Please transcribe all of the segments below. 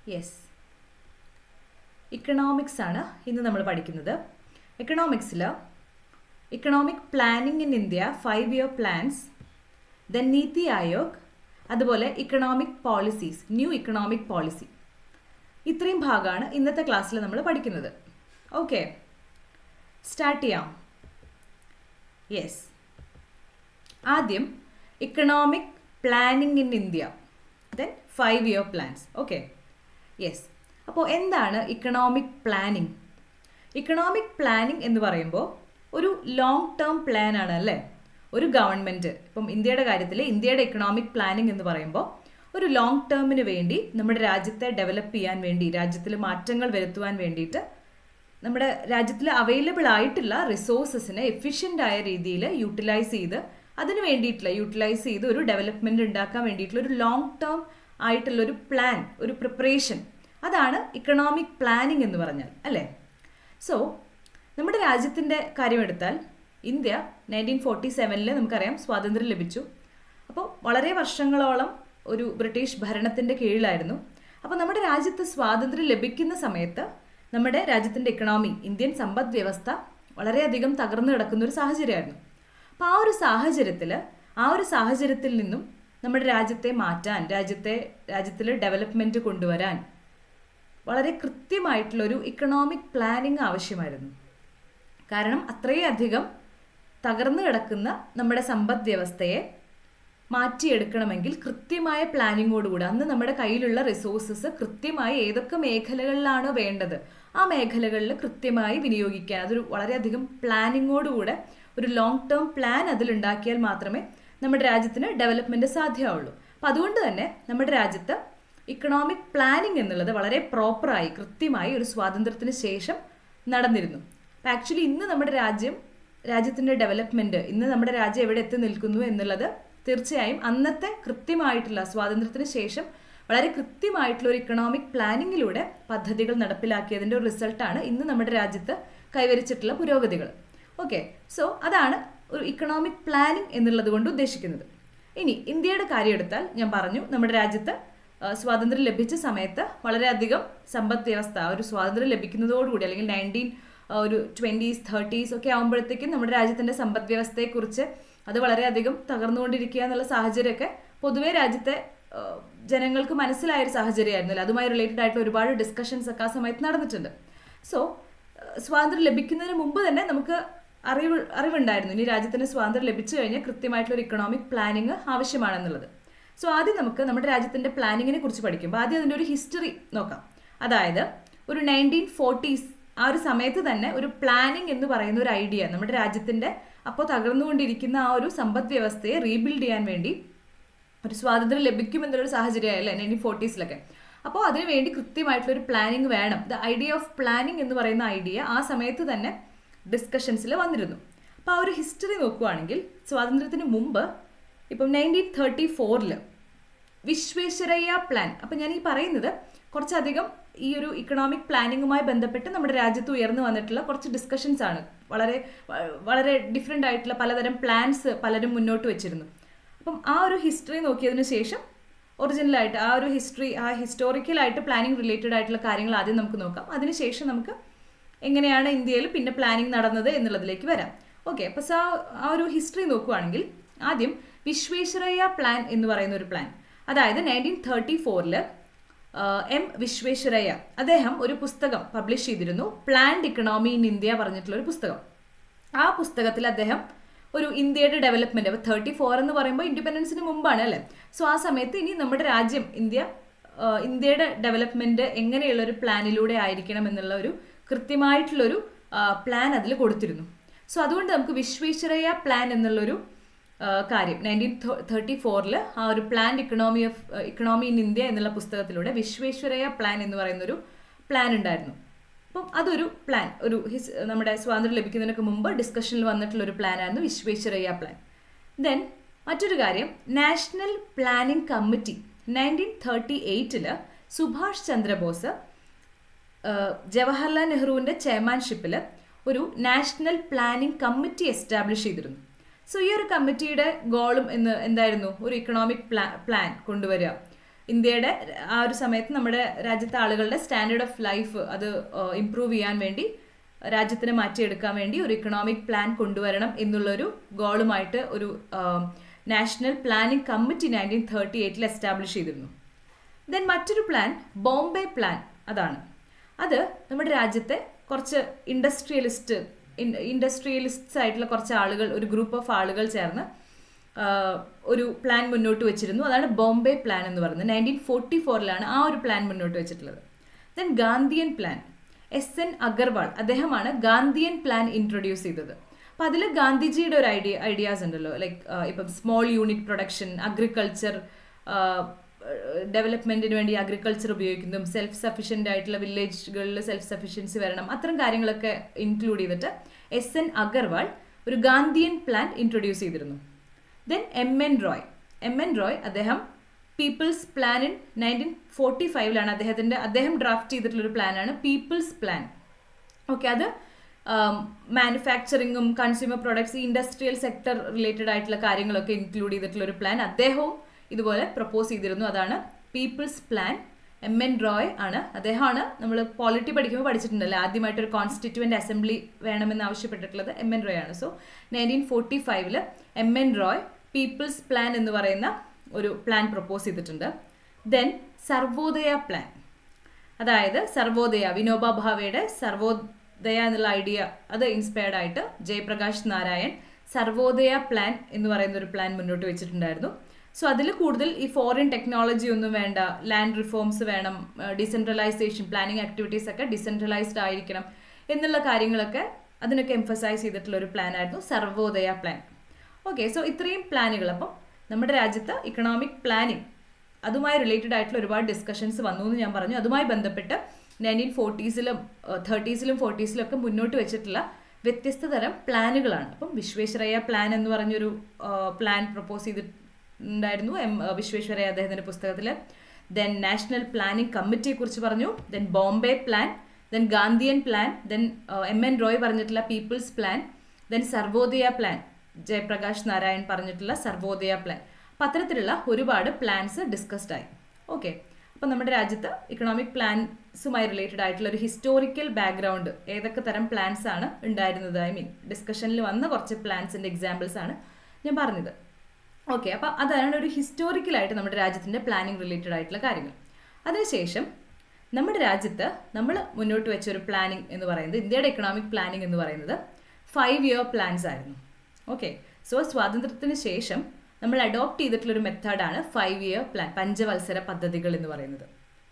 yes economics ആണ് ഇന്ന് നമ്മൾ പഠിക്കുന്നത് എക്കണോമിക്സിൽ economic planning in India five year plans then NITI Aayog അതുപോലെ economic policies new economic policy ഇത്രയും ഭാഗമാണ് ഇന്നത്തെ ക്ലാസ്സിൽ നമ്മൾ പഠിക്കുന്നത് ഓക്കെ സ്റ്റാർട്ട് ചെയ്യാം യെസ് ആദ്യം economic planning in India then five year plans okay yes അപ്പോൾ എന്താണ് ഇക്കണോമിക് പ്ലാനിംഗ് ഇക്കണോമിക് പ്ലാനിംഗ് എന്ന് പറയുമ്പോൾ ഒരു ലോങ് ടേം പ്ലാൻ ആണ് അല്ലേ ഒരു ഗവൺമെൻറ് ഇപ്പം ഇന്ത്യയുടെ കാര്യത്തിൽ ഇന്ത്യയുടെ ഇക്കണോമിക് പ്ലാനിംഗ് എന്ന് പറയുമ്പോൾ ഒരു ലോങ് ടേമിന് വേണ്ടി നമ്മുടെ രാജ്യത്തെ ഡെവലപ്പ് ചെയ്യാൻ വേണ്ടി രാജ്യത്തിൽ മാറ്റങ്ങൾ വരുത്തുവാൻ വേണ്ടിയിട്ട് നമ്മുടെ രാജ്യത്തിൽ അവൈലബിൾ ആയിട്ടുള്ള റിസോഴ്സസിനെ എഫിഷ്യൻ്റ് ആയ രീതിയിൽ യൂട്ടിലൈസ് ചെയ്ത് അതിന് വേണ്ടിയിട്ടുള്ള യൂട്ടിലൈസ് ചെയ്ത് ഒരു ഡെവലപ്മെൻറ്റ് ഉണ്ടാക്കാൻ വേണ്ടിയിട്ടുള്ള ഒരു ലോങ് ടേം ആയിട്ടുള്ള ഒരു പ്ലാൻ ഒരു പ്രിപ്പറേഷൻ അതാണ് ഇക്കണോമിക് പ്ലാനിംഗ് എന്ന് പറഞ്ഞാൽ അല്ലേ സോ നമ്മുടെ രാജ്യത്തിൻ്റെ കാര്യമെടുത്താൽ ഇന്ത്യ നയൻറ്റീൻ ഫോർട്ടി സെവനിൽ നമുക്കറിയാം സ്വാതന്ത്ര്യം ലഭിച്ചു അപ്പോൾ വളരെ വർഷങ്ങളോളം ഒരു ബ്രിട്ടീഷ് ഭരണത്തിൻ്റെ കീഴിലായിരുന്നു അപ്പോൾ നമ്മുടെ രാജ്യത്ത് സ്വാതന്ത്ര്യം ലഭിക്കുന്ന സമയത്ത് നമ്മുടെ രാജ്യത്തിൻ്റെ ഇക്കണോമി ഇന്ത്യൻ സമ്പദ് വ്യവസ്ഥ വളരെയധികം തകർന്നു കിടക്കുന്ന ഒരു സാഹചര്യമായിരുന്നു അപ്പോൾ ആ ഒരു സാഹചര്യത്തിൽ ആ ഒരു സാഹചര്യത്തിൽ നിന്നും നമ്മുടെ രാജ്യത്തെ മാറ്റാൻ രാജ്യത്തെ രാജ്യത്തിൽ ഡെവലപ്മെൻറ്റ് കൊണ്ടുവരാൻ വളരെ കൃത്യമായിട്ടുള്ളൊരു ഇക്കണോമിക് പ്ലാനിങ് ആവശ്യമായിരുന്നു കാരണം അത്രയധികം തകർന്നു കിടക്കുന്ന നമ്മുടെ സമ്പദ് വ്യവസ്ഥയെ മാറ്റിയെടുക്കണമെങ്കിൽ കൃത്യമായ പ്ലാനിങ്ങോടുകൂടി അന്ന് നമ്മുടെ കയ്യിലുള്ള റിസോഴ്സസ് കൃത്യമായി ഏതൊക്കെ മേഖലകളിലാണോ വേണ്ടത് ആ മേഖലകളിൽ കൃത്യമായി വിനിയോഗിക്കാൻ അതൊരു വളരെയധികം പ്ലാനിങ്ങോടുകൂടെ ഒരു ലോങ് ടേം പ്ലാൻ അതിലുണ്ടാക്കിയാൽ മാത്രമേ നമ്മുടെ രാജ്യത്തിന് ഡെവലപ്മെൻറ്റ് സാധ്യമാവുള്ളൂ അപ്പം അതുകൊണ്ട് തന്നെ നമ്മുടെ രാജ്യത്ത് ഇക്കണോമിക് പ്ലാനിങ് എന്നുള്ളത് വളരെ പ്രോപ്പറായി കൃത്യമായി ഒരു സ്വാതന്ത്ര്യത്തിന് ശേഷം നടന്നിരുന്നു അപ്പം ആക്ച്വലി ഇന്ന് നമ്മുടെ രാജ്യം രാജ്യത്തിൻ്റെ ഡെവലപ്മെൻറ്റ് ഇന്ന് നമ്മുടെ രാജ്യം എവിടെ എത്തി നിൽക്കുന്നു എന്നുള്ളത് തീർച്ചയായും അന്നത്തെ കൃത്യമായിട്ടുള്ള സ്വാതന്ത്ര്യത്തിന് ശേഷം വളരെ കൃത്യമായിട്ടുള്ള ഒരു ഇക്കണോമിക് പ്ലാനിങ്ങിലൂടെ പദ്ധതികൾ നടപ്പിലാക്കിയതിൻ്റെ ഒരു റിസൾട്ടാണ് ഇന്ന് നമ്മുടെ രാജ്യത്ത് കൈവരിച്ചിട്ടുള്ള പുരോഗതികൾ ഓക്കെ സോ അതാണ് ഒരു ഇക്കണോമിക് പ്ലാനിങ് എന്നുള്ളത് കൊണ്ട് ഉദ്ദേശിക്കുന്നത് ഇനി ഇന്ത്യയുടെ കാര്യം എടുത്താൽ ഞാൻ പറഞ്ഞു നമ്മുടെ രാജ്യത്ത് സ്വാതന്ത്ര്യം ലഭിച്ച സമയത്ത് വളരെയധികം സമ്പദ് വ്യവസ്ഥ ഒരു സ്വാതന്ത്ര്യം ലഭിക്കുന്നതോടുകൂടി അല്ലെങ്കിൽ നയൻറ്റീൻ ഒരു ട്വൻറ്റീസ് തേർട്ടീസ് ഒക്കെ ആകുമ്പോഴത്തേക്കും നമ്മുടെ രാജ്യത്തിൻ്റെ സമ്പദ് വ്യവസ്ഥയെക്കുറിച്ച് അത് വളരെയധികം തകർന്നുകൊണ്ടിരിക്കുക എന്നുള്ള സാഹചര്യമൊക്കെ പൊതുവേ രാജ്യത്തെ ജനങ്ങൾക്ക് മനസ്സിലായ ഒരു സാഹചര്യമായിരുന്നില്ല അതുമായി റിലേറ്റഡ് ആയിട്ടുള്ള ഒരുപാട് ഡിസ്കഷൻസ് ഒക്കെ ആ സമയത്ത് നടന്നിട്ടുണ്ട് സോ സ്വാതന്ത്ര്യം ലഭിക്കുന്നതിന് മുമ്പ് തന്നെ നമുക്ക് അറിവ് അറിവുണ്ടായിരുന്നു ഇനി രാജ്യത്തിന് സ്വാതന്ത്ര്യം ലഭിച്ചു കഴിഞ്ഞാൽ കൃത്യമായിട്ടുള്ള ഒരു ഇക്കണോമിക് പ്ലാനിങ് ആവശ്യമാണെന്നുള്ളത് സോ ആദ്യം നമുക്ക് നമ്മുടെ രാജ്യത്തിൻ്റെ പ്ലാനിങ്ങിനെ കുറിച്ച് പഠിക്കുമ്പോൾ ആദ്യം അതിൻ്റെ ഒരു ഹിസ്റ്ററി നോക്കാം അതായത് ഒരു നയൻറ്റീൻ ഫോർട്ടീസ് ആ ഒരു സമയത്ത് തന്നെ ഒരു പ്ലാനിങ് എന്ന് പറയുന്ന ഒരു ഐഡിയ നമ്മുടെ രാജ്യത്തിൻ്റെ അപ്പോൾ തകർന്നുകൊണ്ടിരിക്കുന്ന ആ ഒരു സമ്പദ് വ്യവസ്ഥയെ റീബിൽഡ് ചെയ്യാൻ വേണ്ടി ഒരു സ്വാതന്ത്ര്യം ലഭിക്കുമെന്നുള്ളൊരു സാഹചര്യമായല്ലേ നയൻറ്റീൻ ഫോർട്ടീസിലൊക്കെ അപ്പോൾ അതിനു വേണ്ടി കൃത്യമായിട്ടുള്ള ഒരു പ്ലാനിങ് വേണം ദ ഐഡിയ ഓഫ് പ്ലാനിങ് എന്ന് പറയുന്ന ഐഡിയ ആ സമയത്ത് തന്നെ ഡിസ്കഷൻസിൽ വന്നിരുന്നു അപ്പോൾ ആ ഒരു ഹിസ്റ്ററി നോക്കുകയാണെങ്കിൽ സ്വാതന്ത്ര്യത്തിന് മുമ്പ് ഇപ്പം നയൻറ്റീൻ തേർട്ടി ഫോറിൽ വിശ്വേശ്വരയ്യ പ്ലാൻ അപ്പം ഞാൻ ഈ പറയുന്നത് കുറച്ചധികം ഈ ഒരു ഇക്കണോമിക് പ്ലാനിങ്ങുമായി ബന്ധപ്പെട്ട് നമ്മുടെ രാജ്യത്ത് ഉയർന്നു വന്നിട്ടുള്ള കുറച്ച് ഡിസ്കഷൻസ് ആണ് വളരെ വളരെ ഡിഫറെൻ്റ് ആയിട്ടുള്ള പലതരം പ്ലാൻസ് പലരും മുന്നോട്ട് വെച്ചിരുന്നു അപ്പം ആ ഒരു ഹിസ്റ്ററി നോക്കിയതിന് ശേഷം ഒറിജിനലായിട്ട് ആ ഒരു ഹിസ്റ്ററി ആ ഹിസ്റ്റോറിക്കലായിട്ട് പ്ലാനിങ് റിലേറ്റഡ് ആയിട്ടുള്ള കാര്യങ്ങൾ ആദ്യം നമുക്ക് നോക്കാം അതിനുശേഷം നമുക്ക് എങ്ങനെയാണ് ഇന്ത്യയിൽ പിന്നെ പ്ലാനിങ് നടന്നത് എന്നുള്ളതിലേക്ക് വരാം ഓക്കെ അപ്പോൾ ആ ആ ഒരു ഹിസ്റ്ററി നോക്കുകയാണെങ്കിൽ ആദ്യം വിശ്വേശ്വരയ്യ പ്ലാൻ എന്ന് പറയുന്ന ഒരു പ്ലാൻ അതായത് നയൻറ്റീൻ തേർട്ടി ഫോറിൽ എം വിശ്വേശ്വരയ്യ അദ്ദേഹം ഒരു പുസ്തകം പബ്ലിഷ് ചെയ്തിരുന്നു പ്ലാൻഡ് ഇക്കണോമി ഇൻ ഇന്ത്യ പറഞ്ഞിട്ടുള്ള ഒരു പുസ്തകം ആ പുസ്തകത്തിൽ അദ്ദേഹം ഒരു ഇന്ത്യയുടെ ഡെവലപ്മെൻറ്റ് അപ്പോൾ തേർട്ടി ഫോർ എന്ന് പറയുമ്പോൾ ഇൻഡിപെൻഡൻസിന് മുമ്പാണ് അല്ലേ സോ ആ സമയത്ത് ഇനി നമ്മുടെ രാജ്യം ഇന്ത്യ ഇന്ത്യയുടെ ഡെവലപ്മെൻറ്റ് എങ്ങനെയുള്ള ഒരു പ്ലാനിലൂടെ ആയിരിക്കണം എന്നുള്ള ഒരു കൃത്യമായിട്ടുള്ളൊരു പ്ലാൻ അതിൽ കൊടുത്തിരുന്നു സോ അതുകൊണ്ട് നമുക്ക് വിശ്വേശ്വരയ്യ പ്ലാൻ എന്നുള്ളൊരു കാര്യം നയൻറ്റീൻ തേർട്ടി ഫോറിൽ ആ ഒരു planned economy of economy in India എന്നുള്ള പുസ്തകത്തിലൂടെ വിശ്വേശ്വരയ്യ പ്ലാൻ എന്ന് പറയുന്നൊരു പ്ലാൻ ഉണ്ടായിരുന്നു അപ്പം അതൊരു പ്ലാൻ ഒരു ഹിസ് നമ്മുടെ സ്വാതന്ത്ര്യം ലഭിക്കുന്നതിനൊക്കെ മുമ്പ് ഡിസ്കഷനിൽ വന്നിട്ടുള്ള ഒരു പ്ലാനായിരുന്നു വിശ്വേശ്വരയ്യ പ്ലാൻ ദെൻ മറ്റൊരു കാര്യം national planning committee nineteen thirty എയ്റ്റിൽ സുഭാഷ് ചന്ദ്രബോസ് ജവഹർലാൽ നെഹ്റുവിൻ്റെ ചെയർമാൻഷിപ്പിൽ ഒരു നാഷണൽ പ്ലാനിംഗ് കമ്മിറ്റി എസ്റ്റാബ്ലിഷ് ചെയ്തിരുന്നു സോ ഈ ഒരു കമ്മിറ്റിയുടെ ഗോളും എന്ന് എന്തായിരുന്നു ഒരു ഇക്കണോമിക് പ്ലാ പ്ലാൻ കൊണ്ടുവരിക ഇന്ത്യയുടെ ആ ഒരു സമയത്ത് നമ്മുടെ രാജ്യത്തെ ആളുകളുടെ സ്റ്റാൻഡേർഡ് ഓഫ് ലൈഫ് അത് ഇംപ്രൂവ് ചെയ്യാൻ വേണ്ടി രാജ്യത്തിനെ മാറ്റിയെടുക്കാൻ വേണ്ടി ഒരു ഇക്കണോമിക് പ്ലാൻ കൊണ്ടുവരണം എന്നുള്ളൊരു ഗോളുമായിട്ട് ഒരു national planning committee nineteen thirty എയ്റ്റിൽ എസ്റ്റാബ്ലിഷ് ചെയ്തിരുന്നു ദെൻ മറ്റൊരു പ്ലാൻ ബോംബെ പ്ലാൻ അതാണ് അത് നമ്മുടെ രാജ്യത്തെ കുറച്ച് ഇൻഡസ്ട്രിയലിസ്റ്റ് ഇൻഡസ്ട്രിയലിസ്റ്റ്സ് ആയിട്ടുള്ള കുറച്ച് ആളുകൾ ഒരു ഗ്രൂപ്പ് ഓഫ് ആളുകൾ ചേർന്ന് ഒരു പ്ലാൻ മുന്നോട്ട് വെച്ചിരുന്നു അതാണ് ബോംബെ പ്ലാൻ എന്ന് പറയുന്നത് നയൻറ്റീൻ ഫോർട്ടി ഫോറിലാണ് ആ ഒരു പ്ലാൻ മുന്നോട്ട് വെച്ചിട്ടുള്ളത് then Gandhian plan S N Agarwal അദ്ദേഹമാണ് ഗാന്ധിയൻ പ്ലാൻ ഇൻട്രൊഡ്യൂസ് ചെയ്തത് അപ്പം അതിൽ ഗാന്ധിജിയുടെ ഒരു ഐഡിയ ഐഡിയാസ് ഉണ്ടല്ലോ ലൈക്ക് ഇപ്പം സ്മോൾ യൂണിറ്റ് പ്രൊഡക്ഷൻ അഗ്രികൾച്ചർ ഡെവലപ്മെന്റിന് വേണ്ടി അഗ്രികൾച്ചർ ഉപയോഗിക്കുന്നതും സെൽഫ് സഫീഷ്യൻ്റ് ആയിട്ടുള്ള വില്ലേജുകളിൽ സെൽഫ് സഫീഷ്യൻസി വരണം അത്തരം കാര്യങ്ങളൊക്കെ ഇൻക്ലൂഡ് ചെയ്തിട്ട് എസ് എൻ അഗർവാൾ ഒരു ഗാന്ധിയൻ പ്ലാൻ ഇൻട്രൊഡ്യൂസ് ചെയ്തിരുന്നു then M N Roy M N Roy അദ്ദേഹം people's plan in nineteen forty ഫൈവിലാണ് അദ്ദേഹത്തിൻ്റെ അദ്ദേഹം ഡ്രാഫ്റ്റ് ചെയ്തിട്ടുള്ളൊരു പ്ലാനാണ് പീപ്പിൾസ് പ്ലാൻ ഓക്കെ അത് മാനുഫാക്ചറിങ്ങും consumer products industrial sector related ആയിട്ടുള്ള കാര്യങ്ങളൊക്കെ ഇൻക്ലൂഡ് ചെയ്തിട്ടുള്ള ഒരു പ്ലാൻ അദ്ദേഹവും ഇതുപോലെ പ്രപ്പോസ് ചെയ്തിരുന്നു അതാണ് people's plan M N Roy ആണ് അദ്ദേഹമാണ് നമ്മൾ പോളിറ്റി പഠിക്കുമ്പോൾ പഠിച്ചിട്ടുണ്ടല്ലോ ആദ്യമായിട്ട് ഒരു കോൺസ്റ്റിറ്റ്യൂവൻ്റ് അസംബ്ലി വേണമെന്ന് ആവശ്യപ്പെട്ടിട്ടുള്ളത് എം എൻ റോയ് ആണ് സോ നയൻറ്റീൻ ഫോർട്ടി ഫൈവില് M N Roy people's plan എന്ന് പറയുന്ന ഒരു പ്ലാൻ പ്രപ്പോസ് ചെയ്തിട്ടുണ്ട് ദെൻ സർവോദയ പ്ലാൻ അതായത് സർവോദയ വിനോബ ഭാവയുടെ സർവോദയ എന്നുള്ള ഐഡിയ അത് ഇൻസ്പയർഡ് ആയിട്ട് ജയപ്രകാശ് നാരായൺ സർവോദയ പ്ലാൻ എന്ന് പറയുന്ന ഒരു പ്ലാൻ മുന്നോട്ട് വെച്ചിട്ടുണ്ടായിരുന്നു സോ അതിൽ കൂടുതൽ ഈ ഫോറിൻ ടെക്നോളജി ഒന്നും വേണ്ട ലാൻഡ് റിഫോംസ് വേണം ഡിസെൻട്രലൈസേഷൻ പ്ലാനിങ് ആക്ടിവിറ്റീസ് ഒക്കെ ഡിസെൻട്രലൈസ്ഡ് ആയിരിക്കണം എന്നുള്ള കാര്യങ്ങളൊക്കെ അതിനൊക്കെ എംഫസൈസ് ചെയ്തിട്ടുള്ള ഒരു പ്ലാൻ ആയിരുന്നു സർവോദയ പ്ലാൻ ഓക്കെ സോ ഇത്രയും പ്ലാനുകൾ അപ്പം നമ്മുടെ രാജ്യത്ത് ഇക്കണോമിക് പ്ലാനിങ് അതുമായി റിലേറ്റഡ് ആയിട്ടുള്ള ഒരുപാട് ഡിസ്കഷൻസ് വന്നു എന്ന് ഞാൻ പറഞ്ഞു അതുമായി ബന്ധപ്പെട്ട് നയൻറ്റീൻ ഫോർട്ടീസിലും തേർട്ടീസിലും ഫോർട്ടീസിലും ഒക്കെ മുന്നോട്ട് വെച്ചിട്ടുള്ള വ്യത്യസ്ത തരം പ്ലാനുകളാണ് അപ്പം വിശ്വേശ്വരയ്യ പ്ലാൻ എന്ന് പറഞ്ഞൊരു പ്ലാൻ പ്രപ്പോസ് ചെയ്തിട്ടുണ്ടായിരുന്നു എം വിശ്വേശ്വരയ്യ അദ്ദേഹത്തിൻ്റെ പുസ്തകത്തിൽ ദെൻ നാഷണൽ പ്ലാനിംഗ് കമ്മിറ്റിയെ കുറിച്ച് പറഞ്ഞു then Bombay plan then Gandhian plan then M N Roy പറഞ്ഞിട്ടുള്ള people's plan then Sarvodaya plan Jayaprakash Narayan പറഞ്ഞിട്ടുള്ള സർവോദയ പ്ലാൻ അപ്പം അത്തരത്തിലുള്ള ഒരുപാട് പ്ലാൻസ് ഡിസ്കസ്ഡ് ആയി ഓക്കെ അപ്പം നമ്മുടെ രാജ്യത്ത് ഇക്കണോമിക് പ്ലാൻസുമായി റിലേറ്റഡ് ആയിട്ടുള്ള ഒരു ഹിസ്റ്റോറിക്കൽ ബാക്ക്ഗ്രൗണ്ട് ഏതൊക്കെ തരം പ്ലാൻസ് ആണ് ഉണ്ടായിരുന്നത് ഐ മീൻ ഡിസ്കഷനിൽ വന്ന കുറച്ച് പ്ലാൻസിൻ്റെ എക്സാമ്പിൾസ് ആണ് ഞാൻ പറഞ്ഞത് ഓക്കെ അപ്പോൾ അതാണ് ഒരു ഹിസ്റ്റോറിക്കലായിട്ട് നമ്മുടെ രാജ്യത്തിൻ്റെ പ്ലാനിങ് റിലേറ്റഡ് ആയിട്ടുള്ള കാര്യങ്ങൾ അതിനുശേഷം നമ്മുടെ രാജ്യത്ത് നമ്മൾ മുന്നോട്ട് വെച്ച ഒരു പ്ലാനിങ് എന്ന് പറയുന്നത് ഇന്ത്യയുടെ എക്കണോമിക് പ്ലാനിങ് എന്ന് പറയുന്നത് ഫൈവ് ഇയർ പ്ലാൻസ് ആയിരുന്നു ഓക്കെ സോ സ്വാതന്ത്ര്യത്തിന് ശേഷം നമ്മൾ അഡോപ്റ്റ് ചെയ്തിട്ടുള്ളൊരു മെത്തേഡാണ് ഫൈവ് ഇയർ പ്ലാൻ പഞ്ചവത്സര പദ്ധതികൾ എന്ന് പറയുന്നത്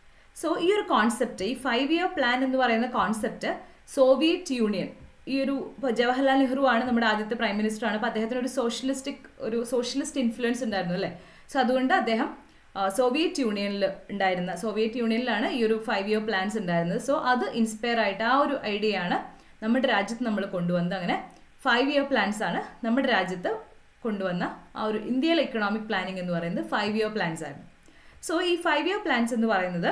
സോ ഈ ഒരു കോൺസെപ്റ്റ് ഈ ഫൈവ് ഇയർ പ്ലാൻ എന്ന് പറയുന്ന കോൺസെപ്റ്റ് സോവിയറ്റ് യൂണിയൻ ഈ ഒരു ജവഹർലാൽ നെഹ്റു ആണ് നമ്മുടെ ആദ്യത്തെ പ്രൈം മിനിസ്റ്റർ ആണ് അപ്പോൾ അദ്ദേഹത്തിന് ഒരു സോഷ്യലിസ്റ്റിക് ഒരു സോഷ്യലിസ്റ്റ് ഇൻഫ്ലുവൻസ് ഉണ്ടായിരുന്നു അല്ലേ സോ അതുകൊണ്ട് അദ്ദേഹം സോവിയറ്റ് യൂണിയനിൽ ഉണ്ടായിരുന്ന സോവിയറ്റ് യൂണിയനിലാണ് ഈ ഒരു ഫൈവ് ഇയർ പ്ലാൻസ് ഉണ്ടായിരുന്നത് സോ അത് ഇൻസ്പയർ ആയിട്ട് ആ ഒരു ഐഡിയ ആണ് നമ്മുടെ രാജ്യത്ത് നമ്മൾ കൊണ്ടുവന്നത് അങ്ങനെ ഫൈവ് ഇയർ പ്ലാൻസ് ആണ് നമ്മുടെ രാജ്യത്ത് കൊണ്ടുവന്ന ആ ഒരു ഇന്ത്യയിലെ ഇക്കണോമിക് പ്ലാനിങ് എന്ന് പറയുന്നത് ഫൈവ് ഇയർ പ്ലാൻസ് ആയിരുന്നു സോ ഈ ഫൈവ് ഇയർ പ്ലാൻസ് എന്ന് പറയുന്നത്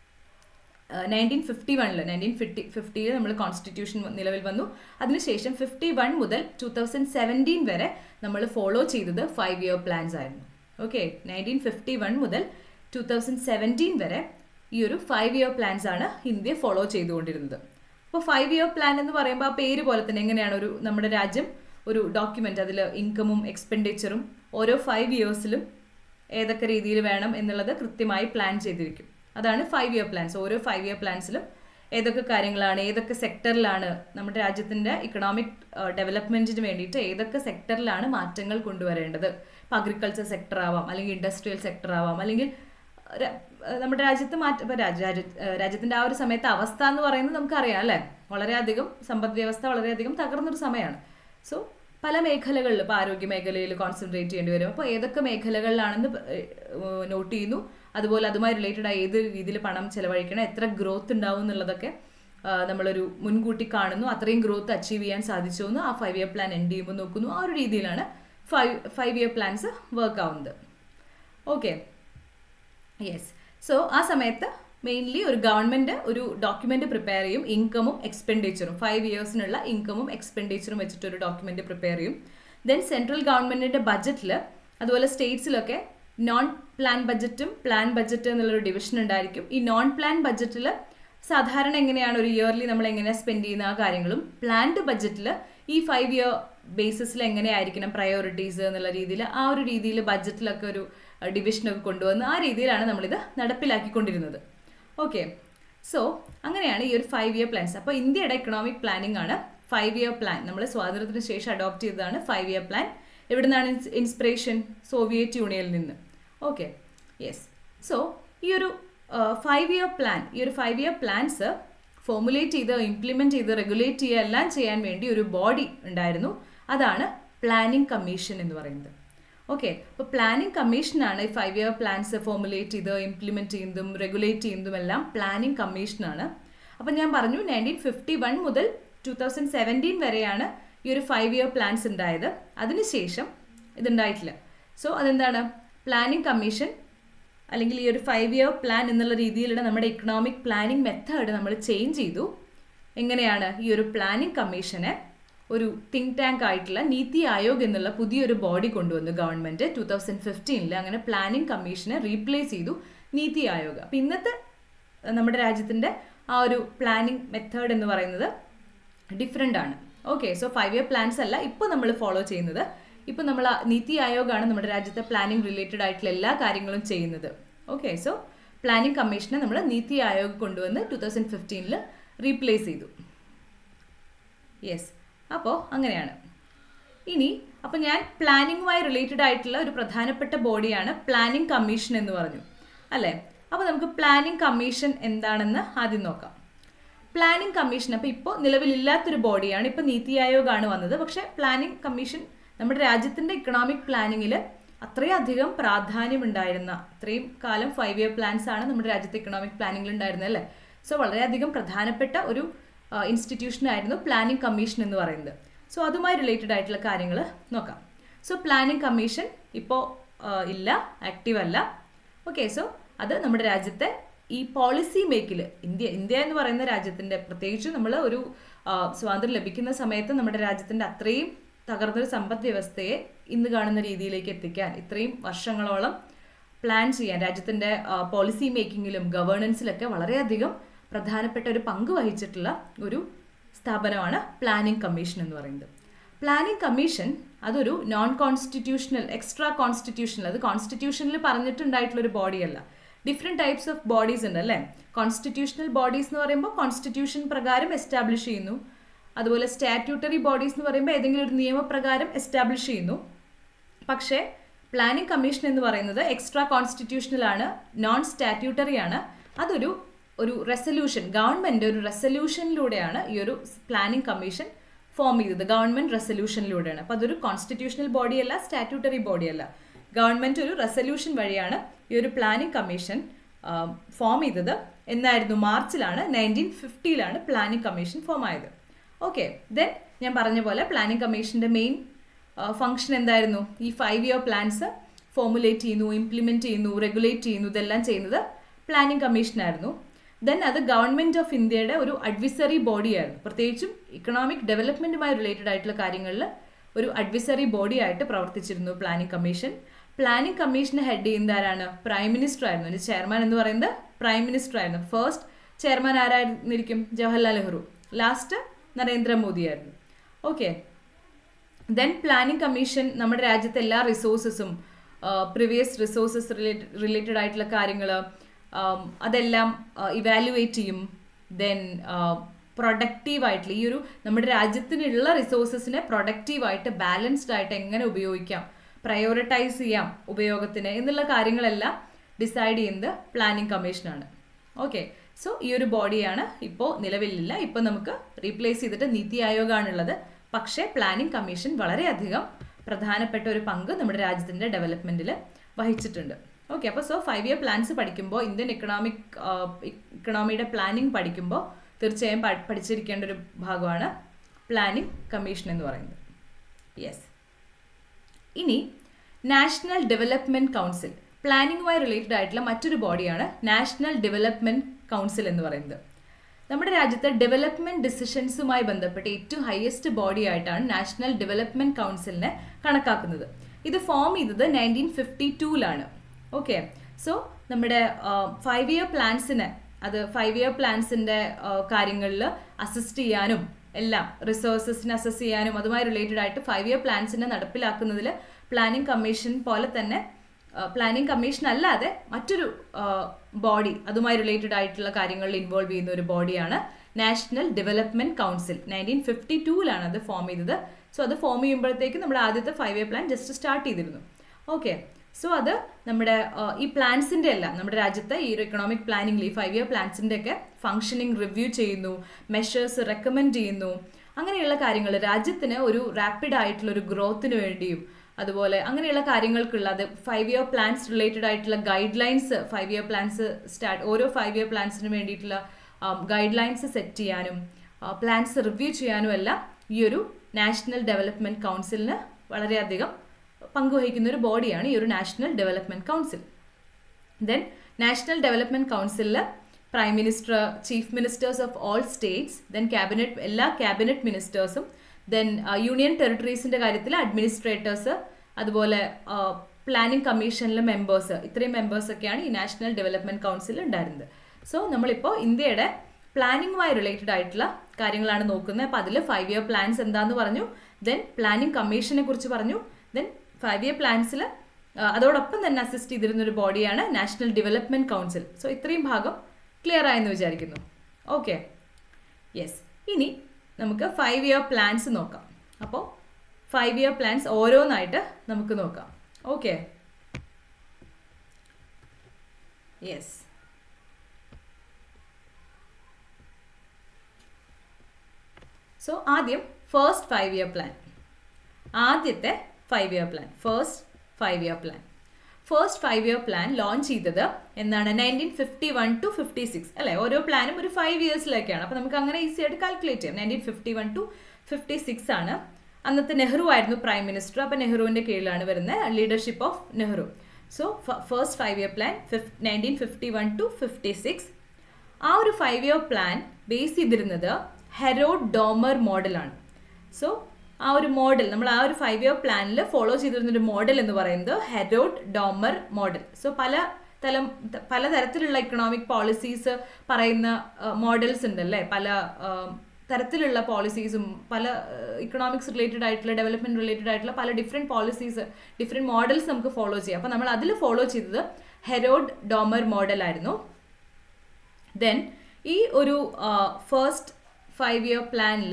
നയൻറ്റീൻ ഫിഫ്റ്റി വണ്ണിൽ നയൻറ്റീൻ ഫിഫ്റ്റി ഫിഫ്റ്റിയിൽ നമ്മൾ കോൺസ്റ്റിറ്റ്യൂഷൻ നിലവിൽ വന്നു അതിനുശേഷം ഫിഫ്റ്റി വൺ മുതൽ ടു തൗസൻഡ് സെവൻറ്റീൻ വരെ നമ്മൾ ഫോളോ ചെയ്തത് ഫൈവ് ഇയർ പ്ലാൻസ് ആയിരുന്നു ഓക്കെ നയൻറ്റീൻ ഫിഫ്റ്റി വൺ മുതൽ ടു തൗസൻഡ് സെവൻറ്റീൻ വരെ ഈ ഒരു ഫൈവ് ഇയർ പ്ലാൻസ് ആണ് ഇന്ത്യ ഫോളോ ചെയ്തുകൊണ്ടിരുന്നത് അപ്പോൾ ഫൈവ് ഇയർ പ്ലാൻ എന്ന് പറയുമ്പോൾ ആ പേര് പോലെ തന്നെ എങ്ങനെയാണ് ഒരു നമ്മുടെ രാജ്യം ഒരു ഡോക്യുമെൻ്റ് അതിൽ ഇൻകമും എക്സ്പെൻഡിച്ചറും ഓരോ ഫൈവ് ഇയേഴ്സിലും ഏതൊക്കെ രീതിയിൽ വേണം എന്നുള്ളത് കൃത്യമായി പ്ലാൻ ചെയ്തിരിക്കും അതാണ് ഫൈവ് ഇയർ പ്ലാൻസ് ഓരോ ഫൈവ് ഇയർ പ്ലാൻസിലും ഏതൊക്കെ കാര്യങ്ങളാണ് ഏതൊക്കെ സെക്ടറിലാണ് നമ്മുടെ രാജ്യത്തിൻ്റെ ഇക്കണോമിക് ഡെവലപ്മെൻറ്റിന് വേണ്ടിയിട്ട് ഏതൊക്കെ സെക്ടറിലാണ് മാറ്റങ്ങൾ കൊണ്ടുവരേണ്ടത് ഇപ്പോൾ അഗ്രികൾച്ചർ സെക്ടർ ആവാം അല്ലെങ്കിൽ ഇൻഡസ്ട്രിയൽ സെക്ടർ ആവാം അല്ലെങ്കിൽ നമ്മുടെ രാജ്യത്ത് മാറ്റ ഇപ്പോൾ രാജ്യത്തിൻ്റെ ആ ഒരു സമയത്തെ അവസ്ഥ എന്ന് പറയുന്നത് നമുക്കറിയാം അല്ലേ വളരെയധികം സമ്പദ് വ്യവസ്ഥ വളരെയധികം തകർന്നൊരു സമയമാണ് സോ പല മേഖലകളിൽ ഇപ്പോൾ ആരോഗ്യ മേഖലയിൽ കോൺസെൻട്രേറ്റ് ചെയ്യേണ്ടി വരും അപ്പോൾ ഏതൊക്കെ മേഖലകളിലാണെന്ന് നോട്ട് ചെയ്യുന്നു അതുപോലെ അതുമായി റിലേറ്റഡ് ആയ ഏത് രീതിയിൽ പണം ചെലവഴിക്കണം എത്ര ഗ്രോത്ത് ഉണ്ടാവും എന്നുള്ളതൊക്കെ നമ്മളൊരു മുൻകൂട്ടി കാണുന്നു അത്രയും ഗ്രോത്ത് അച്ചീവ് ചെയ്യാൻ സാധിച്ചു എന്ന് ആ ഫൈവ് ഇയർ പ്ലാൻ എൻഡ് ചെയ്യുമ്പോൾ നോക്കുന്നു ആ ഒരു രീതിയിലാണ് five five year plans work ആവുന്നത് ഓക്കെ യെസ് സോ ആ സമയത്ത് മെയിൻലി ഒരു ഗവൺമെൻറ് ഒരു ഡോക്യുമെൻ്റ് പ്രിപ്പയർ ചെയ്യും ഇൻകമും എക്സ്പെൻഡിച്ചറും ഫൈവ് ഇയേഴ്സിനുള്ള ഇൻകമും എക്സ്പെൻഡിച്ചറും വെച്ചിട്ട് ഒരു ഡോക്യുമെൻ്റ് പ്രിപ്പയർ ചെയ്യും ദെൻ സെൻട്രൽ ഗവൺമെൻറ്റിൻ്റെ ബജറ്റിൽ അതുപോലെ സ്റ്റേറ്റ്സിലൊക്കെ നോൺ പ്ലാൻ ബഡ്ജറ്റും പ്ലാൻ ബഡ്ജറ്റ് എന്നുള്ളൊരു ഡിവിഷൻ ഉണ്ടായിരിക്കും ഈ നോൺ പ്ലാൻ ബഡ്ജറ്റിൽ സാധാരണ എങ്ങനെയാണ് ഒരു ഇയർലി നമ്മൾ എങ്ങനെ സ്പെൻഡ് ചെയ്യുന്ന ആ കാര്യങ്ങളും പ്ലാൻഡ് ബഡ്ജറ്റിൽ ഈ ഫൈവ് ഇയർ ബേസിസിൽ എങ്ങനെയായിരിക്കണം പ്രയോറിറ്റീസ് എന്നുള്ള രീതിയിൽ ആ ഒരു രീതിയിൽ ബഡ്ജറ്റിലൊക്കെ ഒരു ഡിവിഷനൊക്കെ കൊണ്ടുവന്ന് ആ രീതിയിലാണ് നമ്മളിത് നടപ്പിലാക്കിക്കൊണ്ടിരുന്നത് ഓക്കെ സോ അങ്ങനെയാണ് ഈ ഒരു ഫൈവ് ഇയർ പ്ലാൻസ് അപ്പോൾ ഇന്ത്യയുടെ എക്കണോമിക് പ്ലാനിംഗ് ആണ് ഫൈവ് ഇയർ പ്ലാൻ നമ്മൾ സ്വാതന്ത്ര്യത്തിന് ശേഷം അഡോപ്റ്റ് ചെയ്തതാണ് ഫൈവ് ഇയർ പ്ലാൻ എവിടെ നിന്നാണ് ഇൻസ്പിറേഷൻ സോവിയറ്റ് യൂണിയനിൽ നിന്ന് ഓക്കെ യെസ് സോ ഈ ഒരു ഫൈവ് ഇയർ പ്ലാൻ ഈ ഒരു ഫൈവ് ഇയർ പ്ലാൻസ് ഫോമുലേറ്റ് ചെയ്ത് ഇംപ്ലിമെൻറ്റ് ചെയ്ത് റെഗുലേറ്റ് ചെയ്യുക എല്ലാം ചെയ്യാൻ വേണ്ടി ഒരു ബോഡി ഉണ്ടായിരുന്നു അതാണ് പ്ലാനിംഗ് കമ്മീഷൻ എന്ന് പറയുന്നത് ഓക്കെ അപ്പോൾ പ്ലാനിംഗ് കമ്മീഷനാണ് ഈ ഫൈവ് ഇയർ പ്ലാൻസ് ഫോമുലേറ്റ് ചെയ്ത് ഇംപ്ലിമെൻറ്റ് ചെയ്യുന്നതും റെഗുലേറ്റ് ചെയ്യുന്നതും എല്ലാം പ്ലാനിംഗ് കമ്മീഷനാണ് അപ്പം ഞാൻ പറഞ്ഞു നയൻറ്റീൻ ഫിഫ്റ്റി വൺ മുതൽ ടു തൗസൻഡ് സെവൻറ്റീൻ വരെയാണ് ഈ ഒരു ഫൈവ് ഇയർ പ്ലാൻസ് ഉണ്ടായത് അതിനുശേഷം ഇതുണ്ടായിട്ടില്ല സോ അതെന്താണ് പ്ലാനിംഗ് കമ്മീഷൻ അല്ലെങ്കിൽ ഈ ഒരു ഫൈവ് ഇയർ പ്ലാൻ എന്നുള്ള രീതിയിലുള്ള നമ്മുടെ ഇക്കണോമിക് പ്ലാനിംഗ് മെത്തേഡ് നമ്മൾ ചേഞ്ച് ചെയ്തു എങ്ങനെയാണ് ഈ ഒരു പ്ലാനിംഗ് കമ്മീഷനെ ഒരു തിങ്ക് ടാങ്ക് ആയിട്ടുള്ള നീതി ആയോഗ് എന്നുള്ള പുതിയൊരു ബോഡി കൊണ്ടുവന്നു ഗവൺമെന്റ് ടൂ തൗസൻഡ് ഫിഫ്റ്റീനിൽ അങ്ങനെ പ്ലാനിംഗ് കമ്മീഷനെ റീപ്ലേസ് ചെയ്തു നീതി ആയോഗ് അപ്പം ഇന്നത്തെ നമ്മുടെ രാജ്യത്തിൻ്റെ ആ ഒരു പ്ലാനിംഗ് മെത്തേഡ് എന്ന് പറയുന്നത് ഡിഫറെൻ്റ് ആണ് okay so five year plans അല്ല ഇപ്പോൾ നമ്മൾ ഫോളോ ചെയ്യുന്നത് ഇപ്പോൾ നമ്മൾ നീതി ആയോഗാണ് നമ്മുടെ രാജ്യത്തെ പ്ലാനിംഗ് റിലേറ്റഡ് ആയിട്ടുള്ള എല്ലാ കാര്യങ്ങളും ചെയ്യുന്നത് ഓക്കെ സോ പ്ലാനിംഗ് കമ്മീഷനെ നമ്മൾ നീതി ആയോഗ് കൊണ്ടുവന്ന് ടു തൗസൻഡ് ഫിഫ്റ്റീനിൽ റീപ്ലേസ് ചെയ്തു യെസ് അപ്പോൾ അങ്ങനെയാണ് ഇനി അപ്പോൾ ഞാൻ പ്ലാനിങ്ങുമായി റിലേറ്റഡ് ആയിട്ടുള്ള ഒരു പ്രധാനപ്പെട്ട ബോഡിയാണ് പ്ലാനിംഗ് കമ്മീഷൻ എന്ന് പറഞ്ഞു അല്ലേ അപ്പോൾ നമുക്ക് പ്ലാനിംഗ് കമ്മീഷൻ എന്താണെന്ന് ആദ്യം നോക്കാം പ്ലാനിംഗ് കമ്മീഷൻ അപ്പോൾ ഇപ്പോൾ നിലവിലില്ലാത്തൊരു ബോഡിയാണ് ഇപ്പോൾ നീതി ആയോഗാണ് വന്നത് പക്ഷേ പ്ലാനിംഗ് കമ്മീഷൻ നമ്മുടെ രാജ്യത്തിൻ്റെ ഇക്കണോമിക് പ്ലാനിങ്ങിൽ അത്രയധികം പ്രാധാന്യമുണ്ടായിരുന്ന ഇത്രയും കാലം ഫൈവ് ഇയർ പ്ലാൻസ് ആണ് നമ്മുടെ രാജ്യത്തെ ഇക്കണോമിക് പ്ലാനിങ്ങിൽ ഉണ്ടായിരുന്നത് അല്ലേ സോ വളരെയധികം പ്രധാനപ്പെട്ട ഒരു ഇൻസ്റ്റിറ്റ്യൂഷൻ ആയിരുന്നു പ്ലാനിംഗ് കമ്മീഷൻ എന്ന് പറയുന്നത് സോ അതുമായി റിലേറ്റഡ് ആയിട്ടുള്ള കാര്യങ്ങൾ നോക്കാം സോ പ്ലാനിംഗ് കമ്മീഷൻ ഇപ്പോൾ ഇല്ല ആക്റ്റീവ് അല്ല ഓക്കെ സോ അത് നമ്മുടെ രാജ്യത്തെ ഈ പോളിസി മേക്കിൽ ഇന്ത്യ ഇന്ത്യ എന്ന് പറയുന്ന രാജ്യത്തിൻ്റെ പ്രത്യേകിച്ച് നമ്മൾ ഒരു സ്വാതന്ത്ര്യം ലഭിക്കുന്ന സമയത്ത് നമ്മുടെ രാജ്യത്തിൻ്റെ അത്രയും തകർന്നൊരു സമ്പദ് വ്യവസ്ഥയെ ഇന്ന് കാണുന്ന രീതിയിലേക്ക് എത്തിക്കാൻ ഇത്രയും വർഷങ്ങളോളം പ്ലാൻ ചെയ്യാൻ രാജ്യത്തിൻ്റെ പോളിസി മേക്കിങ്ങിലും ഗവേണൻസിലൊക്കെ വളരെയധികം പ്രധാനപ്പെട്ട ഒരു പങ്ക് വഹിച്ചിട്ടുള്ള ഒരു സ്ഥാപനമാണ് പ്ലാനിംഗ് കമ്മീഷൻ എന്ന് പറയുന്നത് പ്ലാനിംഗ് കമ്മീഷൻ അതൊരു നോൺ കോൺസ്റ്റിറ്റ്യൂഷണൽ എക്സ്ട്രാ കോൺസ്റ്റിറ്റ്യൂഷണൽ അത് കോൺസ്റ്റിറ്റ്യൂഷനിൽ പറഞ്ഞിട്ടുണ്ടായിട്ടുള്ള ഒരു ബോഡിയല്ല ഡിഫറെൻറ്റ് ടൈപ്സ് ഓഫ് ബോഡീസ് ഉണ്ട് അല്ലേ കോൺസ്റ്റിറ്റ്യൂഷണൽ ബോഡീസ് എന്ന് പറയുമ്പോൾ കോൺസ്റ്റിറ്റ്യൂഷൻ പ്രകാരം എസ്റ്റാബ്ലിഷ് ചെയ്യുന്നു അതുപോലെ സ്റ്റാറ്റ്യൂട്ടറി ബോഡീസ് എന്ന് പറയുമ്പോൾ ഏതെങ്കിലും ഒരു നിയമപ്രകാരം എസ്റ്റാബ്ലിഷ് ചെയ്യുന്നു പക്ഷേ പ്ലാനിംഗ് കമ്മീഷൻ എന്ന് പറയുന്നത് എക്സ്ട്രാ കോൺസ്റ്റിറ്റ്യൂഷണൽ ആണ് നോൺ സ്റ്റാറ്റ്യൂട്ടറി ആണ് അതൊരു ഒരു റെസൊല്യൂഷൻ ഗവൺമെൻറ് ഒരു റെസൊല്യൂഷനിലൂടെയാണ് ഈ ഒരു പ്ലാനിംഗ് കമ്മീഷൻ ഫോം ചെയ്തത് ഗവൺമെൻറ് റെസൊല്യൂഷനിലൂടെയാണ് അപ്പോൾ അതൊരു കോൺസ്റ്റിറ്റ്യൂഷണൽ ബോഡിയല്ല സ്റ്റാറ്റ്യൂട്ടറി ബോഡിയല്ല ഗവൺമെൻറ് ഒരു റെസൊല്യൂഷൻ വഴിയാണ് ഈ ഒരു പ്ലാനിംഗ് കമ്മീഷൻ ഫോം ചെയ്തത് എന്നായിരുന്നു മാർച്ചിലാണ് നയൻറ്റീൻ ഫിഫ്റ്റിയിലാണ് പ്ലാനിംഗ് കമ്മീഷൻ ഫോം ആയത് ഓക്കെ ദെൻ ഞാൻ പറഞ്ഞ പോലെ പ്ലാനിംഗ് കമ്മീഷൻ്റെ മെയിൻ ഫംഗ്ഷൻ എന്തായിരുന്നു ഈ ഫൈവ് ഇയർ പ്ലാൻസ് ഫോമുലേറ്റ് ചെയ്യുന്നു ഇംപ്ലിമെൻറ്റ് ചെയ്യുന്നു റെഗുലേറ്റ് ചെയ്യുന്നു ഇതെല്ലാം ചെയ്യുന്നത് പ്ലാനിംഗ് കമ്മീഷനായിരുന്നു ദെൻ അത് ഗവൺമെൻറ് ഓഫ് ഇന്ത്യയുടെ ഒരു അഡ്വിസറി ബോഡിയായിരുന്നു പ്രത്യേകിച്ചും ഇക്കണോമിക് ഡെവലപ്മെൻറ്റുമായി റിലേറ്റഡ് ആയിട്ടുള്ള കാര്യങ്ങളിൽ ഒരു അഡ്വിസറി ബോഡി ആയിട്ട് പ്രവർത്തിച്ചിരുന്നു പ്ലാനിംഗ് കമ്മീഷൻ പ്ലാനിംഗ് കമ്മീഷനെ ഹെഡ് ചെയ്യുന്നത് ആരാണ് പ്രൈം മിനിസ്റ്റർ ആയിരുന്നു അതിൻ്റെ ചെയർമാൻ എന്ന് പറയുന്നത് പ്രൈം മിനിസ്റ്റർ ആയിരുന്നു first chairman ആരായിരുന്നിരിക്കും Jawaharlal Nehru last Narendra Modi ആയിരുന്നു ഓക്കെ ദെൻ പ്ലാനിംഗ് കമ്മീഷൻ നമ്മുടെ രാജ്യത്തെ എല്ലാ റിസോഴ്സസും പ്രിവിയസ് റിസോഴ്സസ് റിലേറ്റഡ് റിലേറ്റഡ് ആയിട്ടുള്ള കാര്യങ്ങൾ അതെല്ലാം ഇവാലുവേറ്റ് ചെയ്യും ദെൻ പ്രൊഡക്റ്റീവായിട്ടുള്ള ഈ ഒരു നമ്മുടെ രാജ്യത്തിനുള്ള റിസോഴ്സസിനെ പ്രൊഡക്റ്റീവായിട്ട് ബാലൻസ്ഡ് ആയിട്ട് എങ്ങനെ ഉപയോഗിക്കാം പ്രയോറിറ്റൈസ് ചെയ്യാം ഉപയോഗത്തിന് എന്നുള്ള കാര്യങ്ങളെല്ലാം ഡിസൈഡ് ചെയ്യുന്നത് പ്ലാനിംഗ് കമ്മീഷനാണ് ഓക്കെ സോ ഈ ഒരു ബോഡിയാണ് ഇപ്പോൾ നിലവിലില്ല ഇപ്പോൾ നമുക്ക് റീപ്ലേസ് ചെയ്തിട്ട് നീതി ആയോഗാണുള്ളത് പക്ഷേ പ്ലാനിംഗ് കമ്മീഷൻ വളരെയധികം പ്രധാനപ്പെട്ട ഒരു പങ്ക് നമ്മുടെ രാജ്യത്തിൻ്റെ ഡെവലപ്മെൻറ്റിൽ വഹിച്ചിട്ടുണ്ട് ഓക്കെ അപ്പോൾ സോ ഫൈവ് ഇയർ പ്ലാൻസ് പഠിക്കുമ്പോൾ ഇന്ത്യൻ ഇക്കണോമിക് ഇക്കണോമിയുടെ പ്ലാനിംഗ് പഠിക്കുമ്പോൾ തീർച്ചയായും പഠിച്ചിരിക്കേണ്ട ഒരു ഭാഗമാണ് പ്ലാനിംഗ് കമ്മീഷൻ എന്ന് പറയുന്നത് യെസ് ഇനി നാഷണൽ ഡെവലപ്മെൻറ്റ് കൗൺസിൽ പ്ലാനിങ്ങുമായി റിലേറ്റഡ് ആയിട്ടുള്ള മറ്റൊരു ബോഡിയാണ് നാഷണൽ ഡെവലപ്മെൻറ്റ് കൗൺസിൽ എന്ന് പറയുന്നത് നമ്മുടെ രാജ്യത്തെ ഡെവലപ്മെൻറ്റ് ഡിസിഷൻസുമായി ബന്ധപ്പെട്ട് ഏറ്റവും ഹയസ്റ്റ് ബോഡി ആയിട്ടാണ് നാഷണൽ ഡെവലപ്മെൻറ്റ് കൗൺസിലിനെ കണക്കാക്കുന്നത് ഇത് ഫോം ചെയ്തത് നയൻറ്റീൻ ഫിഫ്റ്റി ടൂവിലാണ് ഓക്കെ സോ നമ്മുടെ ഫൈവ് ഇയർ പ്ലാൻസിന് അത് ഫൈവ് ഇയർ പ്ലാൻസിൻ്റെ കാര്യങ്ങളിൽ അസിസ്റ്റ് ചെയ്യാനും എല്ലാം റിസോഴ്സസിനെ അസസ് ചെയ്യാനും അതുമായി റിലേറ്റഡ് ആയിട്ട് ഫൈവ് ഇയർ പ്ലാൻസിനെ നടപ്പിലാക്കുന്നതിൽ പ്ലാനിംഗ് കമ്മീഷൻ പോലെ തന്നെ പ്ലാനിംഗ് കമ്മീഷൻ അല്ലാതെ മറ്റൊരു ബോഡി അതുമായി റിലേറ്റഡ് ആയിട്ടുള്ള കാര്യങ്ങളിൽ ഇൻവോൾവ് ചെയ്യുന്ന ഒരു ബോഡിയാണ് national development council nineteen fifty ടൂവിലാണ് അത് ഫോം ചെയ്തത് സോ അത് ഫോം ചെയ്യുമ്പോഴത്തേക്ക് നമ്മുടെ ആദ്യത്തെ five year plan just start ചെയ്തിരുന്നു ഓക്കെ സോ അത് നമ്മുടെ ഈ പ്ലാൻസിൻ്റെ അല്ല നമ്മുടെ രാജ്യത്ത് ഈ ഒരു എക്കണോമിക് പ്ലാനിങ്ങിൽ ഈ ഫൈവ് ഇയർ പ്ലാൻസിൻ്റെ ഒക്കെ ഫംഗ്ഷനിങ് റിവ്യൂ ചെയ്യുന്നു മെഷേഴ്സ് റെക്കമെൻഡ് ചെയ്യുന്നു അങ്ങനെയുള്ള കാര്യങ്ങൾ രാജ്യത്തിന് ഒരു റാപ്പിഡ് ആയിട്ടുള്ള ഒരു ഗ്രോത്തിന് വേണ്ടിയും അതുപോലെ അങ്ങനെയുള്ള കാര്യങ്ങൾക്കുള്ള അത് ഫൈവ് ഇയർ പ്ലാൻസ് റിലേറ്റഡ് ആയിട്ടുള്ള guidelines five year plans start ഓരോ ഫൈവ് ഇയർ പ്ലാൻസിന് വേണ്ടിയിട്ടുള്ള ഗൈഡ് ലൈൻസ് സെറ്റ് ചെയ്യാനും പ്ലാൻസ് റിവ്യൂ ചെയ്യാനും എല്ലാം ഈ ഒരു നാഷണൽ ഡെവലപ്മെൻറ്റ് കൗൺസിലിന് വളരെയധികം പങ്കുവഹിക്കുന്ന ഒരു ബോഡിയാണ് ഈ ഒരു national development council then national development കൗൺസിലിൽ prime minister chief ministers of all states then cabinet എല്ലാ ക്യാബിനറ്റ് മിനിസ്റ്റേഴ്സും ദെൻ യൂണിയൻ ടെറിട്ടറീസിൻ്റെ കാര്യത്തിൽ അഡ്മിനിസ്ട്രേറ്റേഴ്സ് അതുപോലെ പ്ലാനിംഗ് കമ്മീഷനിലെ മെമ്പേഴ്സ് ഇത്രയും മെമ്പേഴ്സൊക്കെയാണ് ഈ നാഷണൽ ഡെവലപ്മെൻറ്റ് കൗൺസിൽ ഉണ്ടായിരുന്നത് സോ നമ്മളിപ്പോൾ ഇന്ത്യയുടെ പ്ലാനിങ്ങുമായി റിലേറ്റഡ് ആയിട്ടുള്ള കാര്യങ്ങളാണ് നോക്കുന്നത് അപ്പോൾ അതിൽ ഫൈവ് ഇയർ പ്ലാൻസ് എന്താന്ന് പറഞ്ഞു ദെൻ പ്ലാനിംഗ് കമ്മീഷനെ കുറിച്ച് പറഞ്ഞു ദെൻ ഫൈവ് ഇയർ പ്ലാൻസിൽ അതോടൊപ്പം തന്നെ അസിസ്റ്റ് ചെയ്തിരുന്ന ഒരു ബോഡിയാണ് നാഷണൽ ഡെവലപ്മെൻറ്റ് കൗൺസിൽ സോ ഇത്രയും ഭാഗം ക്ലിയർ ആയെന്ന് വിചാരിക്കുന്നു ഓക്കെ യെസ് ഇനി നമുക്ക് ഫൈവ് ഇയർ പ്ലാൻസ് നോക്കാം അപ്പോൾ ഫൈവ് ഇയർ പ്ലാൻസ് ഓരോന്നായിട്ട് നമുക്ക് നോക്കാം ഓക്കെ യെസ് സോ ആദ്യം ഫസ്റ്റ് ഫൈവ് ഇയർ പ്ലാൻ ആദ്യത്തെ five year plan first five year plan first five year plan launch ചെയ്തത് എന്താണ് nineteen fifty one to fifty six അല്ലേ ഓരോ പ്ലാനും ഒരു ഫൈവ് ഇയേഴ്സിലേക്കാണ് അപ്പോൾ നമുക്ക് അങ്ങനെ ഈസി ആയിട്ട് കാൽക്കുലേറ്റ് ചെയ്യാം nineteen fifty one to fifty six ആണ് അന്നത്തെ നെഹ്റു ആയിരുന്നു പ്രൈം മിനിസ്റ്റർ അപ്പോൾ നെഹ്റുവിൻ്റെ കീഴിലാണ് വരുന്നത് leadership of Nehru so first five year plan ഫിഫ് nineteen fifty one to fifty six ആ ഒരു ഫൈവ് ഇയർ പ്ലാൻ ബേസ് ചെയ്തിരുന്നത് ഹെറോഡ് ഡോമർ മോഡലാണ് സോ ആ ഒരു മോഡൽ നമ്മൾ ആ ഒരു ഫൈവ് ഇയർ പ്ലാനിൽ ഫോളോ ചെയ്തിരുന്ന ഒരു മോഡൽ എന്ന് പറയുന്നത് ഹെറോഡ് ഡോമർ മോഡൽ സോ പല തലം പലതരത്തിലുള്ള ഇക്കണോമിക് പോളിസീസ് പറയുന്ന മോഡൽസ് ഉണ്ടല്ലേ പല തരത്തിലുള്ള പോളിസീസും പല ഇക്കണോമിക്സ് റിലേറ്റഡ് ആയിട്ടുള്ള ഡെവലപ്മെന്റ് റിലേറ്റഡ് ആയിട്ടുള്ള പല ഡിഫറെൻറ്റ് പോളിസീസ് ഡിഫറെൻറ്റ് മോഡൽസ് നമുക്ക് ഫോളോ ചെയ്യാം അപ്പോൾ നമ്മൾ അതിൽ ഫോളോ ചെയ്തത് ഹെറോഡ് ഡോമർ മോഡലായിരുന്നു ദെൻ ഈ ഒരു ഫസ്റ്റ് ഫൈവ് ഇയർ പ്ലാനിൽ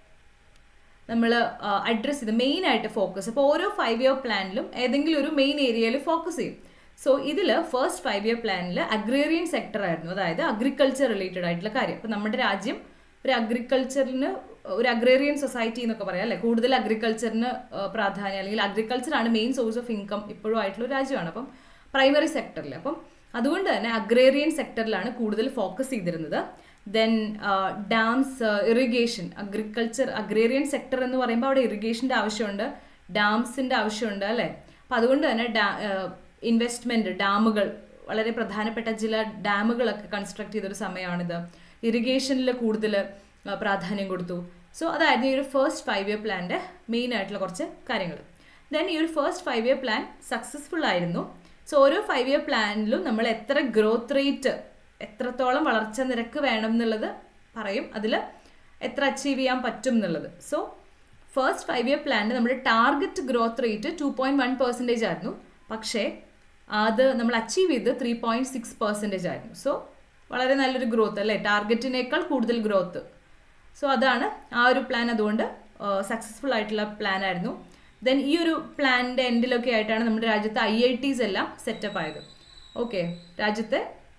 നമ്മൾ അഡ്രസ്സ് ചെയ്ത് മെയിൻ ആയിട്ട് ഫോക്കസ് അപ്പോൾ ഓരോ ഫൈവ് ഇയർ പ്ലാനിലും ഏതെങ്കിലും ഒരു മെയിൻ ഏരിയയിൽ ഫോക്കസ് ചെയ്യും സോ ഇതിൽ ഫസ്റ്റ് ഫൈവ് ഇയർ പ്ലാനിൽ അഗ്രേറിയൻ സെക്ടർ ആയിരുന്നു അതായത് അഗ്രികൾച്ചർ റിലേറ്റഡ് ആയിട്ടുള്ള കാര്യം അപ്പോൾ നമ്മുടെ രാജ്യം ഒരു അഗ്രികൾച്ചറിന് ഒരു അഗ്രേറിയൻ സൊസൈറ്റി എന്നൊക്കെ പറയാം അല്ലേ കൂടുതൽ അഗ്രികൾച്ചറിന് പ്രാധാന്യം അല്ലെങ്കിൽ അഗ്രികൾച്ചർ ആണ് മെയിൻ സോഴ്സ് ഓഫ് ഇൻകം ഇപ്പോഴും ആയിട്ടുള്ള ഒരു രാജ്യമാണ് അപ്പം പ്രൈമറി സെക്ടറിൽ അപ്പം അതുകൊണ്ട് തന്നെ അഗ്രേറിയൻ സെക്ടറിലാണ് കൂടുതൽ ഫോക്കസ് ചെയ്തിരുന്നത് then dams irrigation agriculture agrarian sector എന്ന് പറയുമ്പോൾ അവിടെ ഇറിഗേഷൻ്റെ ആവശ്യമുണ്ട് ഡാംസിൻ്റെ ആവശ്യമുണ്ട് അല്ലേ അപ്പം അതുകൊണ്ട് തന്നെ ഡാ ഇൻവെസ്റ്റ്മെൻറ്റ് ഡാമുകൾ വളരെ പ്രധാനപ്പെട്ട ചില ഡാമുകളൊക്കെ കൺസ്ട്രക്ട് ചെയ്തൊരു സമയമാണിത് ഇറിഗേഷനിൽ കൂടുതൽ പ്രാധാന്യം കൊടുത്തു സോ അതായിരുന്നു ഈ ഒരു ഫസ്റ്റ് ഫൈവ് ഇയർ പ്ലാൻ്റെ മെയിൻ ആയിട്ടുള്ള കുറച്ച് കാര്യങ്ങൾ ദെൻ ഈ ഒരു first five year plan successful ആയിരുന്നു സോ ഓരോ ഫൈവ് ഇയർ പ്ലാനിലും നമ്മൾ എത്ര ഗ്രോത്ത് റേറ്റ് എത്രത്തോളം വളർച്ച നിരക്ക് വേണം എന്നുള്ളത് പറയും അതിൽ എത്ര അച്ചീവ് ചെയ്യാൻ പറ്റും എന്നുള്ളത് സോ ഫസ്റ്റ് ഫൈവ് ഇയർ പ്ലാനിൽ നമ്മുടെ target growth rate two point one percentage ആയിരുന്നു പക്ഷേ അത് നമ്മൾ അച്ചീവ് ചെയ്ത് ത്രീ പോയിൻറ്റ് സിക്സ് പെർസെൻറ്റേജ് ആയിരുന്നു സോ വളരെ നല്ലൊരു ഗ്രോത്ത് അല്ലേ ടാർഗറ്റിനേക്കാൾ കൂടുതൽ ഗ്രോത്ത് സോ അതാണ് ആ ഒരു പ്ലാൻ അതുകൊണ്ട് സക്സസ്ഫുൾ ആയിട്ടുള്ള പ്ലാൻ ആയിരുന്നു ദെൻ ഈ ഒരു പ്ലാനിൻ്റെ എൻഡിലൊക്കെ ആയിട്ടാണ് നമ്മുടെ രാജ്യത്തെ ഐ ഐ ടീസ് എല്ലാം സെറ്റപ്പ് ആയത് ഓക്കെ രാജ്യത്തെ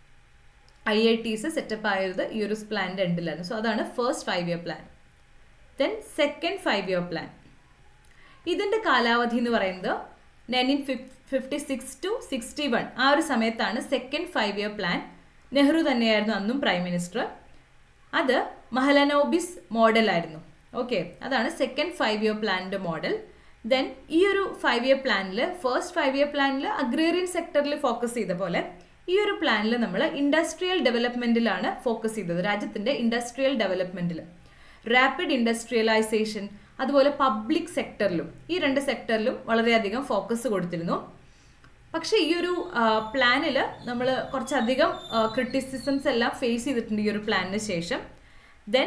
ഐ ഐ ടീസ് സെറ്റപ്പ് ആയത് ഈ ഒരു പ്ലാനിൻ്റെ എൻഡിലായിരുന്നു സോ അതാണ് first five year plan then second five year plan ഇതിൻ്റെ കാലാവധി എന്ന് പറയുന്നത് nineteen fifty six to sixty one ആ ഒരു സമയത്താണ് second five year plan Nehru തന്നെയായിരുന്നു അന്നും പ്രൈം മിനിസ്റ്റർ അത് മഹലനോബിസ് മോഡലായിരുന്നു ഓക്കെ അതാണ് സെക്കൻഡ് ഫൈവ് ഇയർ പ്ലാനിൻ്റെ മോഡൽ ദെൻ ഈ ഒരു ഫൈവ് ഇയർ പ്ലാനിൽ ഫസ്റ്റ് ഫൈവ് ഇയർ പ്ലാനിൽ അഗ്രേറിയൻ സെക്ടറിൽ ഫോക്കസ് ചെയ്ത പോലെ ഈ ഒരു പ്ലാനിൽ നമ്മൾ ഇൻഡസ്ട്രിയൽ ഡെവലപ്മെൻറ്റിലാണ് ഫോക്കസ് ചെയ്തത് രാജ്യത്തിൻ്റെ ഇൻഡസ്ട്രിയൽ ഡെവലപ്മെൻറ്റിൽ റാപ്പിഡ് ഇൻഡസ്ട്രിയലൈസേഷൻ അതുപോലെ പബ്ലിക് സെക്ടറിലും ഈ രണ്ട് സെക്ടറിലും വളരെയധികം ഫോക്കസ് കൊടുത്തിരുന്നു പക്ഷേ ഈ ഒരു പ്ലാനിൽ നമ്മൾ കുറച്ചധികം ക്രിറ്റിസിസംസ് എല്ലാം ഫേസ് ചെയ്തിട്ടുണ്ട് ഈ ഒരു പ്ലാനിന് ശേഷം ദെൻ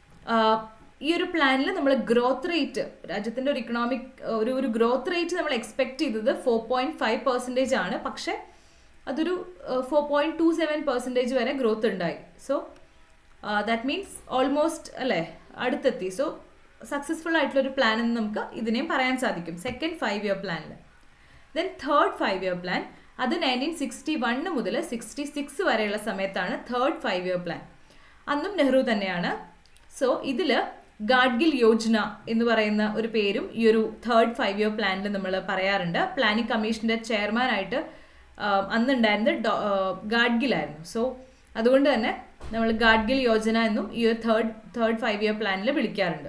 ഈ ഒരു പ്ലാനിൽ നമ്മൾ ഗ്രോത്ത് റേറ്റ് രാജ്യത്തിൻ്റെ ഒരു ഇക്കണോമിക് ഒരു ഒരു ഗ്രോത്ത് റേറ്റ് നമ്മൾ എക്സ്പെക്ട് ചെയ്തത് ഫോർ പോയിൻറ്റ് ഫൈവ് പെർസെൻറ്റേജ് ആണ് പക്ഷേ അതൊരു four point two seven percentage വരെ ഗ്രോത്ത് ഉണ്ടായി സോ ദാറ്റ് മീൻസ് ഓൾമോസ്റ്റ് അല്ലേ അടുത്തെത്തി സോ സക്സസ്ഫുൾ ആയിട്ടുള്ള ഒരു പ്ലാൻ എന്ന് നമുക്ക് ഇതിനെയും പറയാൻ സാധിക്കും സെക്കൻഡ് ഫൈവ് ഇയർ പ്ലാനിൽ then third five year plan അത് നയൻറ്റീൻ സിക്സ്റ്റി വണ്ണ് മുതൽ സിക്സ്റ്റി സിക്സ് വരെയുള്ള സമയത്താണ് തേർഡ് ഫൈവ് ഇയർ പ്ലാൻ അന്നും നെഹ്റു തന്നെയാണ് സോ ഇതിൽ ഗാഡ്ഗിൽ യോജന എന്ന് പറയുന്ന ഒരു പേരും ഈ ഒരു തേർഡ് ഫൈവ് ഇയർ പ്ലാനിൽ നമ്മൾ പറയാറുണ്ട് പ്ലാനിംഗ് കമ്മീഷൻ്റെ ചെയർമാനായിട്ട് അന്നുണ്ടായിരുന്നത് ഗാഡ്ഗിലായിരുന്നു സോ അതുകൊണ്ട് തന്നെ നമ്മൾ ഗാഡ്ഗിൽ യോജന എന്നും ഈ ഒരു തേർഡ് തേർഡ് ഫൈവ് ഇയർ പ്ലാനിൽ വിളിക്കാറുണ്ട്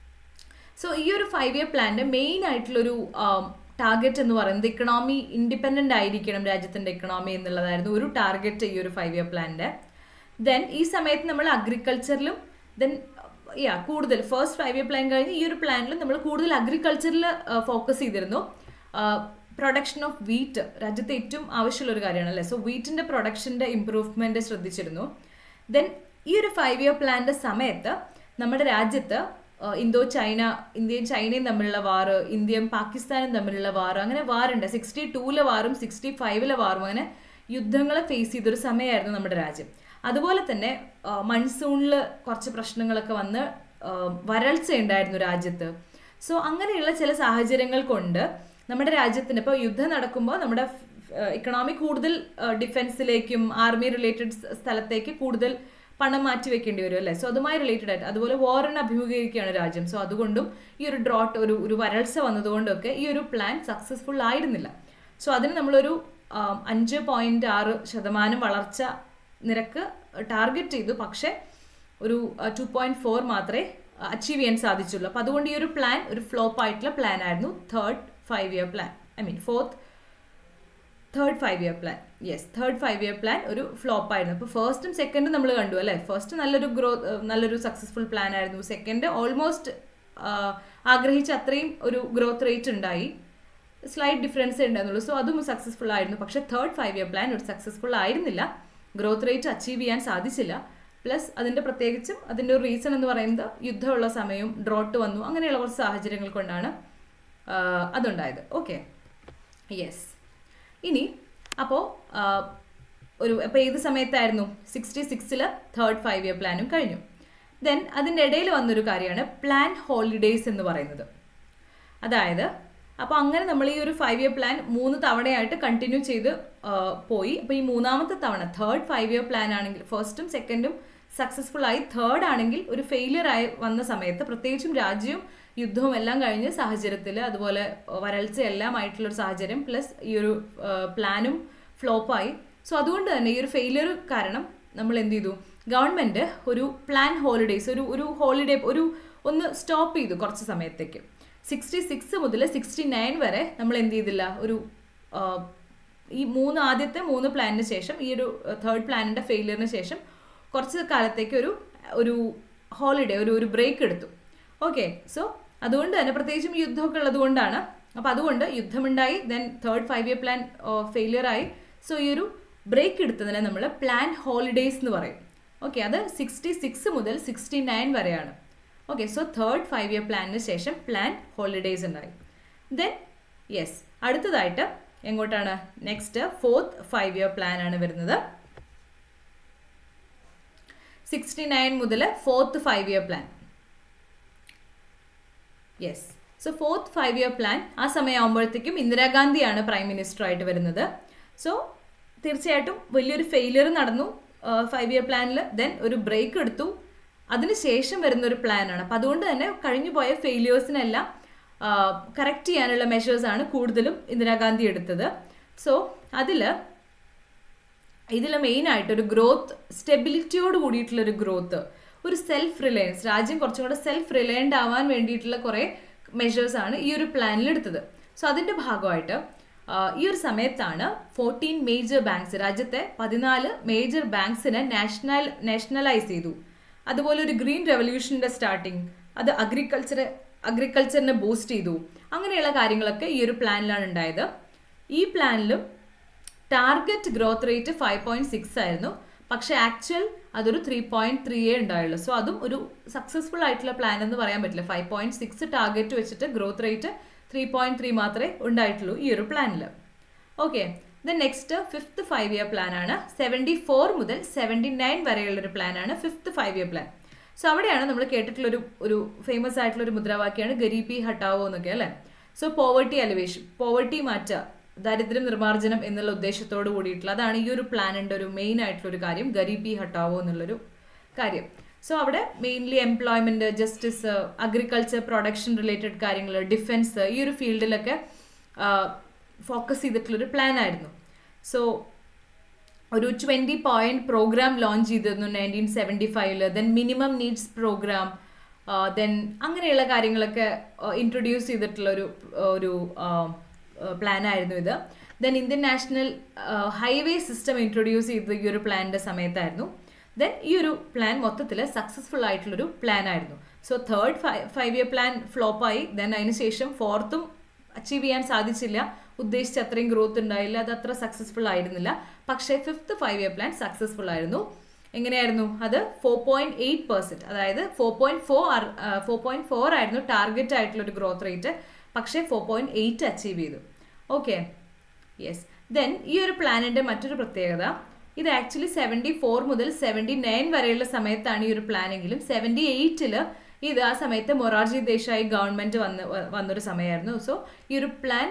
സോ ഈ ഒരു ഫൈവ് ഇയർ പ്ലാനിൻ്റെ മെയിൻ ആയിട്ടുള്ളൊരു ടാർഗറ്റ് എന്ന് പറയുന്നത് ഇക്കണോമി ഇൻഡിപെൻഡൻ്റ് ആയിരിക്കണം രാജ്യത്തിൻ്റെ ഇക്കണോമി എന്നുള്ളതായിരുന്നു ഒരു ടാർഗറ്റ് ഈ ഒരു ഫൈവ് ഇയർ പ്ലാനിൻ്റെ ദെൻ ഈ സമയത്ത് നമ്മൾ അഗ്രികൾച്ചറിലും ദെൻ യാ കൂടുതൽ ഫസ്റ്റ് ഫൈവ് ഇയർ പ്ലാൻ കഴിഞ്ഞ് ഈ ഒരു പ്ലാനിൽ നമ്മൾ കൂടുതൽ അഗ്രികൾച്ചറിൽ ഫോക്കസ് ചെയ്തിരുന്നു പ്രൊഡക്ഷൻ ഓഫ് വീറ്റ് രാജ്യത്തെ ഏറ്റവും ആവശ്യമുള്ള ഒരു കാര്യമാണ് അല്ലേ സോ വീറ്റിൻ്റെ പ്രൊഡക്ഷൻ്റെ ഇമ്പ്രൂവ്മെൻറ്റ് ശ്രദ്ധിച്ചിരുന്നു ദെൻ ഈ ഒരു ഫൈവ് ഇയർ പ്ലാനിൻ്റെ സമയത്ത് നമ്മുടെ രാജ്യത്ത് ഇന്തോ ചൈന ഇന്ത്യയും ചൈനയും തമ്മിലുള്ള വാറ് ഇന്ത്യയും പാകിസ്ഥാനും തമ്മിലുള്ള വാറ് അങ്ങനെ വാറുണ്ട് സിക്സ്റ്റി ടൂവിലെ വാറും സിക്സ്റ്റി ഫൈവിലെ വാറും അങ്ങനെ യുദ്ധങ്ങളെ ഫേസ് ചെയ്തൊരു സമയമായിരുന്നു നമ്മുടെ രാജ്യം അതുപോലെ തന്നെ മൺസൂണിൽ കുറച്ച് പ്രശ്നങ്ങളൊക്കെ വന്ന് വരൾച്ച ഉണ്ടായിരുന്നു രാജ്യത്ത് സോ അങ്ങനെയുള്ള ചില സാഹചര്യങ്ങൾ കൊണ്ട് നമ്മുടെ രാജ്യത്തിന് ഇപ്പോൾ യുദ്ധം നടക്കുമ്പോൾ നമ്മുടെ ഇക്കണോമി കൂടുതൽ ഡിഫൻസിലേക്കും ആർമി റിലേറ്റഡ് സ്ഥലത്തേക്ക് കൂടുതൽ പണം മാറ്റി വെക്കേണ്ടി വരും അല്ലേ സോ അതുമായി റിലേറ്റഡ് ആയിട്ട് അതുപോലെ വാറിന് അഭിമുഖീകരിക്കുകയാണ് രാജ്യം സോ അതുകൊണ്ടും ഈ ഒരു ഡ്രോട്ട് ഒരു ഒരു വരൾച്ച വന്നതുകൊണ്ടൊക്കെ ഈ ഒരു പ്ലാൻ സക്സസ്ഫുൾ ആയിരുന്നില്ല സോ അതിന് നമ്മളൊരു അഞ്ച് പോയിന്റ് ആറ് ശതമാനം വളർച്ച നിരക്ക് ടാർഗറ്റ് ചെയ്തു പക്ഷേ ഒരു ടു പോയിന്റ് ഫോർ മാത്രമേ അച്ചീവ് ചെയ്യാൻ സാധിച്ചുള്ളൂ അപ്പോൾ അതുകൊണ്ട് ഈ ഒരു പ്ലാൻ ഒരു ഫ്ലോപ്പ് ആയിട്ടുള്ള പ്ലാൻ ആയിരുന്നു third five year plan I mean fourth third five year plan yes third five year plan ഒരു ഫ്ലോപ്പ് ആയിരുന്നു അപ്പോൾ ഫസ്റ്റും സെക്കൻഡും നമ്മൾ കണ്ടു അല്ലേ ഫസ്റ്റ് നല്ലൊരു ഗ്രോ നല്ലൊരു സക്സസ്ഫുൾ പ്ലാൻ ആയിരുന്നു സെക്കൻഡ് ഓൾമോസ്റ്റ് ആഗ്രഹിച്ച അത്രയും ഒരു ഗ്രോത്ത് റേറ്റ് ഉണ്ടായി സ്ലൈറ്റ് ഡിഫറൻസേ ഉണ്ടായിരുന്നുള്ളൂ സോ അതും സക്സസ്ഫുൾ ആയിരുന്നു പക്ഷേ തേർഡ് ഫൈവ് ഇയർ പ്ലാൻ ഒരു സക്സസ്ഫുൾ ആയിരുന്നില്ല ഗ്രോത്ത് റേറ്റ് അച്ചീവ് ചെയ്യാൻ സാധിച്ചില്ല പ്ലസ് അതിൻ്റെ പ്രത്യേകിച്ചും അതിൻ്റെ ഒരു റീസൺ എന്ന് പറയുന്നത് യുദ്ധമുള്ള സമയവും ഡ്രോട്ട് വന്നു അങ്ങനെയുള്ള കുറച്ച് സാഹചര്യങ്ങൾ കൊണ്ടാണ് അതുണ്ടായത് ഓക്കെ യെസ് ഇനി അപ്പോൾ ഒരു അപ്പോൾ ഏത് സമയത്തായിരുന്നു സിക്സ്റ്റി സിക്സിൽ തേർഡ് ഫൈവ് ഇയർ പ്ലാനും കഴിഞ്ഞു ദെൻ അതിൻ്റെ ഇടയിൽ വന്നൊരു കാര്യമാണ് പ്ലാൻ ഹോളിഡേയ്സ് എന്ന് പറയുന്നത് അതായത് അപ്പോൾ അങ്ങനെ നമ്മൾ ഈ ഒരു ഫൈവ് ഇയർ പ്ലാൻ മൂന്ന് തവണയായിട്ട് കണ്ടിന്യൂ ചെയ്ത് പോയി അപ്പോൾ ഈ മൂന്നാമത്തെ തവണ തേർഡ് ഫൈവ് ഇയർ പ്ലാൻ ആണെങ്കിൽ ഫസ്റ്റും സെക്കൻഡും സക്സസ്ഫുൾ ആയി തേർഡ് ആണെങ്കിൽ ഒരു ഫെയിലിയർ ആയി വന്ന സമയത്ത് പ്രത്യേകിച്ചും രാജ്യവും യുദ്ധവും എല്ലാം കഴിഞ്ഞ സാഹചര്യത്തിൽ അതുപോലെ വരൾച്ച എല്ലാം ആയിട്ടുള്ള ഒരു സാഹചര്യം പ്ലസ് ഈ ഒരു പ്ലാനും ഫ്ലോപ്പായി സോ അതുകൊണ്ട് തന്നെ ഈ ഒരു ഫെയിലിയർ കാരണം നമ്മൾ എന്ത് ചെയ്തു ഗവൺമെൻറ് ഒരു പ്ലാൻ ഹോളിഡേയ്സ് ഒരു ഒരു ഹോളിഡേ ഒരു ഒന്ന് സ്റ്റോപ്പ് ചെയ്തു കുറച്ച് സമയത്തേക്ക് സിക്സ്റ്റി സിക്സ് മുതൽ സിക്സ്റ്റി നയൻ വരെ നമ്മൾ എന്ത് ചെയ്തില്ല ഒരു ഈ മൂന്ന് ആദ്യത്തെ മൂന്ന് പ്ലാനിന് ശേഷം ഈ ഒരു തേർഡ് പ്ലാനിൻ്റെ ഫെയിലിയറിന് ശേഷം കുറച്ച് കാലത്തേക്ക് ഒരു ഒരു ഹോളിഡേ ഒരു ഒരു ബ്രേക്ക് എടുത്തു ഓക്കെ സോ അതുകൊണ്ട് തന്നെ പ്രത്യേകിച്ചും യുദ്ധമൊക്കെ ഉള്ളത് കൊണ്ടാണ് അപ്പോൾ അതുകൊണ്ട് യുദ്ധമുണ്ടായി then third five year plan failure ആയി സോ ഈ ഒരു ബ്രേക്ക് എടുത്തതിനെ നമ്മൾ പ്ലാൻ ഹോളിഡേയ്സ് എന്ന് പറയും ഓക്കെ അത് സിക്സ്റ്റി സിക്സ് മുതൽ സിക്സ്റ്റി നയൻ വരെയാണ് okay so third five year പ്ലാനിന് ശേഷം പ്ലാൻ ഹോളിഡേയ്സ് ഉണ്ടായി ദെൻ യെസ് അടുത്തതായിട്ട് എങ്ങോട്ടാണ് next fourth five year plan ആണ് വരുന്നത് സിക്സ്റ്റി നയൻ മുതൽ fourth five year plan yes so fourth five year plan ആ സമയമാകുമ്പോഴത്തേക്കും ഇന്ദിരാഗാന്ധിയാണ് പ്രൈം മിനിസ്റ്റർ ആയിട്ട് വരുന്നത് സോ തീർച്ചയായിട്ടും വലിയൊരു ഫെയിലിയർ നടന്നു ഫൈവ് ഇയർ പ്ലാനിൽ ദെൻ ഒരു ബ്രേക്ക് എടുത്തു അതിനുശേഷം വരുന്ന ഒരു പ്ലാനാണ് അപ്പം അതുകൊണ്ട് തന്നെ കഴിഞ്ഞു പോയ ഫെയിലിയേഴ്സിനെല്ലാം കറക്റ്റ് ചെയ്യാനുള്ള മെഷേഴ്സാണ് കൂടുതലും ഇന്ദിരാഗാന്ധി എടുത്തത് സോ അതിൽ ഇതിൽ മെയിനായിട്ട് ഒരു ഗ്രോത്ത് സ്റ്റെബിലിറ്റിയോട് കൂടിയിട്ടുള്ളൊരു ഗ്രോത്ത് ഒരു സെൽഫ് റിലയൻസ് രാജ്യം കുറച്ചും കൂടെ സെൽഫ് റിലയൻഡ് ആവാൻ വേണ്ടിയിട്ടുള്ള കുറേ മെഷേഴ്സാണ് ഈ ഒരു പ്ലാനിൽ എടുത്തത് സോ അതിൻ്റെ ഭാഗമായിട്ട് ഈ ഒരു സമയത്താണ് ഫോർട്ടീൻ മേജർ ബാങ്ക്സ് രാജ്യത്തെ പതിനാല് മേജർ ബാങ്ക്സിനെ നാഷണൽ നാഷണലൈസ് ചെയ്തു അതുപോലെ ഒരു ഗ്രീൻ റെവല്യൂഷൻ്റെ സ്റ്റാർട്ടിങ് അത് അഗ്രികൾച്ചർ അഗ്രികൾച്ചറിനെ ബൂസ്റ്റ് ചെയ്തു അങ്ങനെയുള്ള കാര്യങ്ങളൊക്കെ ഈ ഒരു പ്ലാനിലാണ് ഉണ്ടായത് ഈ പ്ലാനിലും target growth rate five point six ആയിരുന്നു പക്ഷെ ആക്ച്വൽ അതൊരു ത്രീ പോയിന്റ് ത്രീ എ ഉണ്ടായുള്ളൂ സോ അതും ഒരു സക്സസ്ഫുൾ ആയിട്ടുള്ള പ്ലാൻ എന്ന് പറയാൻ പറ്റില്ല ഫൈവ് പോയിന്റ് സിക്സ് ടാർഗറ്റ് വെച്ചിട്ട് growth rate three point three മാത്രമേ ഉണ്ടായിട്ടുള്ളൂ ഈ ഒരു പ്ലാനിൽ okay then next fifth five year plan ആണ് സെവൻറ്റി ഫോർ മുതൽ സെവൻറ്റി നയൻ വരെയുള്ള ഒരു പ്ലാൻ ആണ് fifth five year plan so അവിടെയാണ് നമ്മൾ കേട്ടിട്ടുള്ള ഒരു ഒരു ഫേമസ് ആയിട്ടുള്ള ഒരു മുദ്രാവാക്യമാണ് ഗരീബി ഹട്ടാവോ എന്നൊക്കെ അല്ലേ സോ പോവർട്ടി അലിവേഷൻ പോവർട്ടി മാറ്റുക ദാരിദ്ര്യം നിർമ്മാർജ്ജനം എന്നുള്ള ഉദ്ദേശത്തോട് കൂടിയിട്ടുള്ള അതാണ് ഈ ഒരു പ്ലാനിൻ്റെ ഒരു മെയിൻ ആയിട്ടുള്ള ഒരു കാര്യം ഗരീബി ഹട്ടാവോ എന്നുള്ളൊരു കാര്യം സോ അവിടെ mainly employment justice agriculture production related കാര്യങ്ങൾ ഡിഫൻസ് ഈ ഒരു ഫീൽഡിലൊക്കെ ഫോക്കസ് ചെയ്തിട്ടുള്ളൊരു പ്ലാൻ ആയിരുന്നു സോ ഒരു ട്വൻറ്റി പോയിന്റ് പ്രോഗ്രാം ലോഞ്ച് ചെയ്തിരുന്നു നയൻറ്റീൻ സെവൻറ്റി ഫൈവില് then minimum needs programme then അങ്ങനെയുള്ള കാര്യങ്ങളൊക്കെ ഇൻട്രൊഡ്യൂസ് ചെയ്തിട്ടുള്ള ഒരു ഒരു പ്ലാൻ ആയിരുന്നു ഇത് then Indian national highway system introduce ചെയ്തത് ഈ ഒരു പ്ലാനിൻ്റെ സമയത്തായിരുന്നു ദെൻ ഈ ഒരു പ്ലാൻ മൊത്തത്തിൽ സക്സസ്ഫുൾ ആയിട്ടുള്ളൊരു പ്ലാൻ ആയിരുന്നു so third five year plan ഫ്ലോപ്പായി ദെൻ അതിന് ശേഷം ഫോർത്തും അച്ചീവ് ചെയ്യാൻ സാധിച്ചില്ല ഉദ്ദേശിച്ച അത്രയും ഗ്രോത്ത് ഉണ്ടായില്ല അത് അത്ര സക്സസ്ഫുൾ ആയിരുന്നില്ല പക്ഷേ fifth five year plan successful ആയിരുന്നു എങ്ങനെയായിരുന്നു അത് ഫോർ പോയിന്റ് എയ്റ്റ് പെർസെന്റ് അതായത് four point four four point four ആയിരുന്നു ടാർഗറ്റ് ആയിട്ടുള്ള ഒരു ഗ്രോത്ത് റേറ്റ് പക്ഷേ ഫോർ പോയിന്റ് എയ്റ്റ് അച്ചീവ് ചെയ്തു ഓക്കെ യെസ് ദെൻ ഈ ഒരു പ്ലാനിന്റെ മറ്റൊരു പ്രത്യേകത ഇത് ആക്ച്വലി സെവൻറ്റി ഫോർ മുതൽ സെവൻറ്റി നയൻ വരെയുള്ള സമയത്താണ് ഈ ഒരു പ്ലാനെങ്കിലും സെവൻറ്റി എയ്റ്റില് ഇത് ആ സമയത്ത് മൊറാർജി ദേശായി ഗവൺമെന്റ് വന്ന് വന്നൊരു സമയമായിരുന്നു സോ ഈ ഒരു പ്ലാൻ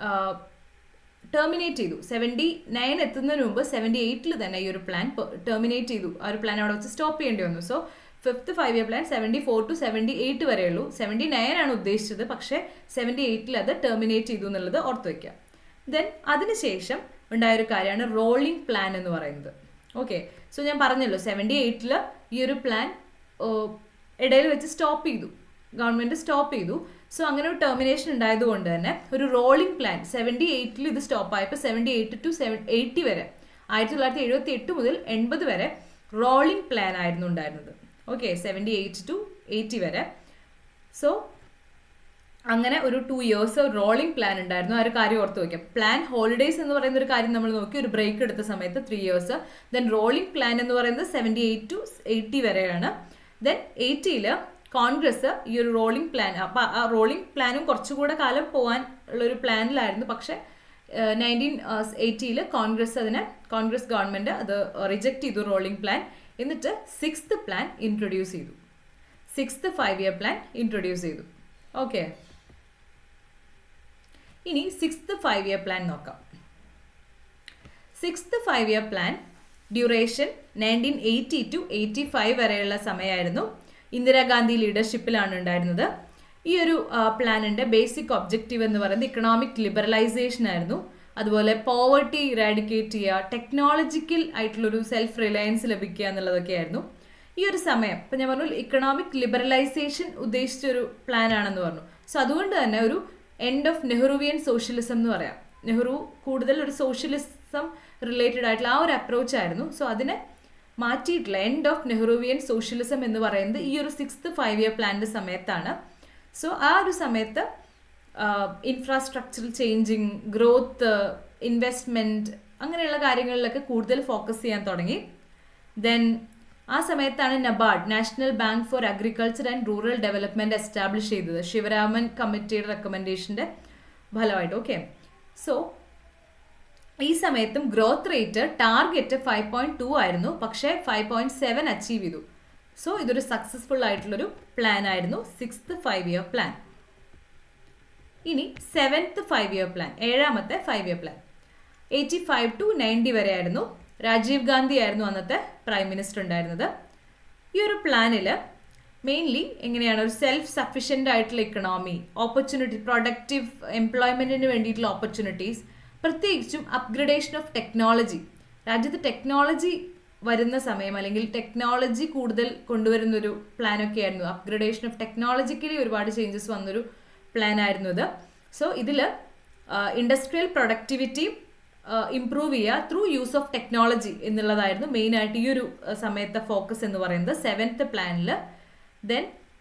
ടെർമിനേറ്റ് ചെയ്തു സെവൻറ്റി നയൻ എത്തുന്നതിന് മുമ്പ് സെവൻറ്റി എയ്റ്റിൽ തന്നെ ഈ ഒരു പ്ലാൻ ടെർമിനേറ്റ് ചെയ്തു ആ ഒരു പ്ലാൻ അവിടെ വെച്ച് സ്റ്റോപ്പ് ചെയ്യേണ്ടി വന്നു so fifth five year plan seventy four to seventy eight വരെയുള്ളൂ സെവൻറ്റി നയൻ ആണ് ഉദ്ദേശിച്ചത് പക്ഷേ സെവൻറ്റി എയ്റ്റിൽ അത് ടെർമിനേറ്റ് ചെയ്തു എന്നുള്ളത് ഓർത്ത് വയ്ക്കുക ദെൻ അതിനുശേഷം ഉണ്ടായൊരു കാര്യമാണ് റോളിംഗ് പ്ലാൻ എന്ന് പറയുന്നത് ഓക്കെ സോ ഞാൻ പറഞ്ഞല്ലോ സെവൻറ്റി എയ്റ്റിൽ ഈ ഒരു പ്ലാൻ ഇടയിൽ വെച്ച് സ്റ്റോപ്പ് ചെയ്തു ഗവൺമെൻറ് സ്റ്റോപ്പ് ചെയ്തു സോ അങ്ങനെ ഒരു ടെർമിനേഷൻ ഉണ്ടായതുകൊണ്ട് തന്നെ ഒരു റോളിംഗ് പ്ലാൻ സെവൻറ്റി എയ്റ്റിൽ ഇത് സ്റ്റോപ്പ് ആയപ്പോൾ seventy eight to seven eighty വരെ ആയിരത്തി തൊള്ളായിരത്തി എഴുപത്തി എട്ട് മുതൽ എൺപത് വരെ റോളിംഗ് പ്ലാൻ ആയിരുന്നു ഉണ്ടായിരുന്നത് okay seventy eight to eighty വരെ സോ അങ്ങനെ ഒരു ടു ഇയേഴ്സ് റോളിംഗ് പ്ലാൻ ഉണ്ടായിരുന്നു ആ ഒരു കാര്യം ഓർത്ത് വയ്ക്കാം പ്ലാൻ ഹോളിഡേയ്സ് എന്ന് പറയുന്ന ഒരു കാര്യം നമ്മൾ നോക്കി ഒരു ബ്രേക്ക് എടുത്ത സമയത്ത് three years then rolling plan എന്ന് പറയുന്നത് സെവൻറ്റി എയ്റ്റ് ടു എയ്റ്റി വരെയാണ് ദെൻ എയ്റ്റിയിൽ കോൺഗ്രസ് ഈ ഒരു റോളിംഗ് പ്ലാൻ അപ്പം ആ റോളിംഗ് പ്ലാനും കുറച്ചുകൂടെ കാലം പോകാൻ ഉള്ളൊരു പ്ലാനിലായിരുന്നു പക്ഷേ നയൻറ്റീൻ എയ്റ്റിയിൽ കോൺഗ്രസ് അതിനെ കോൺഗ്രസ് ഗവൺമെൻറ് അത് റിജക്റ്റ് ചെയ്തു റോളിംഗ് പ്ലാൻ എന്നിട്ട് സിക്സ്ത് പ്ലാൻ ഇൻട്രൊഡ്യൂസ് ചെയ്തു sixth five year plan introduce ചെയ്തു ഓക്കെ ഇനി സിക്സ്ത് ഫൈവ് ഇയർ പ്ലാൻ നോക്കാം sixth five year plan duration nineteen eighty to eighty five വരെയുള്ള സമയമായിരുന്നു ഇന്ദിരാഗാന്ധി ലീഡർഷിപ്പിലാണ് ഉണ്ടായിരുന്നത് ഈ ഒരു പ്ലാനിൻ്റെ ബേസിക് ഒബ്ജക്റ്റീവ് എന്ന് പറയുന്നത് ഇക്കണോമിക് ലിബറലൈസേഷൻ ആയിരുന്നു അതുപോലെ പോവർട്ടി ഇറാഡിക്കേറ്റ് ചെയ്യുക ടെക്നോളജിക്കൽ ആയിട്ടുള്ളൊരു സെൽഫ് റിലയൻസ് ലഭിക്കുക എന്നുള്ളതൊക്കെ ആയിരുന്നു ഈ ഒരു സമയം ഇപ്പം ഞാൻ പറഞ്ഞു ഇക്കണോമിക് ലിബറലൈസേഷൻ ഉദ്ദേശിച്ച ഒരു പ്ലാൻ ആണെന്ന് പറഞ്ഞു സോ അതുകൊണ്ട് തന്നെ ഒരു എൻഡ് ഓഫ് നെഹ്റുവിയൻ സോഷ്യലിസം എന്ന് പറയാം നെഹ്റു കൂടുതൽ ഒരു സോഷ്യലിസം റിലേറ്റഡ് ആയിട്ടുള്ള ആ ഒരു അപ്രോച്ച് ആയിരുന്നു സോ അതിനെ മാറ്റിയിട്ടില്ല എൻഡ് ഓഫ് നെഹ്റുവിയൻ സോഷ്യലിസം എന്ന് പറയുന്നത് ഈ ഒരു സിക്സ്ത് ഫൈവ് ഇയർ പ്ലാനിൻ്റെ സമയത്താണ് സോ ആ ഒരു സമയത്ത് ഇൻഫ്രാസ്ട്രക്ചറൽ ചേഞ്ചിങ് ഗ്രോത്ത് ഇൻവെസ്റ്റ്മെൻറ്റ് അങ്ങനെയുള്ള കാര്യങ്ങളിലൊക്കെ കൂടുതൽ ഫോക്കസ് ചെയ്യാൻ തുടങ്ങി ദെൻ ആ സമയത്താണ് NABARD national bank for agriculture and rural development establish ചെയ്തത് ശിവരാമൻ കമ്മിറ്റിയുടെ റെക്കമെൻഡേഷൻ്റെ ഫലമായിട്ട് ഓക്കെ സോ ഈ സമയത്തും growth rate target five point two ആയിരുന്നു പക്ഷേ ഫൈവ് പോയിന്റ് സെവൻ അച്ചീവ് ചെയ്തു സോ ഇതൊരു സക്സസ്ഫുൾ ആയിട്ടുള്ളൊരു പ്ലാൻ ആയിരുന്നു സിക്സ്ത് ഫൈവ് ഇയർ പ്ലാൻ ഇനി സെവൻത്ത് ഫൈവ് ഇയർ പ്ലാൻ ഏഴാമത്തെ five year plan eighty five to ninety വരെ ആയിരുന്നു രാജീവ് ഗാന്ധി ആയിരുന്നു അന്നത്തെ പ്രൈം മിനിസ്റ്റർ ഉണ്ടായിരുന്നത് ഈ ഒരു പ്ലാനിൽ മെയിൻലി എങ്ങനെയാണ് ഒരു സെൽഫ് സഫീഷ്യൻ്റ് ആയിട്ടുള്ള ഇക്കണോമി ഓപ്പർച്യൂണിറ്റി പ്രൊഡക്റ്റീവ് എംപ്ലോയ്മെൻറ്റിന് വേണ്ടിയിട്ടുള്ള ഓപ്പർച്യൂണിറ്റീസ് പ്രത്യേകിച്ചും അപ്ഗ്രഡേഷൻ ഓഫ് ടെക്നോളജി രാജ്യത്ത് ടെക്നോളജി വരുന്ന സമയം അല്ലെങ്കിൽ ടെക്നോളജി കൂടുതൽ കൊണ്ടുവരുന്ന ഒരു പ്ലാനൊക്കെ ആയിരുന്നു അപ്ഗ്രഡേഷൻ ഓഫ് ടെക്നോളജിക്കലി ഒരുപാട് ചേഞ്ചസ് വന്നൊരു പ്ലാൻ ആയിരുന്നു ഇത് സോ ഇതിൽ ഇൻഡസ്ട്രിയൽ പ്രൊഡക്ടിവിറ്റി ഇംപ്രൂവ് ചെയ്യുക ത്രൂ യൂസ് ഓഫ് ടെക്നോളജി എന്നുള്ളതായിരുന്നു മെയിനായിട്ട് ഈ ഒരു സമയത്തെ ഫോക്കസ് എന്ന് പറയുന്നത് സെവൻത്ത് പ്ലാനിൽ then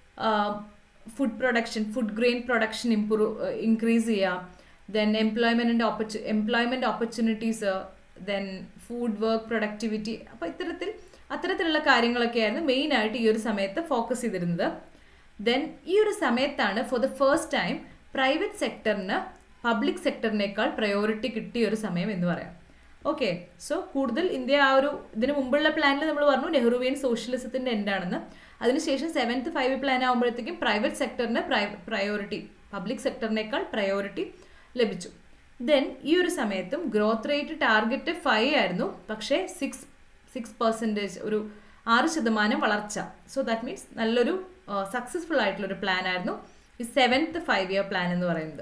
food production food grain production improve increase ചെയ്യുക ദെൻ എംപ്ലോയ്മെൻറ്റിൻ്റെ opportu employment opportunities then food work productivity അപ്പോൾ ഇത്തരത്തിൽ അത്തരത്തിലുള്ള കാര്യങ്ങളൊക്കെയായിരുന്നു മെയിനായിട്ട് ഈ ഒരു സമയത്ത് ഫോക്കസ് ചെയ്തിരുന്നത് ദെൻ ഈ ഒരു സമയത്താണ് for the first time private സെക്ടറിന് പബ്ലിക് സെക്ടറിനേക്കാൾ പ്രയോറിറ്റി കിട്ടിയ ഒരു സമയം എന്ന് പറയാം ഓക്കെ സോ കൂടുതൽ ഇന്ത്യ ആ ഒരു ഇതിന് മുമ്പുള്ള പ്ലാനിൽ നമ്മൾ പറഞ്ഞു നെഹ്റുവിയൻ സോഷ്യലിസത്തിന്റെ എൻഡാണെന്ന് അതിനുശേഷം സെവൻത്ത് ഫൈവ് പ്ലാൻ ആകുമ്പോഴത്തേക്കും പ്രൈവറ്റ് സെക്ടറിന് പ്രയോറിറ്റി പബ്ലിക് സെക്ടറിനേക്കാൾ പ്രയോറിറ്റി ലഭിച്ചു ദെൻ ഈ ഒരു സമയത്തും ഗ്രോത്ത് റേറ്റ് ടാർഗറ്റ് ഫൈവ് ആയിരുന്നു പക്ഷേ സിക്സ് സിക്സ് പെർസെൻറ്റേജ് ഒരു ആറ് ശതമാനം വളർച്ച സോ ദാറ്റ് മീൻസ് നല്ലൊരു സക്സസ്ഫുൾ ആയിട്ടുള്ളൊരു പ്ലാൻ ആയിരുന്നു ഈ സെവൻത്ത് ഫൈവ് ഇയർ പ്ലാൻ എന്ന് പറയുന്നത്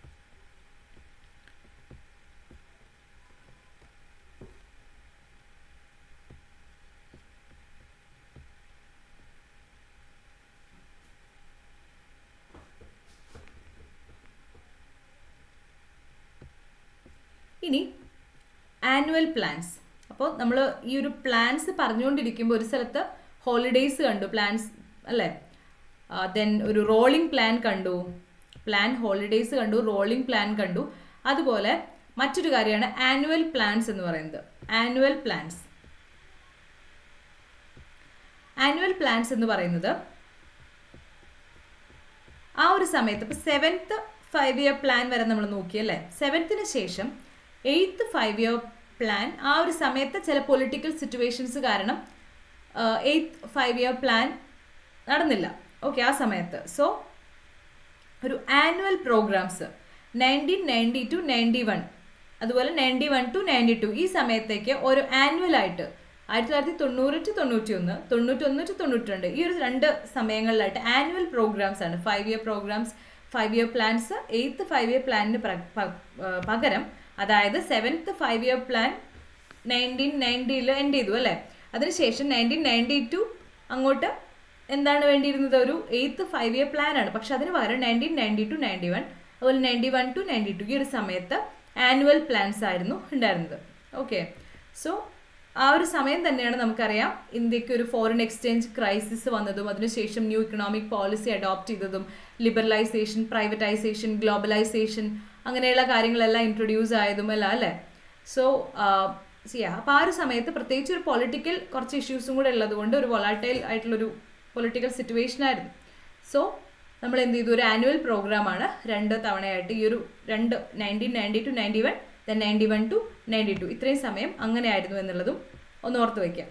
ഇനി ആനുവൽ പ്ലാൻസ് അപ്പോൾ നമ്മൾ ഈ ഒരു പ്ലാൻസ് പറഞ്ഞുകൊണ്ടിരിക്കുമ്പോൾ ഒരു സ്ഥലത്ത് ഹോളിഡേയ്സ് കണ്ടു പ്ലാൻസ് അല്ലേ ദെൻ ഒരു റോളിംഗ് പ്ലാൻ കണ്ടു പ്ലാൻ ഹോളിഡേയ്സ് കണ്ടു റോളിംഗ് പ്ലാൻ കണ്ടു അതുപോലെ മറ്റൊരു കാര്യമാണ് ആനുവൽ പ്ലാൻസ് എന്ന് പറയുന്നത് ആനുവൽ പ്ലാൻസ് ആനുവൽ പ്ലാൻസ് എന്ന് പറയുന്നത് ആ ഒരു സമയത്ത് ഇപ്പോൾ സെവൻത്ത് ഫൈവ് ഇയർ പ്ലാൻ വരെ നമ്മൾ നോക്കിയല്ലേ സെവൻത്തിന് ശേഷം എയ്ത്ത് ഫൈവ് ഇയർ പ്ലാൻ ആ ഒരു സമയത്ത് ചില പൊളിറ്റിക്കൽ സിറ്റുവേഷൻസ് കാരണം എയ്ത്ത് ഫൈവ് ഇയർ പ്ലാൻ നടന്നില്ല ഓക്കെ ആ സമയത്ത് സോ ഒരു annual programmes nineteen ninety to ninety one അതുപോലെ ninety one to ninety two ഈ സമയത്തേക്ക് ഒരു ആനുവൽ ആയിട്ട് ആയിരത്തി തൊള്ളായിരത്തി തൊണ്ണൂറ് ടു തൊണ്ണൂറ്റി ഒന്ന് തൊണ്ണൂറ്റൊന്ന് ടു തൊണ്ണൂറ്റി രണ്ട് ഈ ഒരു രണ്ട് സമയങ്ങളിലായിട്ട് ആനുവൽ പ്രോഗ്രാംസ് ആണ് five year programmes five year plans eighth five year പ്ലാനിന് പകരം അതായത് seventh five year plan nineteen നയൻറ്റിയിൽ എൻഡ് ചെയ്തു അല്ലേ അതിനുശേഷം നയൻറ്റീൻ നയൻറ്റി ടു അങ്ങോട്ട് എന്താണ് വേണ്ടിയിരുന്നത് ഒരു എയ്ത്ത് ഫൈവ് ഇയർ പ്ലാൻ ആണ് പക്ഷെ അതിന് പകരം nineteen ninety to ninety one അതുപോലെ ninety one to ninety two ഈ ഒരു സമയത്ത് ആനുവൽ പ്ലാൻസ് ആയിരുന്നു ഉണ്ടായിരുന്നത് ഓക്കെ സോ ആ ഒരു സമയം തന്നെയാണ് നമുക്കറിയാം ഇന്ത്യക്ക് ഒരു ഫോറിൻ എക്സ്ചേഞ്ച് ക്രൈസിസ് വന്നതും അതിനുശേഷം ന്യൂ ഇക്കണോമിക് പോളിസി അഡോപ്റ്റ് ചെയ്തതും ലിബറലൈസേഷൻ പ്രൈവറ്റൈസേഷൻ ഗ്ലോബലൈസേഷൻ അങ്ങനെയുള്ള കാര്യങ്ങളെല്ലാം ഇൻട്രൊഡ്യൂസ് ആയതും എല്ലാം അല്ലേ സോ ചെയ്യാം അപ്പോൾ ആ ഒരു സമയത്ത് പ്രത്യേകിച്ച് ഒരു പൊളിറ്റിക്കൽ കുറച്ച് ഇഷ്യൂസും കൂടെ ഉള്ളതുകൊണ്ട് ഒരു വൊളാറ്റൈൽ ആയിട്ടുള്ളൊരു പൊളിറ്റിക്കൽ സിറ്റുവേഷൻ ആയിരുന്നു സോ നമ്മൾ എന്ത് ചെയ്തു ഒരു ആനുവൽ പ്രോഗ്രാമാണ് രണ്ട് തവണയായിട്ട് ഈ ഒരു രണ്ട് nineteen ninety to ninety one then ninety one to ninety two ഇത്രയും സമയം അങ്ങനെയായിരുന്നു എന്നുള്ളതും ഒന്ന് ഓർത്ത് വയ്ക്കാം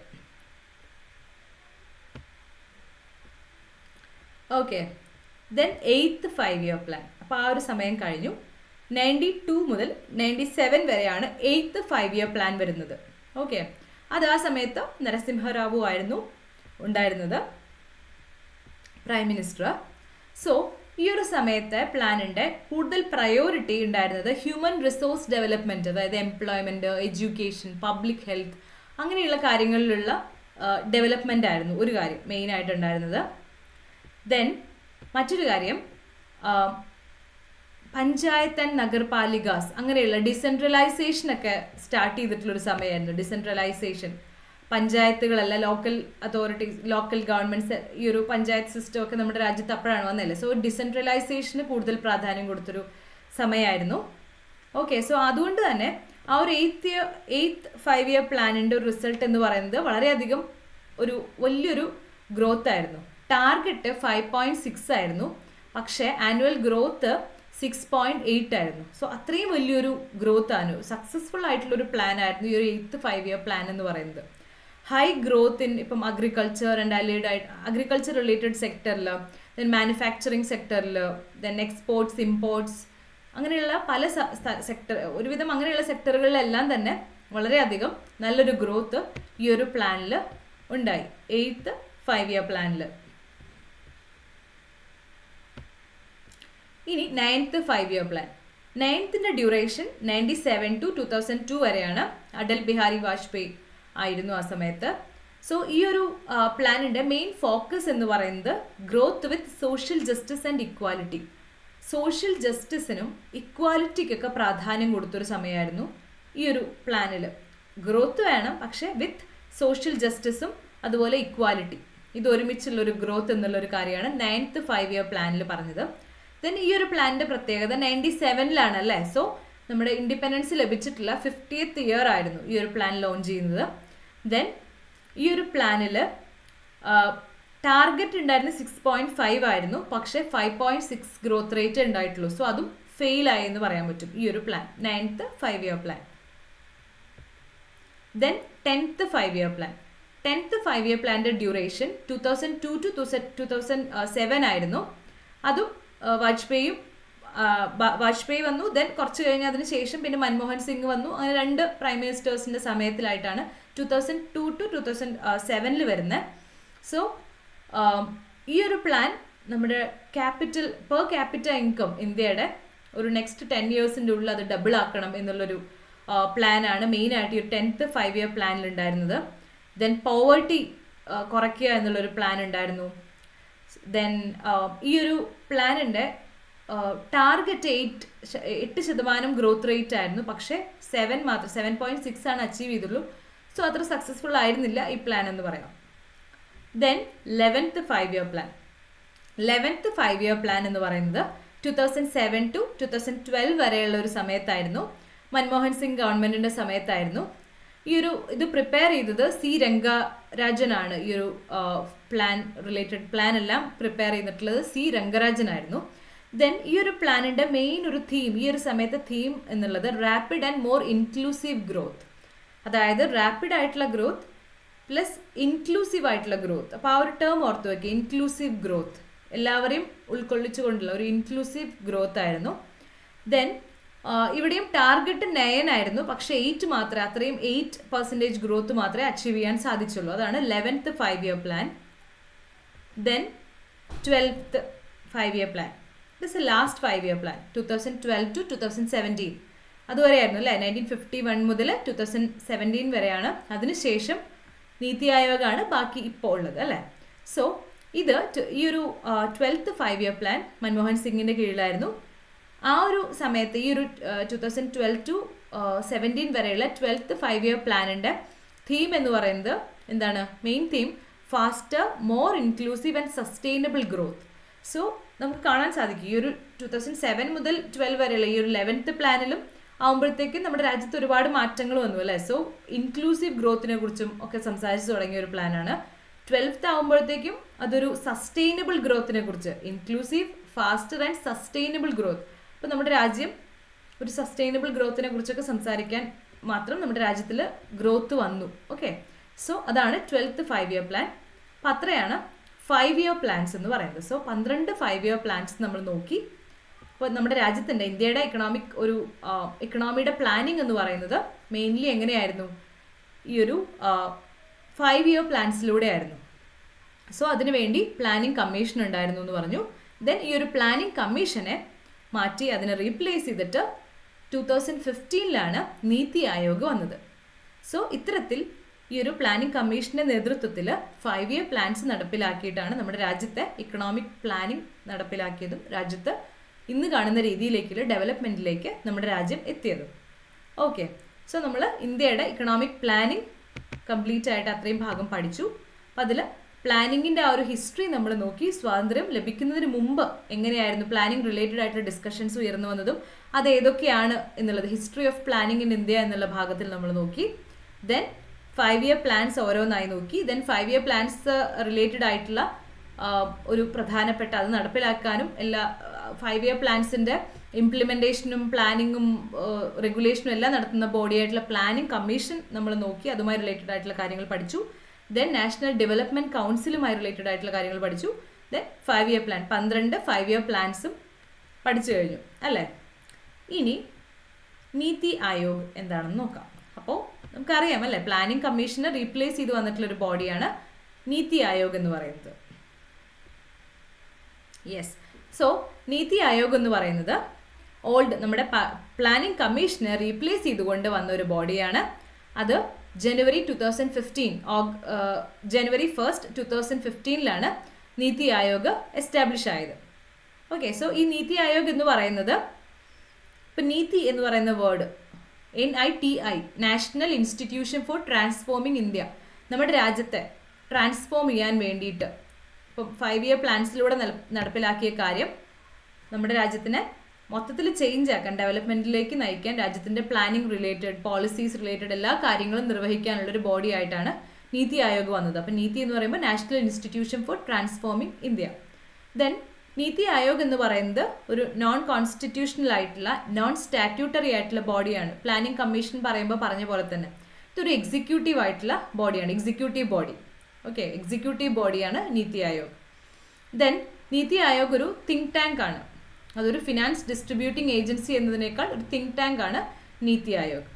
okay then eighth five year plan അപ്പോൾ ആ ഒരു സമയം കഴിഞ്ഞു നയൻറ്റി ടു മുതൽ നയൻറ്റി സെവൻ വരെയാണ് എയ്ത്ത് ഫൈവ് ഇയർ പ്ലാൻ വരുന്നത് ഓക്കെ അത് ആ സമയത്ത് നരസിംഹറാവു ആയിരുന്നു ഉണ്ടായിരുന്നത് പ്രൈം മിനിസ്റ്റർ സോ ഈ ഒരു സമയത്തെ പ്ലാനിൻ്റെ കൂടുതൽ പ്രയോറിറ്റി ഉണ്ടായിരുന്നത് ഹ്യൂമൻ റിസോഴ്സ് ഡെവലപ്മെൻറ്റ് അതായത് എംപ്ലോയ്മെൻറ്റ് എഡ്യൂക്കേഷൻ പബ്ലിക് ഹെൽത്ത് അങ്ങനെയുള്ള കാര്യങ്ങളിലുള്ള ഡെവലപ്മെൻ്റ് ആയിരുന്നു ഒരു കാര്യം മെയിനായിട്ട് ഉണ്ടായിരുന്നത് ദെൻ മറ്റൊരു കാര്യം പഞ്ചായത്ത് ആൻഡ് നഗർപാലികാസ് അങ്ങനെയുള്ള ഡിസെൻട്രലൈസേഷൻ ഒക്കെ സ്റ്റാർട്ട് ചെയ്തിട്ടുള്ളൊരു സമയമായിരുന്നു ഡിസെൻട്രലൈസേഷൻ പഞ്ചായത്തുകളല്ല ലോക്കൽ അതോറിറ്റീസ് ലോക്കൽ ഗവൺമെൻറ്റ്സ് ഈ ഒരു പഞ്ചായത്ത് സിസ്റ്റം ഒക്കെ നമ്മുടെ രാജ്യത്ത് അപ്പോഴാണ് വന്നല്ലേ സോ ഡിസെൻട്രലൈസേഷന് കൂടുതൽ പ്രാധാന്യം കൊടുത്തൊരു സമയമായിരുന്നു ഓക്കെ സോ അതുകൊണ്ട് തന്നെ ആ ഒരു eighth year eighth five year പ്ലാനിൻ്റെ ഒരു റിസൾട്ട് എന്ന് പറയുന്നത് വളരെയധികം ഒരു വലിയൊരു ഗ്രോത്ത് ആയിരുന്നു ടാർഗറ്റ് ഫൈവ് പോയിൻറ്റ് സിക്സ് ആയിരുന്നു പക്ഷേ annual growth six point eight ആയിരുന്നു സോ അത്രയും വലിയൊരു ഗ്രോത്ത് ആണ് സക്സസ്ഫുൾ ആയിട്ടുള്ളൊരു പ്ലാൻ ആയിരുന്നു ഈ ഒരു എയ്ത്ത് ഫൈവ് ഇയർ പ്ലാൻ എന്ന് പറയുന്നത് ഹൈ ഗ്രോത്ത് ഇൻ ഇപ്പം അഗ്രികൾച്ചർ ആൻഡ് അലീഡ് ആയിട്ട് അഗ്രികൾച്ചർ റിലേറ്റഡ് സെക്ടറിൽ ദെൻ മാനുഫാക്ചറിങ് സെക്ടറിൽ ദെൻ എക്സ്പോർട്സ് ഇമ്പോർട്ട്സ് അങ്ങനെയുള്ള പല സെക്ടർ ഒരുവിധം അങ്ങനെയുള്ള സെക്ടറുകളിലെല്ലാം തന്നെ വളരെയധികം നല്ലൊരു ഗ്രോത്ത് ഈ ഒരു പ്ലാനിൽ ഉണ്ടായി എയ്ത്ത് ഫൈവ് ഇയർ പ്ലാനിൽ ഇനി നയൻത്ത് ഫൈവ് ഇയർ പ്ലാൻ നയൻത്തിൻ്റെ duration ninety seven to two thousand two വരെയാണ് അടൽ ബിഹാരി വാജ്പേയി ആയിരുന്നു ആ സമയത്ത് സോ ഈ ഒരു പ്ലാനിൻ്റെ മെയിൻ ഫോക്കസ് എന്ന് പറയുന്നത് growth with social justice and equality social ജസ്റ്റിസിനും ഇക്വാലിറ്റിക്കൊക്കെ പ്രാധാന്യം കൊടുത്തൊരു സമയമായിരുന്നു ഈ ഒരു പ്ലാനിൽ ഗ്രോത്ത് വേണം പക്ഷേ വിത്ത് സോഷ്യൽ ജസ്റ്റിസും അതുപോലെ ഇക്വാലിറ്റി ഇത് ഒരുമിച്ചുള്ള ഒരു ഗ്രോത്ത് എന്നുള്ള ഒരു കാര്യമാണ് നയൻത്ത് ഫൈവ് ഇയർ പ്ലാനിൽ പറഞ്ഞത് ദെൻ ഈ ഒരു പ്ലാനിൻ്റെ പ്രത്യേകത നയൻറ്റി സെവനിലാണ് അല്ലേ സോ നമ്മുടെ ഇൻഡിപെൻഡൻസ് ലഭിച്ചിട്ടുള്ള ഫിഫ്റ്റിയത്ത് ഇയർ ആയിരുന്നു ഈ ഒരു പ്ലാൻ ലോഞ്ച് ചെയ്യുന്നത് ദെൻ ഈ ഒരു പ്ലാനിൽ ടാർഗറ്റ് ഉണ്ടായിരുന്ന സിക്സ് പോയിന്റ് ഫൈവ് ആയിരുന്നു പക്ഷേ five point six growth rate ഉണ്ടായിട്ടുള്ളൂ സോ അതും ഫെയിൽ ആയി എന്ന് പറയാൻ പറ്റും ഈ ഒരു plan ninth five year plan then tenth five year plan tenth five year പ്ലാൻ്റെ duration two thousand two to two thousand seven ആയിരുന്നു അതും വാജ്പേയിയും വാജ്പേയി വന്നു ദെൻ കുറച്ച് കഴിഞ്ഞ് അതിന് ശേഷം പിന്നെ മൻമോഹൻ സിംഗ് വന്നു അങ്ങനെ രണ്ട് പ്രൈം മിനിസ്റ്റേഴ്സിൻ്റെ സമയത്തിലായിട്ടാണ് two thousand two to two thousand സെവനിൽ വരുന്നത് സോ ഈ ഒരു പ്ലാൻ നമ്മുടെ ക്യാപിറ്റൽ പെർ ക്യാപിറ്റൽ ഇൻകം ഇന്ത്യയുടെ ഒരു നെക്സ്റ്റ് ടെൻ ഇയേഴ്സിൻ്റെ ഉള്ളിൽ അത് ഡബിൾ ആക്കണം എന്നുള്ളൊരു പ്ലാനാണ് മെയിനായിട്ട് ഈ ഒരു ടെൻത്ത് ഫൈവ് ഇയർ പ്ലാനിൽ ഉണ്ടായിരുന്നത് ദെൻ പോവർട്ടി കുറയ്ക്കുക എന്നുള്ളൊരു പ്ലാൻ ഉണ്ടായിരുന്നു ദെൻ ഈ ഒരു പ്ലാനിൻ്റെ ടാർഗറ്റ് എയ്റ്റ് എട്ട് ശതമാനം ഗ്രോത്ത് റേറ്റ് ആയിരുന്നു പക്ഷേ സെവൻ മാത്രം സെവൻ പോയിൻറ്റ് സിക്സ് ആണ് അച്ചീവ് ചെയ്തുള്ളൂ സോ അത്ര സക്സസ്ഫുൾ ആയിരുന്നില്ല ഈ പ്ലാൻ എന്ന് പറയാം then eleventh five year plan eleventh five year plan എന്ന് പറയുന്നത് two thousand seven to two thousand twelve വരെയുള്ള ഒരു സമയത്തായിരുന്നു മൻമോഹൻ സിംഗ് ഗവൺമെൻറ്റിൻ്റെ സമയത്തായിരുന്നു ഈ ഒരു ഇത് പ്രിപ്പയർ ചെയ്തത് സി രംഗരാജനാണ് ഈ ഒരു പ്ലാൻ റിലേറ്റഡ് പ്ലാൻ എല്ലാം പ്രിപ്പയർ ചെയ്തിട്ടുള്ളത് സി രംഗരാജനായിരുന്നു ദെൻ ഈ ഒരു പ്ലാനിൻ്റെ മെയിൻ ഒരു തീം ഈ ഒരു സമയത്തെ തീം എന്നുള്ളത് rapid and more inclusive growth അതായത് റാപ്പിഡ് ആയിട്ടുള്ള ഗ്രോത്ത് പ്ലസ് ഇൻക്ലൂസീവ് ആയിട്ടുള്ള ഗ്രോത്ത് അപ്പോൾ ആ ഒരു ടേം ഓർത്ത് വയ്ക്കുക ഇൻക്ലൂസീവ് ഗ്രോത്ത് എല്ലാവരെയും ഉൾക്കൊള്ളിച്ചുകൊണ്ടുള്ള ഒരു ഇൻക്ലൂസീവ് ഗ്രോത്ത് ആയിരുന്നു ദെൻ ഇവിടെയും ടാർഗറ്റ് നയൻ ആയിരുന്നു പക്ഷേ എയ്റ്റ് മാത്രമേ അത്രയും എയ്റ്റ് പെർസെൻറ്റേജ് ഗ്രോത്ത് മാത്രമേ അച്ചീവ് ചെയ്യാൻ സാധിച്ചുള്ളൂ അതാണ് eleventh five year plan then twelfth five year plan this last five year plan two thousand twelve to two thousand seventeen അതുവരെയായിരുന്നു അല്ലേ നയൻറ്റീൻ ഫിഫ്റ്റി വൺ മുതൽ ടു തൗസൻഡ് സെവൻറ്റീൻ വരെയാണ് അതിനുശേഷം നീതി ആയോഗാണ് ബാക്കി ഇപ്പോൾ ഉള്ളത് അല്ലേ സോ ഇത് ഈ ഒരു twelfth five year plan Manmohan സിംഗിൻ്റെ കീഴിലായിരുന്നു ആ ഒരു സമയത്ത് ഈ ഒരു two thousand twelve to seventeen വരെയുള്ള ട്വൽത്ത് ഫൈവ് ഇയർ പ്ലാനിൻ്റെ തീം എന്ന് പറയുന്നത് എന്താണ് main theme faster more inclusive and sustainable growth so നമുക്ക് കാണാൻ സാധിക്കും ഈ ഒരു ടു തൗസൻഡ് സെവൻ മുതൽ ട്വൽവ് വരെയുള്ള ഈ ഒരു ലെവൻത്ത് പ്ലാനിലും ആകുമ്പോഴത്തേക്കും നമ്മുടെ രാജ്യത്ത് ഒരുപാട് മാറ്റങ്ങൾ വന്നു അല്ലേ സോ ഇൻക്ലൂസീവ് ഗ്രോത്തിനെ കുറിച്ചും ഒക്കെ സംസാരിച്ചു തുടങ്ങിയ ഒരു പ്ലാനാണ് ട്വൽത്ത് ആകുമ്പോഴത്തേക്കും അതൊരു സസ്റ്റൈനബിൾ ഗ്രോത്തിനെ കുറിച്ച് inclusive faster and sustainable growth അപ്പോൾ നമ്മുടെ രാജ്യം ഒരു സസ്റ്റൈനബിൾ ഗ്രോത്തിനെ കുറിച്ചൊക്കെ സംസാരിക്കാൻ മാത്രം നമ്മുടെ രാജ്യത്തിൽ ഗ്രോത്ത് വന്നു ഓക്കെ സോ അതാണ് ട്വൽത്ത് ഫൈവ് ഇയർ പ്ലാൻ അപ്പം അത്രയാണ് ഫൈവ് ഇയർ പ്ലാൻസ് എന്ന് പറയുന്നത് സോ പന്ത്രണ്ട് ഫൈവ് ഇയർ പ്ലാൻസ് നമ്മൾ നോക്കി അപ്പോൾ നമ്മുടെ രാജ്യത്തിൻ്റെ ഇന്ത്യയുടെ എക്കണോമിക് ഒരു എക്കണോമിയുടെ പ്ലാനിങ് എന്ന് പറയുന്നത് മെയിൻലി എങ്ങനെയായിരുന്നു ഈ ഒരു ഫൈവ് ഇയർ പ്ലാൻസിലൂടെ ആയിരുന്നു സോ അതിനുവേണ്ടി പ്ലാനിങ് കമ്മീഷൻ ഉണ്ടായിരുന്നു എന്ന് പറഞ്ഞു ദെൻ ഈ ഒരു പ്ലാനിങ് കമ്മീഷനെ മാറ്റി അതിനെ റീപ്ലേസ് ചെയ്തിട്ട് ടു തൗസൻഡ് ഫിഫ്റ്റീനിലാണ് നീതി ആയോഗ് വന്നത് സോ ഇത്തരത്തിൽ ഈ ഒരു പ്ലാനിംഗ് കമ്മീഷന്റെ നേതൃത്വത്തിൽ ഫൈവ് ഇയർ പ്ലാൻസ് നടപ്പിലാക്കിയിട്ടാണ് നമ്മുടെ രാജ്യത്തെ ഇക്കണോമിക് പ്ലാനിംഗ് നടപ്പിലാക്കിയതും രാജ്യത്ത് ഇന്ന് കാണുന്ന രീതിയിലേക്കുള്ള ഡെവലപ്മെൻറ്റിലേക്ക് നമ്മുടെ രാജ്യം എത്തിയതും ഓക്കെ സോ നമ്മൾ ഇന്ത്യയുടെ ഇക്കണോമിക് പ്ലാനിംഗ് കംപ്ലീറ്റ് ആയിട്ട് അത്രയും ഭാഗം പഠിച്ചു അപ്പം അതിൽ പ്ലാനിങ്ങിൻ്റെ ആ ഒരു ഹിസ്റ്ററി നമ്മൾ നോക്കി സ്വാതന്ത്ര്യം ലഭിക്കുന്നതിന് മുമ്പ് എങ്ങനെയായിരുന്നു പ്ലാനിംഗ് റിലേറ്റഡ് ആയിട്ടുള്ള ഡിസ്കഷൻസ് ഉയർന്നു വന്നതും അത് ഏതൊക്കെയാണ് എന്നുള്ളത് history of planning in India എന്നുള്ള ഭാഗത്തിൽ നമ്മൾ നോക്കി ദെൻ ഫൈവ് ഇയർ പ്ലാൻസ് ഓരോന്നായി നോക്കി then five year plans related ആയിട്ടുള്ള ഒരു പ്രധാനപ്പെട്ട അത് നടപ്പിലാക്കാനും എല്ലാ ഫൈവ് ഇയർ പ്ലാൻസിൻ്റെ ഇംപ്ലിമെൻറ്റേഷനും പ്ലാനിങ്ങും റെഗുലേഷനും എല്ലാം നടത്തുന്ന ബോഡി ആയിട്ടുള്ള പ്ലാനിംഗ് കമ്മീഷൻ നമ്മൾ നോക്കി അതുമായി റിലേറ്റഡ് ആയിട്ടുള്ള കാര്യങ്ങൾ പഠിച്ചു ദെൻ നാഷണൽ ഡെവലപ്മെൻറ്റ് കൗൺസിലുമായി റിലേറ്റഡ് ആയിട്ടുള്ള കാര്യങ്ങൾ പഠിച്ചു ദെൻ ഫൈവ് ഇയർ പ്ലാൻ പന്ത്രണ്ട് ഫൈവ് ഇയർ പ്ലാൻസും പഠിച്ചു കഴിഞ്ഞു അല്ലേ ഇനി നീതി ആയോഗ് എന്താണെന്ന് നോക്കാം അപ്പോൾ നമുക്കറിയാം അല്ലേ പ്ലാനിംഗ് കമ്മീഷനെ റീപ്ലേസ് ചെയ്ത് വന്നിട്ടുള്ള ഒരു ബോഡിയാണ് നീതി ആയോഗ് എന്ന് പറയുന്നത് യെസ് സോ നീതി ആയോഗ് എന്ന് പറയുന്നത് ഓൾഡ് നമ്മുടെ പ്ലാനിംഗ് കമ്മീഷനെ റീപ്ലേസ് ചെയ്തുകൊണ്ട് വന്ന ഒരു ബോഡിയാണ് അത് January two thousand fifteen January first two thousand ഫിഫ്റ്റീനിലാണ് നീതി ആയോഗ് എസ്റ്റാബ്ലിഷ് ആയത് ഓക്കെ സോ ഈ നീതി ആയോഗ് എന്ന് പറയുന്നത് ഇപ്പം നീതി എന്ന് പറയുന്ന word N I T I national institution for transforming India നമ്മുടെ രാജ്യത്തെ ട്രാൻസ്ഫോം ചെയ്യാൻ വേണ്ടിയിട്ട് ഇപ്പം ഫൈവ് ഇയർ പ്ലാൻസിലൂടെ നടപ്പിലാക്കിയ കാര്യം നമ്മുടെ രാജ്യത്തിനെ മൊത്തത്തിൽ ചേഞ്ച് ആക്കാൻ ഡെവലപ്മെന്റിലേക്ക് നയിക്കാൻ രാജ്യത്തിന്റെ പ്ലാനിംഗ് റിലേറ്റഡ് പോളിസീസ് റിലേറ്റഡ് എല്ലാ കാര്യങ്ങളും നിർവഹിക്കാനുള്ള ഒരു ബോഡി ആയിട്ടാണ് നീതി ആയോഗ് വന്നത് അപ്പം നീതി എന്ന് പറയുമ്പോൾ national institution for transforming India then NITI Aayog എന്ന് പറയുന്നത് ഒരു നോൺ കോൺസ്റ്റിറ്റ്യൂഷണൽ ആയിട്ടുള്ള നോൺ സ്റ്റാറ്റ്യൂട്ടറി ആയിട്ടുള്ള ബോഡിയാണ് പ്ലാനിംഗ് കമ്മീഷൻ പറയുമ്പോൾ പറഞ്ഞ പോലെ തന്നെ ഇതൊരു എക്സിക്യൂട്ടീവ് ആയിട്ടുള്ള ബോഡിയാണ് എക്സിക്യൂട്ടീവ് ബോഡി ഓക്കെ എക്സിക്യൂട്ടീവ് ബോഡിയാണ് നീതി ആയോഗ് ദെൻ നീതി ആയോഗ് ഒരു തിങ്ക് ടാങ്ക് ആണ് അതൊരു ഫിനാൻസ് ഡിസ്ട്രിബ്യൂട്ടിംഗ് ഏജൻസി എന്നതിനേക്കാൾ ഒരു തിങ്ക് ടാങ്ക് ആണ് നീതി ആയോഗ്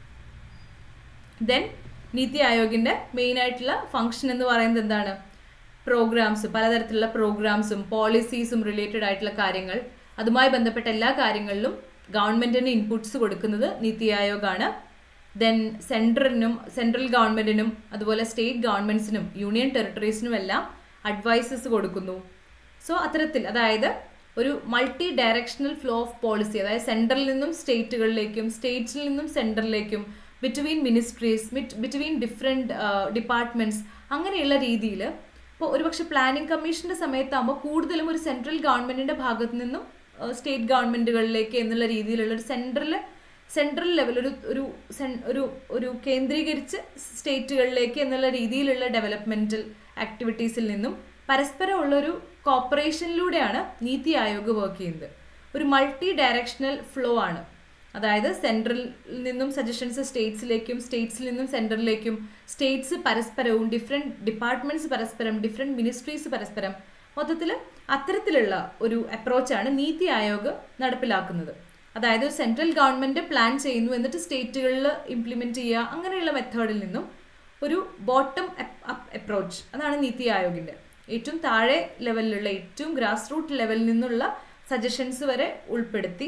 ദെൻ നീതി ആയോഗിന്റെ മെയിൻ ആയിട്ടുള്ള ഫംഗ്ഷൻ എന്ന് പറയുന്നത് എന്താണ് പ്രോഗ്രാംസ് പലതരത്തിലുള്ള പ്രോഗ്രാംസും പോളിസീസും റിലേറ്റഡ് ആയിട്ടുള്ള കാര്യങ്ങൾ അതുമായി ബന്ധപ്പെട്ട എല്ലാ കാര്യങ്ങളിലും ഗവൺമെന്റിന് ഇൻപുട്സ് കൊടുക്കുന്നത് നീതി ആയോഗാണ് ദെൻ സെൻട്രലിനും സെൻട്രൽ ഗവൺമെന്റിനും അതുപോലെ സ്റ്റേറ്റ് ഗവൺമെന്റ്സിനും യൂണിയൻ ടെറിട്ടറീസിനും എല്ലാം അഡ്വൈസസ് കൊടുക്കുന്നു സോ അത്തരത്തിൽ അതായത് ഒരു multi directional flow of policy അതായത് സെൻട്രലിൽ നിന്നും സ്റ്റേറ്റുകളിലേക്കും സ്റ്റേറ്റ്സിൽ നിന്നും സെൻട്രലിലേക്കും between ministries between different departments അങ്ങനെയുള്ള രീതിയിൽ ഇപ്പോൾ ഒരുപക്ഷെ പ്ലാനിംഗ് കമ്മീഷന്റെ സമയത്താകുമ്പോൾ കൂടുതലും ഒരു സെൻട്രൽ ഗവൺമെന്റിന്റെ ഭാഗത്തു നിന്നും സ്റ്റേറ്റ് ഗവൺമെന്റുകളിലേക്ക് എന്നുള്ള രീതിയിലുള്ള ഒരു സെൻട്രൽ സെൻട്രൽ ലെവൽ ഒരു ഒരു ഒരു ഒരു കേന്ദ്രീകരിച്ച് സ്റ്റേറ്റുകളിലേക്ക് എന്നുള്ള രീതിയിലുള്ള ഡെവലപ്മെന്റൽ ആക്ടിവിറ്റീസിൽ നിന്നും പരസ്പരമുള്ള ഒരു കോപ്പറേഷനിലൂടെയാണ് നീതി ആയോഗ് വർക്ക് ചെയ്യുന്നത് ഒരു മൾട്ടി ഡയറക്ഷണൽ ഫ്ലോ ആണ് അതായത് സെൻട്രലിൽ നിന്നും സജഷൻസ് സ്റ്റേറ്റ്സിലേക്കും സ്റ്റേറ്റ്സിൽ നിന്നും സെൻട്രലിലേക്കും സ്റ്റേറ്റ്സ് പരസ്പരവും ഡിഫറെൻറ്റ് ഡിപ്പാർട്ട്മെന്റ്സ് പരസ്പരം ഡിഫറെൻറ്റ് മിനിസ്ട്രീസ് പരസ്പരം മൊത്തത്തിൽ അത്തരത്തിലുള്ള ഒരു അപ്രോച്ചാണ് നീതി ആയോഗ് നടപ്പിലാക്കുന്നത് അതായത് സെൻട്രൽ ഗവൺമെന്റ് പ്ലാൻ ചെയ്യുന്നു എന്നിട്ട് സ്റ്റേറ്റുകളിൽ ഇംപ്ലിമെന്റ് ചെയ്യുക അങ്ങനെയുള്ള മെത്തേഡിൽ നിന്നും ഒരു ബോട്ടം അപ്പ് അപ്രോച്ച് അതാണ് നീതി ആയോഗിന്റെ ഏറ്റവും താഴെ ലെവലിലുള്ള ഏറ്റവും ഗ്രാസ് റൂട്ട് ലെവലിൽ നിന്നുള്ള സജഷൻസ് വരെ ഉൾപ്പെടുത്തി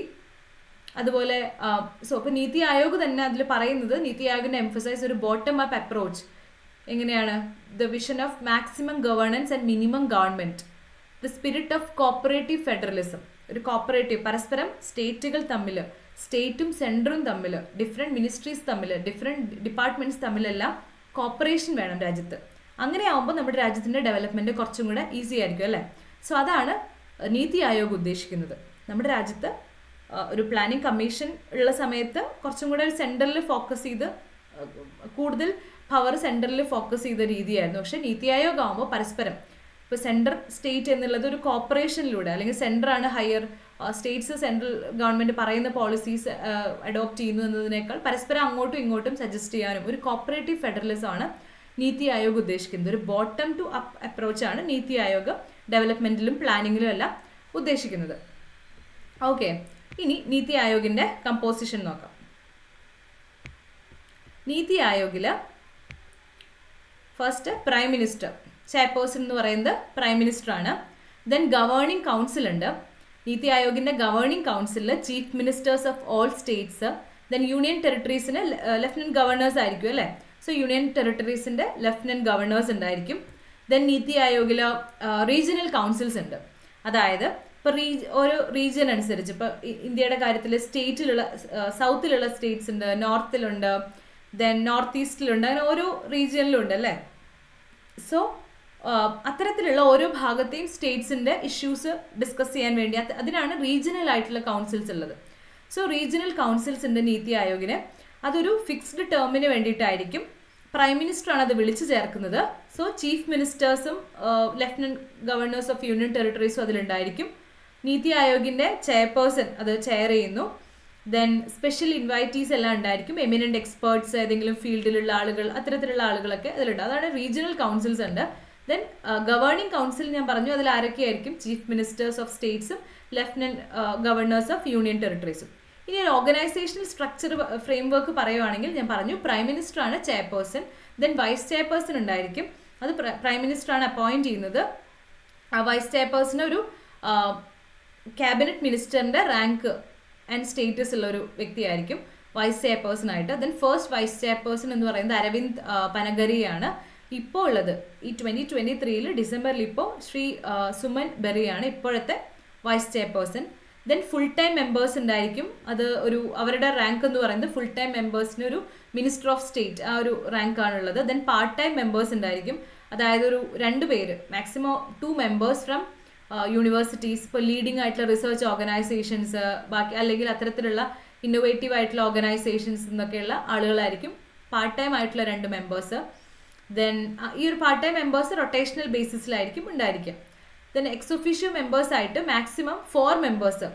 അതുപോലെ സോ ഇപ്പോൾ നീതി ആയോഗ് തന്നെ അതിൽ പറയുന്നത് നീതി ആയോഗിന്റെ എംഫസൈസ് ഒരു ബോട്ടം അപ്പ് അപ്രോച്ച് എങ്ങനെയാണ് the vision of maximum governance and minimum government the spirit of cooperative federalism ഒരു കോപ്പറേറ്റീവ് പരസ്പരം സ്റ്റേറ്റുകൾ തമ്മിൽ സ്റ്റേറ്റും സെൻട്രും തമ്മിൽ ഡിഫറെൻറ്റ് മിനിസ്ട്രീസ് തമ്മിൽ ഡിഫറെൻറ്റ് ഡിപ്പാർട്ട്മെന്റ്സ് തമ്മിലെല്ലാം കോപ്പറേഷൻ വേണം രാജ്യത്ത് അങ്ങനെ ആവുമ്പോൾ നമ്മുടെ രാജ്യത്തിന്റെ ഡെവലപ്മെന്റ് കുറച്ചും കൂടെ ഈസി ആയിരിക്കും അല്ലേ സോ അതാണ് നീതി ആയോഗ് ഉദ്ദേശിക്കുന്നത് നമ്മുടെ രാജ്യത്ത് ഒരു പ്ലാനിംഗ് കമ്മീഷൻ ഉള്ള സമയത്ത് കുറച്ചും കൂടെ ഒരു സെൻട്രലിൽ ഫോക്കസ് ചെയ്ത് കൂടുതൽ പവർ സെൻട്രലിൽ ഫോക്കസ് ചെയ്ത രീതിയായിരുന്നു പക്ഷെ നീതി ആയോഗ് ആകുമ്പോൾ പരസ്പരം ഇപ്പോൾ സെൻട്രൽ സ്റ്റേറ്റ് എന്നുള്ളത് ഒരു കോപ്പറേഷനിലൂടെ അല്ലെങ്കിൽ സെൻട്രൽ ആണ് ഹയർ സ്റ്റേറ്റ്സ് സെൻട്രൽ ഗവൺമെന്റ് പറയുന്ന പോളിസീസ് അഡോപ്റ്റ് ചെയ്യുന്നു എന്നതിനേക്കാൾ പരസ്പരം അങ്ങോട്ടും ഇങ്ങോട്ടും സജസ്റ്റ് ചെയ്യാനും ഒരു കോപ്പറേറ്റീവ് ഫെഡറലിസം ആണ് നീതി ആയോഗ് ഉദ്ദേശിക്കുന്നത് ഒരു ബോട്ടം ടു അപ്പ് അപ്രോച്ചാണ് നീതി ആയോഗ് ഡെവലപ്മെന്റിലും പ്ലാനിങ്ങിലും എല്ലാം ഉദ്ദേശിക്കുന്നത് ഓക്കെ ഇനി നീതി ആയോഗിന്റെ കമ്പോസിഷൻ നോക്കാം നീതി ആയോഗില് ഫസ്റ്റ് പ്രൈം മിനിസ്റ്റർ ചെയർപേഴ്സൺ എന്ന് പറയുന്നത് പ്രൈം മിനിസ്റ്റർ ആണ് ദെൻ ഗവേണിംഗ് കൗൺസിൽ ഉണ്ട് നീതി ആയോഗിന്റെ ഗവേണിംഗ് കൗൺസിലിൽ chief ministers of all states then union ടെറിട്ടറീസിന് ലെഫ്റ്റനന്റ് ഗവർണേഴ്സ് ആയിരിക്കും അല്ലേ സോ യൂണിയൻ ടെറിട്ടറീസിന്റെ ലെഫ്റ്റനന്റ് ഗവർണേഴ്സ് ഉണ്ടായിരിക്കും ദെൻ നീതി ആയോഗിൽ റീജിയണൽ കൗൺസിൽസ് ഉണ്ട് അതായത് ഇപ്പോൾ റീ ഓരോ റീജിയൻ അനുസരിച്ച് ഇപ്പോൾ ഇന്ത്യയുടെ കാര്യത്തിൽ സ്റ്റേറ്റിലുള്ള സൗത്തിലുള്ള സ്റ്റേറ്റ്സ് ഉണ്ട് നോർത്തിലുണ്ട് ദെൻ നോർത്ത് ഈസ്റ്റിലുണ്ട് അങ്ങനെ ഓരോ റീജിയനിലും ഉണ്ട് അല്ലേ സോ അത്തരത്തിലുള്ള ഓരോ ഭാഗത്തെയും സ്റ്റേറ്റ്സിന്റെ ഇഷ്യൂസ് ഡിസ്കസ് ചെയ്യാൻ വേണ്ടി അതിനാണ് റീജിയണൽ ആയിട്ടുള്ള കൗൺസിൽസ് ഉള്ളത് സോ റീജിയണൽ കൗൺസിൽസിന്റെ നീതി ആയോഗിന് അതൊരു ഫിക്സ്ഡ് ടേമിന് വേണ്ടിയിട്ടായിരിക്കും പ്രൈം മിനിസ്റ്റർ ആണ് അത് വിളിച്ചു ചേർക്കുന്നത് സോ ചീഫ് മിനിസ്റ്റേഴ്സും ലെഫ്റ്റനന്റ് ഗവർണേഴ്സ് ഓഫ് യൂണിയൻ ടെറിട്ടറീസും അതിലുണ്ടായിരിക്കും നീതി ആയോഗിന്റെ ചെയർപേഴ്സൺ അത് ചെയർ ചെയ്യുന്നു ദെൻ സ്പെഷ്യൽ ഇൻവൈറ്റീസ് എല്ലാം ഉണ്ടായിരിക്കും എമിനന്റ് എക്സ്പേർട്സ് ഏതെങ്കിലും ഫീൽഡിലുള്ള ആളുകൾ അത്തരത്തിലുള്ള ആളുകളൊക്കെ അതിലുണ്ട് അതാണ് റീജിയണൽ കൗൺസിൽസ് ഉണ്ട് ദെൻ ഗവേണിംഗ് കൗൺസിൽ ഞാൻ പറഞ്ഞു അതിൽ ആരൊക്കെയായിരിക്കും ചീഫ് മിനിസ്റ്റേഴ്സ് ഓഫ് സ്റ്റേറ്റ്സും ലെഫ്റ്റനന്റ് ഗവർണേഴ്സ് ഓഫ് യൂണിയൻ ടെറിട്ടറീസും ഇനി ഒരു ഓർഗനൈസേഷണൽ സ്ട്രക്ചർ ഫ്രെയിം വർക്ക് പറയുവാണെങ്കിൽ ഞാൻ പറഞ്ഞു പ്രൈം മിനിസ്റ്റർ ആണ് ചെയർപേഴ്സൺ ദെൻ വൈസ് ചെയർപേഴ്സൺ ഉണ്ടായിരിക്കും അത് പ്രൈം മിനിസ്റ്റർ ആണ് അപ്പോയിന്റ് ചെയ്യുന്നത് ആ വൈസ് ചെയർപേഴ്സൺ ഒരു ക്യാബിനറ്റ് മിനിസ്റ്ററിന്റെ റാങ്ക് ആൻഡ് സ്റ്റേറ്റസ് ഉള്ള ഒരു വ്യക്തിയായിരിക്കും വൈസ് ചെയർപേഴ്സൺ ആയിട്ട് ദെൻ ഫസ്റ്റ് വൈസ് ചെയർപേഴ്സൺ എന്ന് പറയുന്നത് അരവിന്ദ് പനഗരിയാണ് ഇപ്പോൾ ഉള്ളത് ഈ ട്വന്റി ട്വന്റി ത്രീയിൽ ഡിസംബറിൽ ഇപ്പോൾ ശ്രീ സുമൻ ബെറിയാണ് ഇപ്പോഴത്തെ vice chairperson then full time members ഉണ്ടായിരിക്കും അത് ഒരു അവരുടെ റാങ്ക് എന്ന് പറയുന്നത് ഫുൾ ടൈം മെമ്പേഴ്സിന് ഒരു മിനിസ്റ്റർ ഓഫ് സ്റ്റേറ്റ് ആ ഒരു റാങ്ക് ആണുള്ളത് ദെൻ പാർട്ട് ടൈം മെമ്പേഴ്സ് ഉണ്ടായിരിക്കും അതായത് ഒരു രണ്ട് പേര് maximum two members from universities ഇപ്പോൾ ലീഡിംഗ് ആയിട്ടുള്ള റിസർച്ച് ഓർഗനൈസേഷൻസ് ബാക്കി അല്ലെങ്കിൽ അത്തരത്തിലുള്ള ഇന്നോവേറ്റീവ് ആയിട്ടുള്ള ഓർഗനൈസേഷൻസ് എന്നൊക്കെയുള്ള ആളുകളായിരിക്കും പാർട്ട് ടൈം ആയിട്ടുള്ള രണ്ട് മെമ്പേഴ്സ് ദെൻ ഈ ഒരു പാർട്ട് ടൈം മെമ്പേഴ്സ് റൊട്ടേഷണൽ ബേസിസിലായിരിക്കും ഉണ്ടായിരിക്കുക ദെൻ എക്സ് ഒഫീഷ്യോ മെമ്പേഴ്സ് ആയിട്ട് maximum four members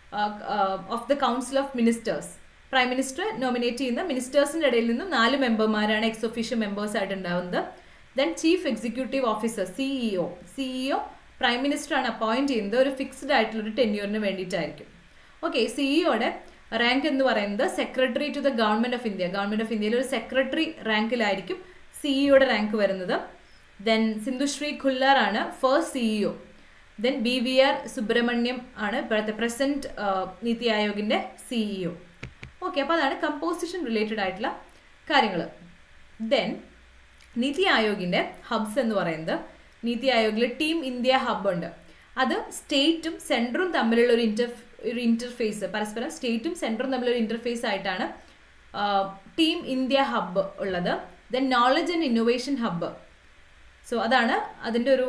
of the council of ministers prime minister nominate ചെയ്യുന്ന മിനിസ്റ്റേഴ്സിൻ്റെ ഇടയിൽ നിന്നും നാല് മെമ്പർമാരാണ് എക്സ് ഒഫീഷ്യോ മെമ്പേഴ്സ് ആയിട്ട് ഉണ്ടാവുന്നത് then chief executive officer CEO CEO prime മിനിസ്റ്ററാണ് അപ്പോയിന്റ് ചെയ്യുന്നത് ഒരു ഫിക്സ്ഡ് ആയിട്ടുള്ള ഒരു ടെന്യൂറിന് വേണ്ടിയിട്ടായിരിക്കും ഓക്കെ സിഇഒയുടെ റാങ്ക് എന്ന് പറയുന്നത് secretary to the government of India government of ഇന്ത്യയിൽ ഒരു സെക്രട്ടറി റാങ്കിലായിരിക്കും സിഇഒയുടെ റാങ്ക് വരുന്നത് ദെൻ സിന്ധുശ്രീ ഖുല്ലാർ ആണ് first CEO then B V R Subrahmanyam ആണ് ഇപ്പോഴത്തെ പ്രസന്റ് നീതി ആയോഗിന്റെ സിഇഒ ഓക്കെ അപ്പോൾ അതാണ് കമ്പോസിഷൻ റിലേറ്റഡ് ആയിട്ടുള്ള കാര്യങ്ങൾ ദെൻ നീതി ആയോഗിന്റെ ഹബ്സ് എന്ന് പറയുന്നത് നീതി ആയോഗിൽ ടീം ഇന്ത്യ ഹബ് ഉണ്ട് അത് സ്റ്റേറ്റും സെൻട്രും തമ്മിലുള്ള ഒരു ഇന്റർ ഒരു ഇന്റർഫേസ് പരസ്പരം സ്റ്റേറ്റും സെൻട്രും തമ്മിലൊരു ഇന്റർഫേസ് ആയിട്ടാണ് ടീം ഇന്ത്യ ഹബ്ബ് ഉള്ളത് then knowledge and innovation hub so അതാണ് അതിൻ്റെ ഒരു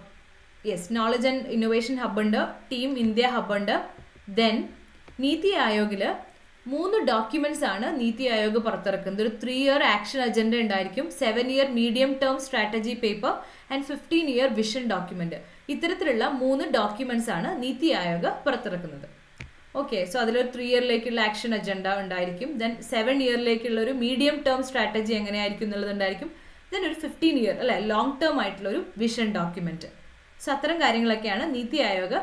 yes knowledge and innovation hub ഉണ്ട് ടീം ഇന്ത്യ ഹബ്ബ് ഉണ്ട് ദെൻ നീതി ആയോഗിൽ മൂന്ന് ഡോക്യുമെന്റ്സ് ആണ് നീതി ആയോഗ് പുറത്തിറക്കുന്നത് ഒരു ത്രീ ഇയർ ആക്ഷൻ അജണ്ട ഉണ്ടായിരിക്കും seven year medium term strategy paper and fifteen year vision document ഇത്തരത്തിലുള്ള മൂന്ന് ഡോക്യുമെന്റ്സ് ആണ് നീതി ആയോഗ് പുറത്തിറക്കുന്നത് ഓക്കെ സോ അതിലൊരു ത്രീ ഇയറിലേക്കുള്ള ആക്ഷൻ അജണ്ട ഉണ്ടായിരിക്കും ദെൻ സെവൻ ഇയറിലേക്കുള്ള ഒരു മീഡിയം ടേം സ്ട്രാറ്റജി എങ്ങനെയായിരിക്കും എന്നുള്ളത് ഉണ്ടായിരിക്കും ദെൻ ഒരു ഫിഫ്റ്റീൻ ഇയർ അല്ലെ ലോങ് ടേം ആയിട്ടുള്ള ഒരു വിഷൻ ഡോക്യുമെന്റ് സോ അത്തരം കാര്യങ്ങളൊക്കെയാണ് നീതി ആയോഗ്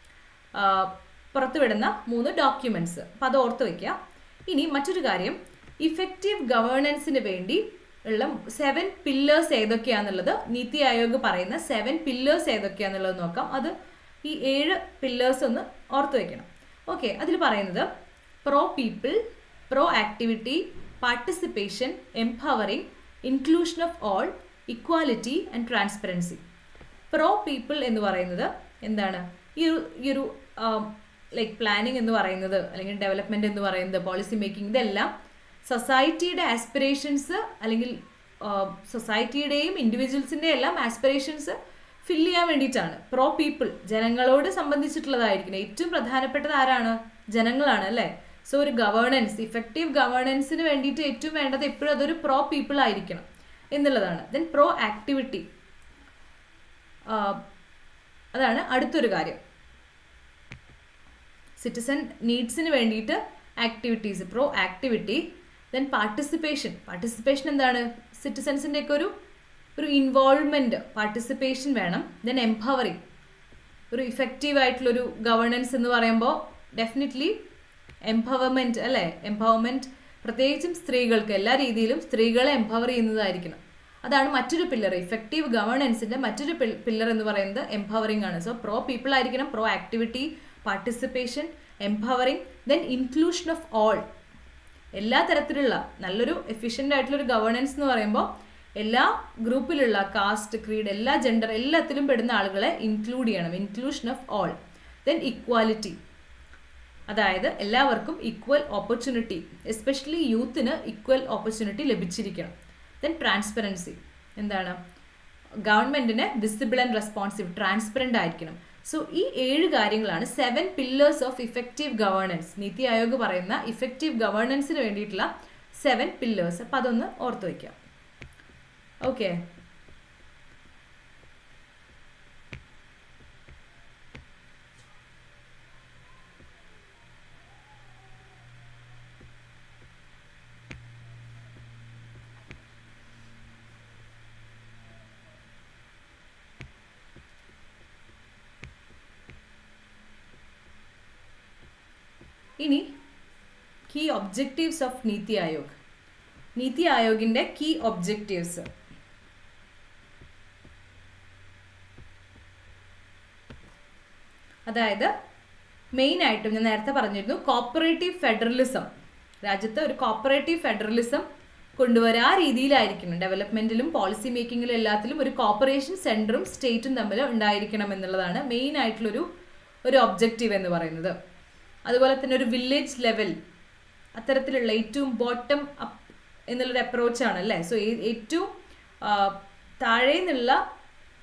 പുറത്തുവിടുന്ന മൂന്ന് ഡോക്യുമെന്റ്സ് അപ്പം അത് ഓർത്ത് വയ്ക്കുക ഇനി മറ്റൊരു കാര്യം ഇഫക്റ്റീവ് ഗവേണൻസിന് വേണ്ടി ഉള്ള സെവൻ പില്ലേഴ്സ് ഏതൊക്കെയാണെന്നുള്ളത് നീതി ആയോഗ് പറയുന്ന സെവൻ പില്ലേഴ്സ് ഏതൊക്കെയാണെന്നുള്ളത് നോക്കാം അത് ഈ ഏഴ് പില്ലേഴ്സ് ഒന്ന് ഓർത്ത് വയ്ക്കണം ഓക്കെ അതിൽ പറയുന്നത് pro people pro activity participation empowering inclusion of all equality and transparency pro people എന്ന് പറയുന്നത് എന്താണ് ഈ ഒരു ഈ ഒരു ലൈക്ക് പ്ലാനിങ് എന്ന് പറയുന്നത് അല്ലെങ്കിൽ ഡെവലപ്മെന്റ് എന്ന് പറയുന്നത് പോളിസി മേക്കിംഗ് ഇതെല്ലാം സൊസൈറ്റിയുടെ ആസ്പിറേഷൻസ് അല്ലെങ്കിൽ സൊസൈറ്റിയുടെയും ഇൻഡിവിജ്വൽസിൻ്റെ എല്ലാം ആസ്പിറേഷൻസ് ഫില്ല് ചെയ്യാൻ വേണ്ടിയിട്ടാണ് പ്രോ പീപ്പിൾ ജനങ്ങളോട് സംബന്ധിച്ചിട്ടുള്ളതായിരിക്കണം ഏറ്റവും പ്രധാനപ്പെട്ടത് ആരാണ് ജനങ്ങളാണ് അല്ലേ സോ ഒരു ഗവേണൻസ് ഇഫക്റ്റീവ് ഗവേണൻസിന് വേണ്ടിയിട്ട് ഏറ്റവും വേണ്ടത് എപ്പോഴും അതൊരു പ്രോ പീപ്പിൾ ആയിരിക്കണം എന്നുള്ളതാണ് ദെൻ പ്രോ ആക്ടിവിറ്റി അതാണ് അടുത്തൊരു കാര്യം സിറ്റിസൺ നീഡ്സിന് വേണ്ടിയിട്ട് activities pro activity then participation participation എന്താണ് സിറ്റിസൺസിൻ്റെ ഒക്കെ ഒരു ഒരു ഇൻവോൾവ്മെൻറ്റ് പാർട്ടിസിപ്പേഷൻ വേണം ദെൻ എംപവറിങ് ഒരു ഇഫക്റ്റീവ് ആയിട്ടുള്ളൊരു ഗവേണൻസ് എന്ന് പറയുമ്പോൾ ഡെഫിനറ്റ്ലി എംപവർമെൻറ്റ് അല്ലേ എംപവർമെൻറ്റ് പ്രത്യേകിച്ചും സ്ത്രീകൾക്ക് എല്ലാ രീതിയിലും സ്ത്രീകളെ എംപവർ ചെയ്യുന്നതായിരിക്കണം അതാണ് മറ്റൊരു പില്ലർ ഇഫക്റ്റീവ് ഗവേണൻസിൻ്റെ മറ്റൊരു പില്ലർ എന്ന് പറയുന്നത് എംപവറിംഗ് ആണ് സോ പ്രോ പീപ്പിൾ ആയിരിക്കണം pro activity participation empowering then inclusion of all എല്ലാ തരത്തിലുള്ള നല്ലൊരു എഫിഷ്യൻ്റ് ആയിട്ടുള്ള ഒരു ഗവേണൻസ് എന്ന് പറയുമ്പോൾ എല്ലാ ഗ്രൂപ്പിലുള്ള കാസ്റ്റ് ക്രീഡ് എല്ലാ ജെൻഡർ എല്ലാത്തിലും പെടുന്ന ആളുകളെ ഇൻക്ലൂഡ് ചെയ്യണം inclusion of all then equality അതായത് എല്ലാവർക്കും ഈക്വൽ ഓപ്പർച്യൂണിറ്റി എസ്പെഷ്യലി യൂത്തിന് ഈക്വൽ ഓപ്പർച്യൂണിറ്റി ലഭിച്ചിരിക്കണം ദെൻ ട്രാൻസ്പെറൻസി എന്താണ് ഗവൺമെന്റിന് വിസിബിൾ ആൻഡ് റെസ്പോൺസീവ് ട്രാൻസ്പെറൻ്റ് ആയിരിക്കണം സോ ഈ ഏഴ് കാര്യങ്ങളാണ് seven pillars of effective governance NITI Aayog പറയുന്ന ഇഫക്റ്റീവ് ഗവേണൻസിന് വേണ്ടിയിട്ടുള്ള സെവൻ പില്ലേഴ്സ് അപ്പം അതൊന്ന് ഓർത്ത് വയ്ക്കാം ഓക്കെ ഇനി key objectives of NITI Aayog NITI ആയോഗിന്റെ കീ ഒബ്ജക്റ്റീവ്സ് അതായത് മെയിൻ ആയിട്ടും ഞാൻ നേരത്തെ പറഞ്ഞിരുന്നു കോപ്പറേറ്റീവ് ഫെഡറലിസം രാജ്യത്ത് ഒരു കോപ്പറേറ്റീവ് ഫെഡറലിസം കൊണ്ടുവരാ രീതിയിലായിരിക്കണം ഡെവലപ്മെന്റിലും പോളിസി മേക്കിങ്ങിലും എല്ലാത്തിലും ഒരു കോപ്പറേഷൻ സെന്ററും സ്റ്റേറ്റും തമ്മിൽ ഉണ്ടായിരിക്കണം എന്നുള്ളതാണ് മെയിൻ ആയിട്ടുള്ളൊരു ഒരു ഒബ്ജക്റ്റീവ് എന്ന് പറയുന്നത് അതുപോലെ തന്നെ ഒരു വില്ലേജ് ലെവൽ അത്തരത്തിലുള്ള ഏറ്റവും ബോട്ടം അപ്പ് എന്നുള്ളൊരു അപ്രോച്ചാണ് അല്ലേ സോ ഏറ്റവും താഴെ നിന്നുള്ള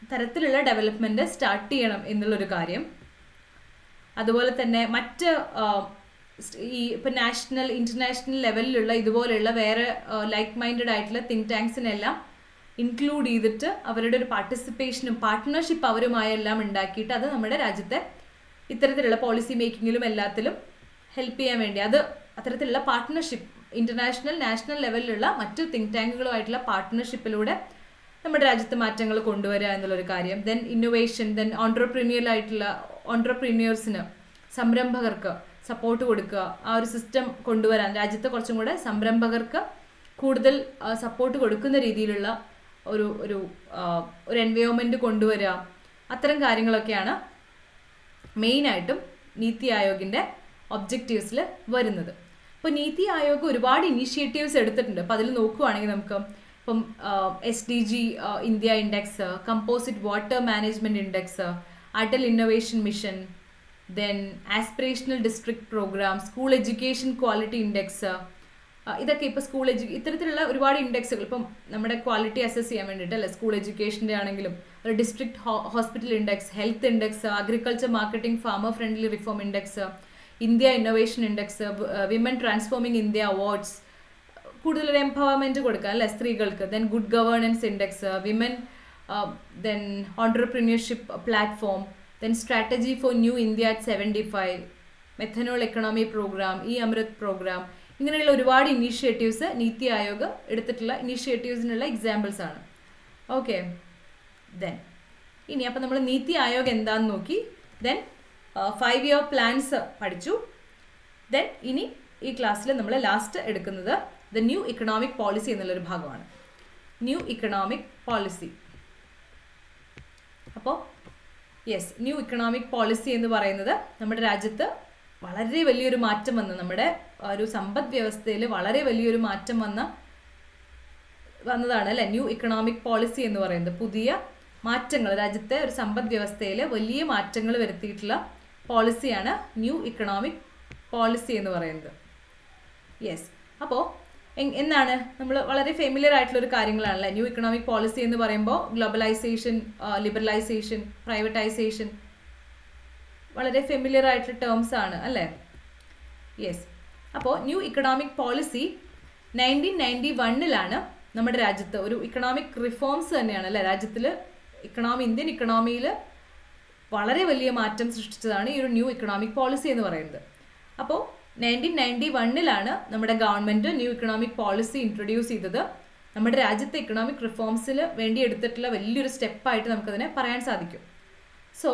തരത്തിലുള്ള ഡെവലപ്മെന്റ് സ്റ്റാർട്ട് ചെയ്യണം എന്നുള്ളൊരു കാര്യം അതുപോലെ തന്നെ മറ്റ് ആ, സ് ഈ ഇപ്പം നാഷണൽ ഇന്റർനാഷണൽ ലെവലിലുള്ള ഇതുപോലെയുള്ള വേറെ ലൈക്ക് മൈൻഡഡ് ആയിട്ടുള്ള തിങ്ക് ടാങ്ക്സിനെല്ലാം ഇൻക്ലൂഡ് ചെയ്തിട്ട് അവരുടെ ഒരു പാർട്ടിസിപ്പേഷനും പാർട്ട്ണർഷിപ്പ് അവരുമായെല്ലാം ഉണ്ടാക്കിയിട്ട് അത് നമ്മുടെ രാജ്യത്തെ ഇത്തരത്തിലുള്ള പോളിസി മേക്കിങ്ങിലും എല്ലാത്തിലും ഹെൽപ്പ് ചെയ്യാൻ വേണ്ടി അത് അത്തരത്തിലുള്ള പാർട്ട്ണർഷിപ്പ് ഇന്റർനാഷണൽ നാഷണൽ ലെവലിലുള്ള മറ്റ് തിങ്ക് ടാങ്കുകളുമായിട്ടുള്ള പാർട്ട്ണർഷിപ്പിലൂടെ നമ്മുടെ രാജ്യത്ത് മാറ്റങ്ങൾ കൊണ്ടുവരിക എന്നുള്ളൊരു കാര്യം ദെൻ ഇന്നോവേഷൻ ദെൻ ഓൺട്രപ്രീനിയർ ആയിട്ടുള്ള ഓൺട്രപ്രീനിയേഴ്സിന് സംരംഭകർക്ക് സപ്പോർട്ട് കൊടുക്കുക ആ ഒരു സിസ്റ്റം കൊണ്ടുവരാൻ രാജ്യത്ത് കുറച്ചും കൂടെ സംരംഭകർക്ക് കൂടുതൽ സപ്പോർട്ട് കൊടുക്കുന്ന രീതിയിലുള്ള ഒരു ഒരു ആ, ഒരു എൻവയോൺമെന്റ് കൊണ്ടുവരിക അത്തരം കാര്യങ്ങളൊക്കെയാണ് മെയിനായിട്ടും നീതി ആയോഗിന്റെ ഒബ്ജക്റ്റീവ്സിൽ വരുന്നത് ഇപ്പോൾ നീതി ആയോഗ് ഒരുപാട് ഇനീഷ്യേറ്റീവ്സ് എടുത്തിട്ടുണ്ട് അപ്പോൾ അതിൽ നോക്കുവാണെങ്കിൽ നമുക്ക് ഇപ്പം S D G India index composite water management index Atal innovation mission then aspirational district programme school education quality index ഇതൊക്കെ ഇപ്പോൾ സ്കൂൾ എഡ്യൂ ഇത്തരത്തിലുള്ള ഒരുപാട് ഇൻഡെക്സുകൾ ഇപ്പം നമ്മുടെ ക്വാളിറ്റി അസസ് ചെയ്യാൻ വേണ്ടിയിട്ട് അല്ലെ സ്കൂൾ എഡ്യൂക്കേഷൻ്റെ ആണെങ്കിലും ഒരു district hospital index health index agriculture marketing farmer friendly reform index India innovation index women transforming India awards കൂടുതൽ ഒരു എംപവർമെന്റ് കൊടുക്കുക അല്ലെ സ്ത്രീകൾക്ക് then good governance index women then entrepreneurship platform then strategy for new India at seventy five methanol economy programme e Amrit programme ഇങ്ങനെയുള്ള ഒരുപാട് initiatives NITI Aayog എടുത്തിട്ടുള്ള ഇനീഷ്യേറ്റീവ്സിനുള്ള examples ആണ് ഓക്കെ ദെൻ ഇനി അപ്പം നമ്മൾ നീതി ആയോഗ് എന്താന്ന് നോക്കി ദെൻ ഫൈവ് ഇയർ പ്ലാൻസ് പഠിച്ചു ദെൻ ഇനി ഈ ക്ലാസ്സിൽ നമ്മൾ ലാസ്റ്റ് എടുക്കുന്നത് ദ ന്യൂ ഇക്കണോമിക് പോളിസി എന്നുള്ളൊരു ഭാഗമാണ് ന്യൂ ഇക്കണോമിക് പോളിസി അപ്പോൾ യെസ് ന്യൂ ഇക്കണോമിക് പോളിസി എന്ന് പറയുന്നത് നമ്മുടെ രാജ്യത്ത് വളരെ വലിയൊരു മാറ്റം വന്ന നമ്മുടെ ആ ഒരു സമ്പദ് വ്യവസ്ഥയിൽ വളരെ വലിയൊരു മാറ്റം വന്ന വന്നതാണ് അല്ലെ ന്യൂ ഇക്കണോമിക് പോളിസി എന്ന് പറയുന്നത് പുതിയ മാറ്റങ്ങൾ രാജ്യത്തെ ഒരു സമ്പദ് വ്യവസ്ഥയിൽ വലിയ മാറ്റങ്ങൾ വരുത്തിയിട്ടുള്ള പോളിസിയാണ് ന്യൂ ഇക്കണോമിക് പോളിസി എന്ന് പറയുന്നത് യെസ് അപ്പോൾ എന്നാണ് നമ്മൾ വളരെ ഫെമിലിയർ ആയിട്ടുള്ള ഒരു കാര്യങ്ങളാണല്ലേ ന്യൂ ഇക്കണോമിക് പോളിസി എന്ന് പറയുമ്പോൾ ഗ്ലോബലൈസേഷൻ ലിബറലൈസേഷൻ പ്രൈവറ്റൈസേഷൻ വളരെ ഫെമിലിയർ ആയിട്ടുള്ള ടേംസ് ആണ് അല്ലേ യെസ് അപ്പോൾ new economic policy nineteen ninety വണ്ണിലാണ് നമ്മുടെ രാജ്യത്ത് ഒരു ഇക്കണോമിക് റിഫോംസ് തന്നെയാണ് അല്ലേ രാജ്യത്തിൽ ഇക്കണോമി ഇന്ത്യൻ ഇക്കണോമിയിൽ വളരെ വലിയ മാറ്റം സൃഷ്ടിച്ചതാണ് ഈ ഒരു ന്യൂ ഇക്കണോമിക് പോളിസി എന്ന് പറയുന്നത് അപ്പോൾ നയൻറ്റീൻ നയൻറ്റി വണ്ണിലാണ് നമ്മുടെ government new economic policy introduce ചെയ്തത് നമ്മുടെ രാജ്യത്തെ ഇക്കണോമിക് റിഫോംസിൽ വേണ്ടി എടുത്തിട്ടുള്ള വലിയൊരു സ്റ്റെപ്പായിട്ട് നമുക്കതിനെ പറയാൻ സാധിക്കും സോ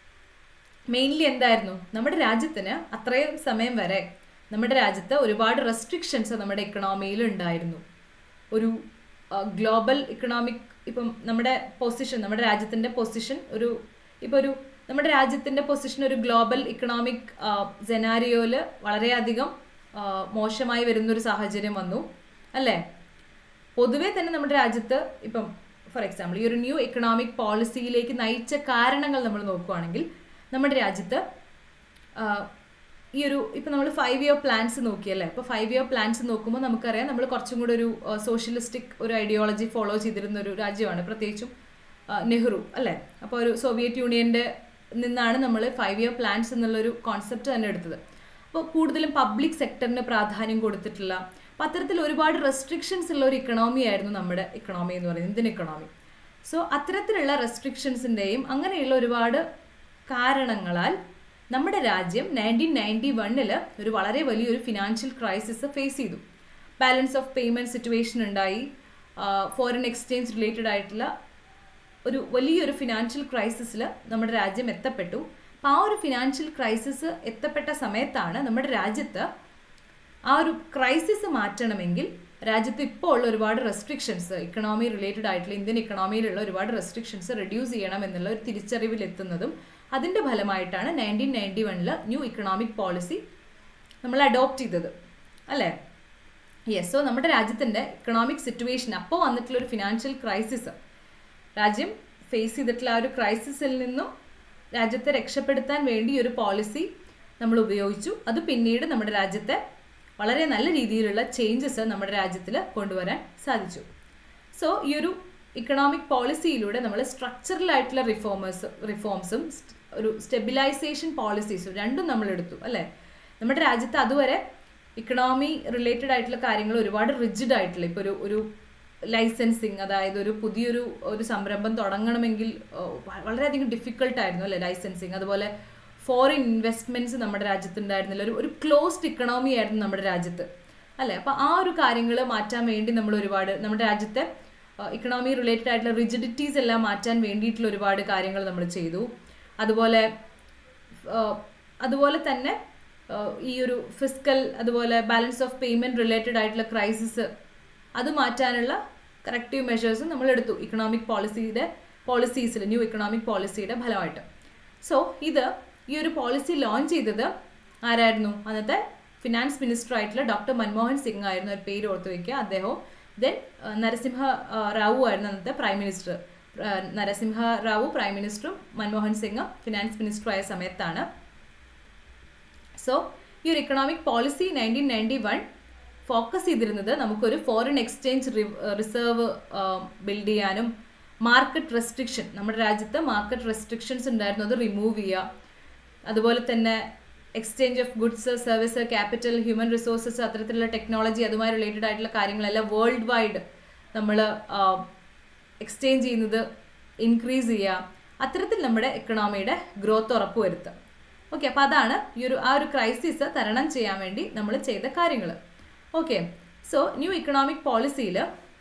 മെയിൻലി എന്തായിരുന്നു നമ്മുടെ രാജ്യത്തിന് അത്രയും സമയം വരെ നമ്മുടെ രാജ്യത്ത് ഒരുപാട് റെസ്ട്രിക്ഷൻസ് നമ്മുടെ ഇക്കണോമിയിൽ ഉണ്ടായിരുന്നു ഒരു ഗ്ലോബൽ ഇക്കണോമിക് ഇപ്പം നമ്മുടെ പൊസിഷൻ നമ്മുടെ രാജ്യത്തിൻ്റെ പൊസിഷൻ ഒരു ഇപ്പോൾ ഒരു നമ്മുടെ രാജ്യത്തിൻ്റെ പൊസിഷൻ ഒരു ഗ്ലോബൽ ഇക്കണോമിക് ജനാരിയോയിൽ വളരെയധികം ആ, മോശമായി വരുന്നൊരു സാഹചര്യം വന്നു അല്ലേ പൊതുവേ തന്നെ നമ്മുടെ രാജ്യത്ത് ഇപ്പം ഫോർ എക്സാമ്പിൾ ഈ ഒരു ന്യൂ ഇക്കണോമിക് പോളിസിയിലേക്ക് നയിച്ച കാരണങ്ങൾ നമ്മൾ നോക്കുവാണെങ്കിൽ നമ്മുടെ രാജ്യത്ത് ആ, ഈ ഒരു ഇപ്പം നമ്മൾ ഫൈവ് ഇയർ പ്ലാൻസ് നോക്കിയല്ലേ അപ്പോൾ ഫൈവ് ഇയർ പ്ലാൻസ് നോക്കുമ്പോൾ നമുക്കറിയാം നമ്മൾ കുറച്ചും കൂടെ ഒരു സോഷ്യലിസ്റ്റിക് ഒരു ഐഡിയോളജി ഫോളോ ചെയ്തിരുന്ന ഒരു രാജ്യമാണ് പ്രത്യേകിച്ചും ആ, നെഹ്റു അല്ലേ അപ്പോൾ ഒരു സോവിയറ്റ് യൂണിയൻ്റെ നിന്നാണ് നമ്മൾ ഫൈവ് ഇയർ പ്ലാൻസ് എന്നുള്ളൊരു കോൺസെപ്റ്റ് തന്നെ എടുത്തത് അപ്പോൾ കൂടുതലും പബ്ലിക് സെക്ടറിന് പ്രാധാന്യം കൊടുത്തിട്ടുള്ള അപ്പോൾ അത്തരത്തിൽ ഒരുപാട് റെസ്ട്രിക്ഷൻസ് ഉള്ള ഒരു ഇക്കണോമി ആയിരുന്നു നമ്മുടെ ഇക്കണോമി എന്ന് പറയുന്നത് ഇന്ത്യൻ ഇക്കണോമി സോ അത്തരത്തിലുള്ള റെസ്ട്രിക്ഷൻസിൻ്റെയും അങ്ങനെയുള്ള ഒരുപാട് കാരണങ്ങളാൽ നമ്മുടെ രാജ്യം നയൻറ്റീൻ നയൻറ്റി വണ്ണിൽ ഒരു വളരെ വലിയൊരു ഫിനാൻഷ്യൽ ക്രൈസിസ് ഫേസ് ചെയ്തു ബാലൻസ് ഓഫ് പേയ്മെൻറ്റ് സിറ്റുവേഷൻ ഉണ്ടായി ഫോറിൻ എക്സ്ചേഞ്ച് റിലേറ്റഡ് ആയിട്ടുള്ള ഒരു വലിയൊരു ഫിനാൻഷ്യൽ ക്രൈസിസിൽ നമ്മുടെ രാജ്യം എത്തപ്പെട്ടു അപ്പം ആ ഒരു ഫിനാൻഷ്യൽ ക്രൈസിസ് എത്തപ്പെട്ട സമയത്താണ് നമ്മുടെ രാജ്യത്ത് ആ ഒരു ക്രൈസിസ് മാറ്റണമെങ്കിൽ രാജ്യത്ത് ഇപ്പോൾ ഉള്ള ഒരുപാട് റെസ്ട്രിക്ഷൻസ് ഇക്കണോമി റിലേറ്റഡ് ആയിട്ടുള്ള ഇന്ത്യൻ ഇക്കണോമിയിലുള്ള ഒരുപാട് റെസ്ട്രിക്ഷൻസ് റെഡ്യൂസ് ചെയ്യണം എന്നുള്ള ഒരു തിരിച്ചറിവിലെത്തുന്നതും അതിൻ്റെ ഫലമായിട്ടാണ് നയൻറ്റീൻ നയൻറ്റി വണ്ണിൽ ന്യൂ ഇക്കണോമിക് പോളിസി നമ്മൾ അഡോപ്റ്റ് ചെയ്തത് അല്ലേ യെസ് സോ നമ്മുടെ രാജ്യത്തിൻ്റെ ഇക്കണോമിക് സിറ്റുവേഷൻ അപ്പോൾ വന്നിട്ടുള്ള ഒരു ഫിനാൻഷ്യൽ ക്രൈസിസ് രാജ്യം ഫേസ് ചെയ്തിട്ടുള്ള ആ ഒരു ക്രൈസിസിൽ നിന്നും രാജ്യത്തെ രക്ഷപ്പെടുത്താൻ വേണ്ടി ഒരു പോളിസി നമ്മൾ ഉപയോഗിച്ചു അത് പിന്നീട് നമ്മുടെ രാജ്യത്തെ വളരെ നല്ല രീതിയിലുള്ള ചേഞ്ചസ് നമ്മുടെ രാജ്യത്തിൽ കൊണ്ടുവരാൻ സാധിച്ചു സോ ഈ ഒരു ഇക്കണോമിക് പോളിസിയിലൂടെ നമ്മൾ സ്ട്രക്ചറൽ ആയിട്ടുള്ള റിഫോമേഴ്സ് റിഫോംസും ഒരു സ്റ്റെബിലൈസേഷൻ പോളിസീസും രണ്ടും നമ്മൾ എടുത്തു അല്ലേ നമ്മുടെ രാജ്യത്ത് അതുവരെ ഇക്കണോമി റിലേറ്റഡ് ആയിട്ടുള്ള കാര്യങ്ങൾ ഒരുപാട് റിജിഡ് ആയിട്ടുള്ള ഇപ്പോൾ ഒരു ഒരു ലൈസൻസിങ് അതായത് ഒരു പുതിയൊരു ഒരു സംരംഭം തുടങ്ങണമെങ്കിൽ വളരെയധികം ഡിഫിക്കൽട്ടായിരുന്നു അല്ലേ ലൈസൻസിങ് അതുപോലെ ഫോറിൻ ഇൻവെസ്റ്റ്മെന്റ്സ് നമ്മുടെ രാജ്യത്ത് ഉണ്ടായിരുന്നില്ല ഒരു ഒരു ക്ലോസ്ഡ് ഇക്കണോമി ആയിരുന്നു നമ്മുടെ രാജ്യത്ത് അല്ലേ അപ്പോൾ ആ ഒരു കാര്യങ്ങൾ മാറ്റാൻ വേണ്ടി നമ്മൾ ഒരുപാട് നമ്മുടെ രാജ്യത്തെ ഇക്കണോമി റിലേറ്റഡ് ആയിട്ടുള്ള റിജിഡിറ്റീസ് എല്ലാം മാറ്റാൻ വേണ്ടിയിട്ടുള്ള ഒരുപാട് കാര്യങ്ങൾ നമ്മൾ ചെയ്തു അതുപോലെ അതുപോലെ തന്നെ ഈ ഒരു ഫിസിക്കൽ അതുപോലെ ബാലൻസ് ഓഫ് പേയ്മെന്റ് റിലേറ്റഡ് ആയിട്ടുള്ള ക്രൈസിസ് അത് മാറ്റാനുള്ള കറക്റ്റീവ് മെഷേഴ്സും നമ്മൾ എടുത്തു ഇക്കണോമിക് പോളിസിയുടെ പോളിസീസിൽ ന്യൂ ഇക്കണോമിക് പോളിസിയുടെ ഫലമായിട്ട് സോ ഇത് ഈ ഒരു പോളിസി ലോഞ്ച് ചെയ്തത് ആരായിരുന്നു അന്നത്തെ ഫിനാൻസ് മിനിസ്റ്റർ ആയിട്ടുള്ള ഡോക്ടർ മൻമോഹൻ സിംഗ് ആയിരുന്നു ഒരു പേര് ഓർത്ത് വയ്ക്കുക അദ്ദേഹവും ദെൻ നരസിംഹ റാവു ആയിരുന്നു അന്നത്തെ prime minister Narasimha Rao prime മിനിസ്റ്ററും മൻമോഹൻ സിംഗ് ഫിനാൻസ് മിനിസ്റ്ററും ആയ സമയത്താണ് സോ ഈ ഒരു economic policy nineteen ninety one focus ചെയ്തിരുന്നത് നമുക്കൊരു ഫോറിൻ എക്സ്ചേഞ്ച് റിസർവ് ബിൽഡ് ചെയ്യാനും മാർക്കറ്റ് റെസ്ട്രിക്ഷൻ നമ്മുടെ രാജ്യത്ത് മാർക്കറ്റ് റെസ്ട്രിക്ഷൻസ് ഉണ്ടായിരുന്നു അത് റിമൂവ് ചെയ്യുക അതുപോലെ തന്നെ exchange of goods service capital human resources അത്തരത്തിലുള്ള ടെക്നോളജി അതുമായി റിലേറ്റഡ് ആയിട്ടുള്ള കാര്യങ്ങളെല്ലാം വേൾഡ് വൈഡ് നമ്മൾ എക്സ്ചേഞ്ച് ചെയ്യുന്നത് ഇൻക്രീസ് ചെയ്യുക അത്തരത്തിൽ നമ്മുടെ എക്കണോമിയുടെ ഗ്രോത്ത് ഉറപ്പുവരുത്തുക ഓക്കെ അപ്പോൾ അതാണ് ഈ ഒരു ആ ഒരു ക്രൈസിസ് തരണം ചെയ്യാൻ വേണ്ടി നമ്മൾ ചെയ്ത കാര്യങ്ങൾ ഓക്കെ സോ ന്യൂ ഇക്കണോമിക് പോളിസിയിൽ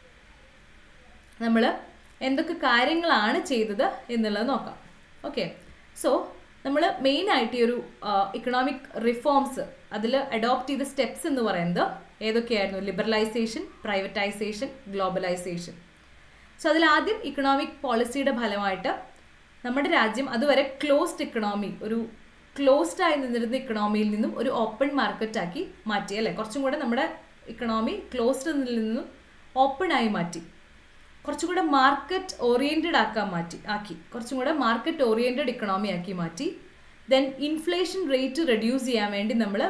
നമ്മൾ എന്തൊക്കെ കാര്യങ്ങളാണ് ചെയ്തത് എന്നുള്ളത് നോക്കാം ഓക്കെ സോ നമ്മൾ മെയിൻ ആയിട്ട് ഈ ഒരു ഇക്കണോമിക് റിഫോംസ് അതിൽ അഡോപ്റ്റ് ചെയ്ത സ്റ്റെപ്സ് എന്ന് പറയുന്നത് ഏതൊക്കെയായിരുന്നു ലിബറലൈസേഷൻ പ്രൈവറ്റൈസേഷൻ ഗ്ലോബലൈസേഷൻ സോ അതിൽ ആദ്യം ഇക്കണോമിക് പോളിസിയുടെ ഫലമായിട്ട് നമ്മുടെ രാജ്യം അതുവരെ ക്ലോസ്ഡ് ഇക്കണോമി ഒരു ക്ലോസ്ഡ് ആയി നിന്നിരുന്ന ഇക്കണോമിയിൽ നിന്നും ഒരു ഓപ്പൺ മാർക്കറ്റ് ആക്കി മാറ്റി അല്ലേ കുറച്ചും കൂടെ നമ്മുടെ ഇക്കണോമി ക്ലോസ്ഡ് നിന്നും ഓപ്പൺ ആയി മാറ്റി കുറച്ചും കൂടെ മാർക്കറ്റ് ഓറിയൻറ്റഡ് ആക്കാൻ മാറ്റി ആക്കി കുറച്ചും കൂടെ മാർക്കറ്റ് ഓറിയൻറ്റഡ് ഇക്കണോമി ആക്കി മാറ്റി ദെൻ ഇൻഫ്ലേഷൻ റേറ്റ് റെഡ്യൂസ് ചെയ്യാൻ വേണ്ടി നമ്മൾ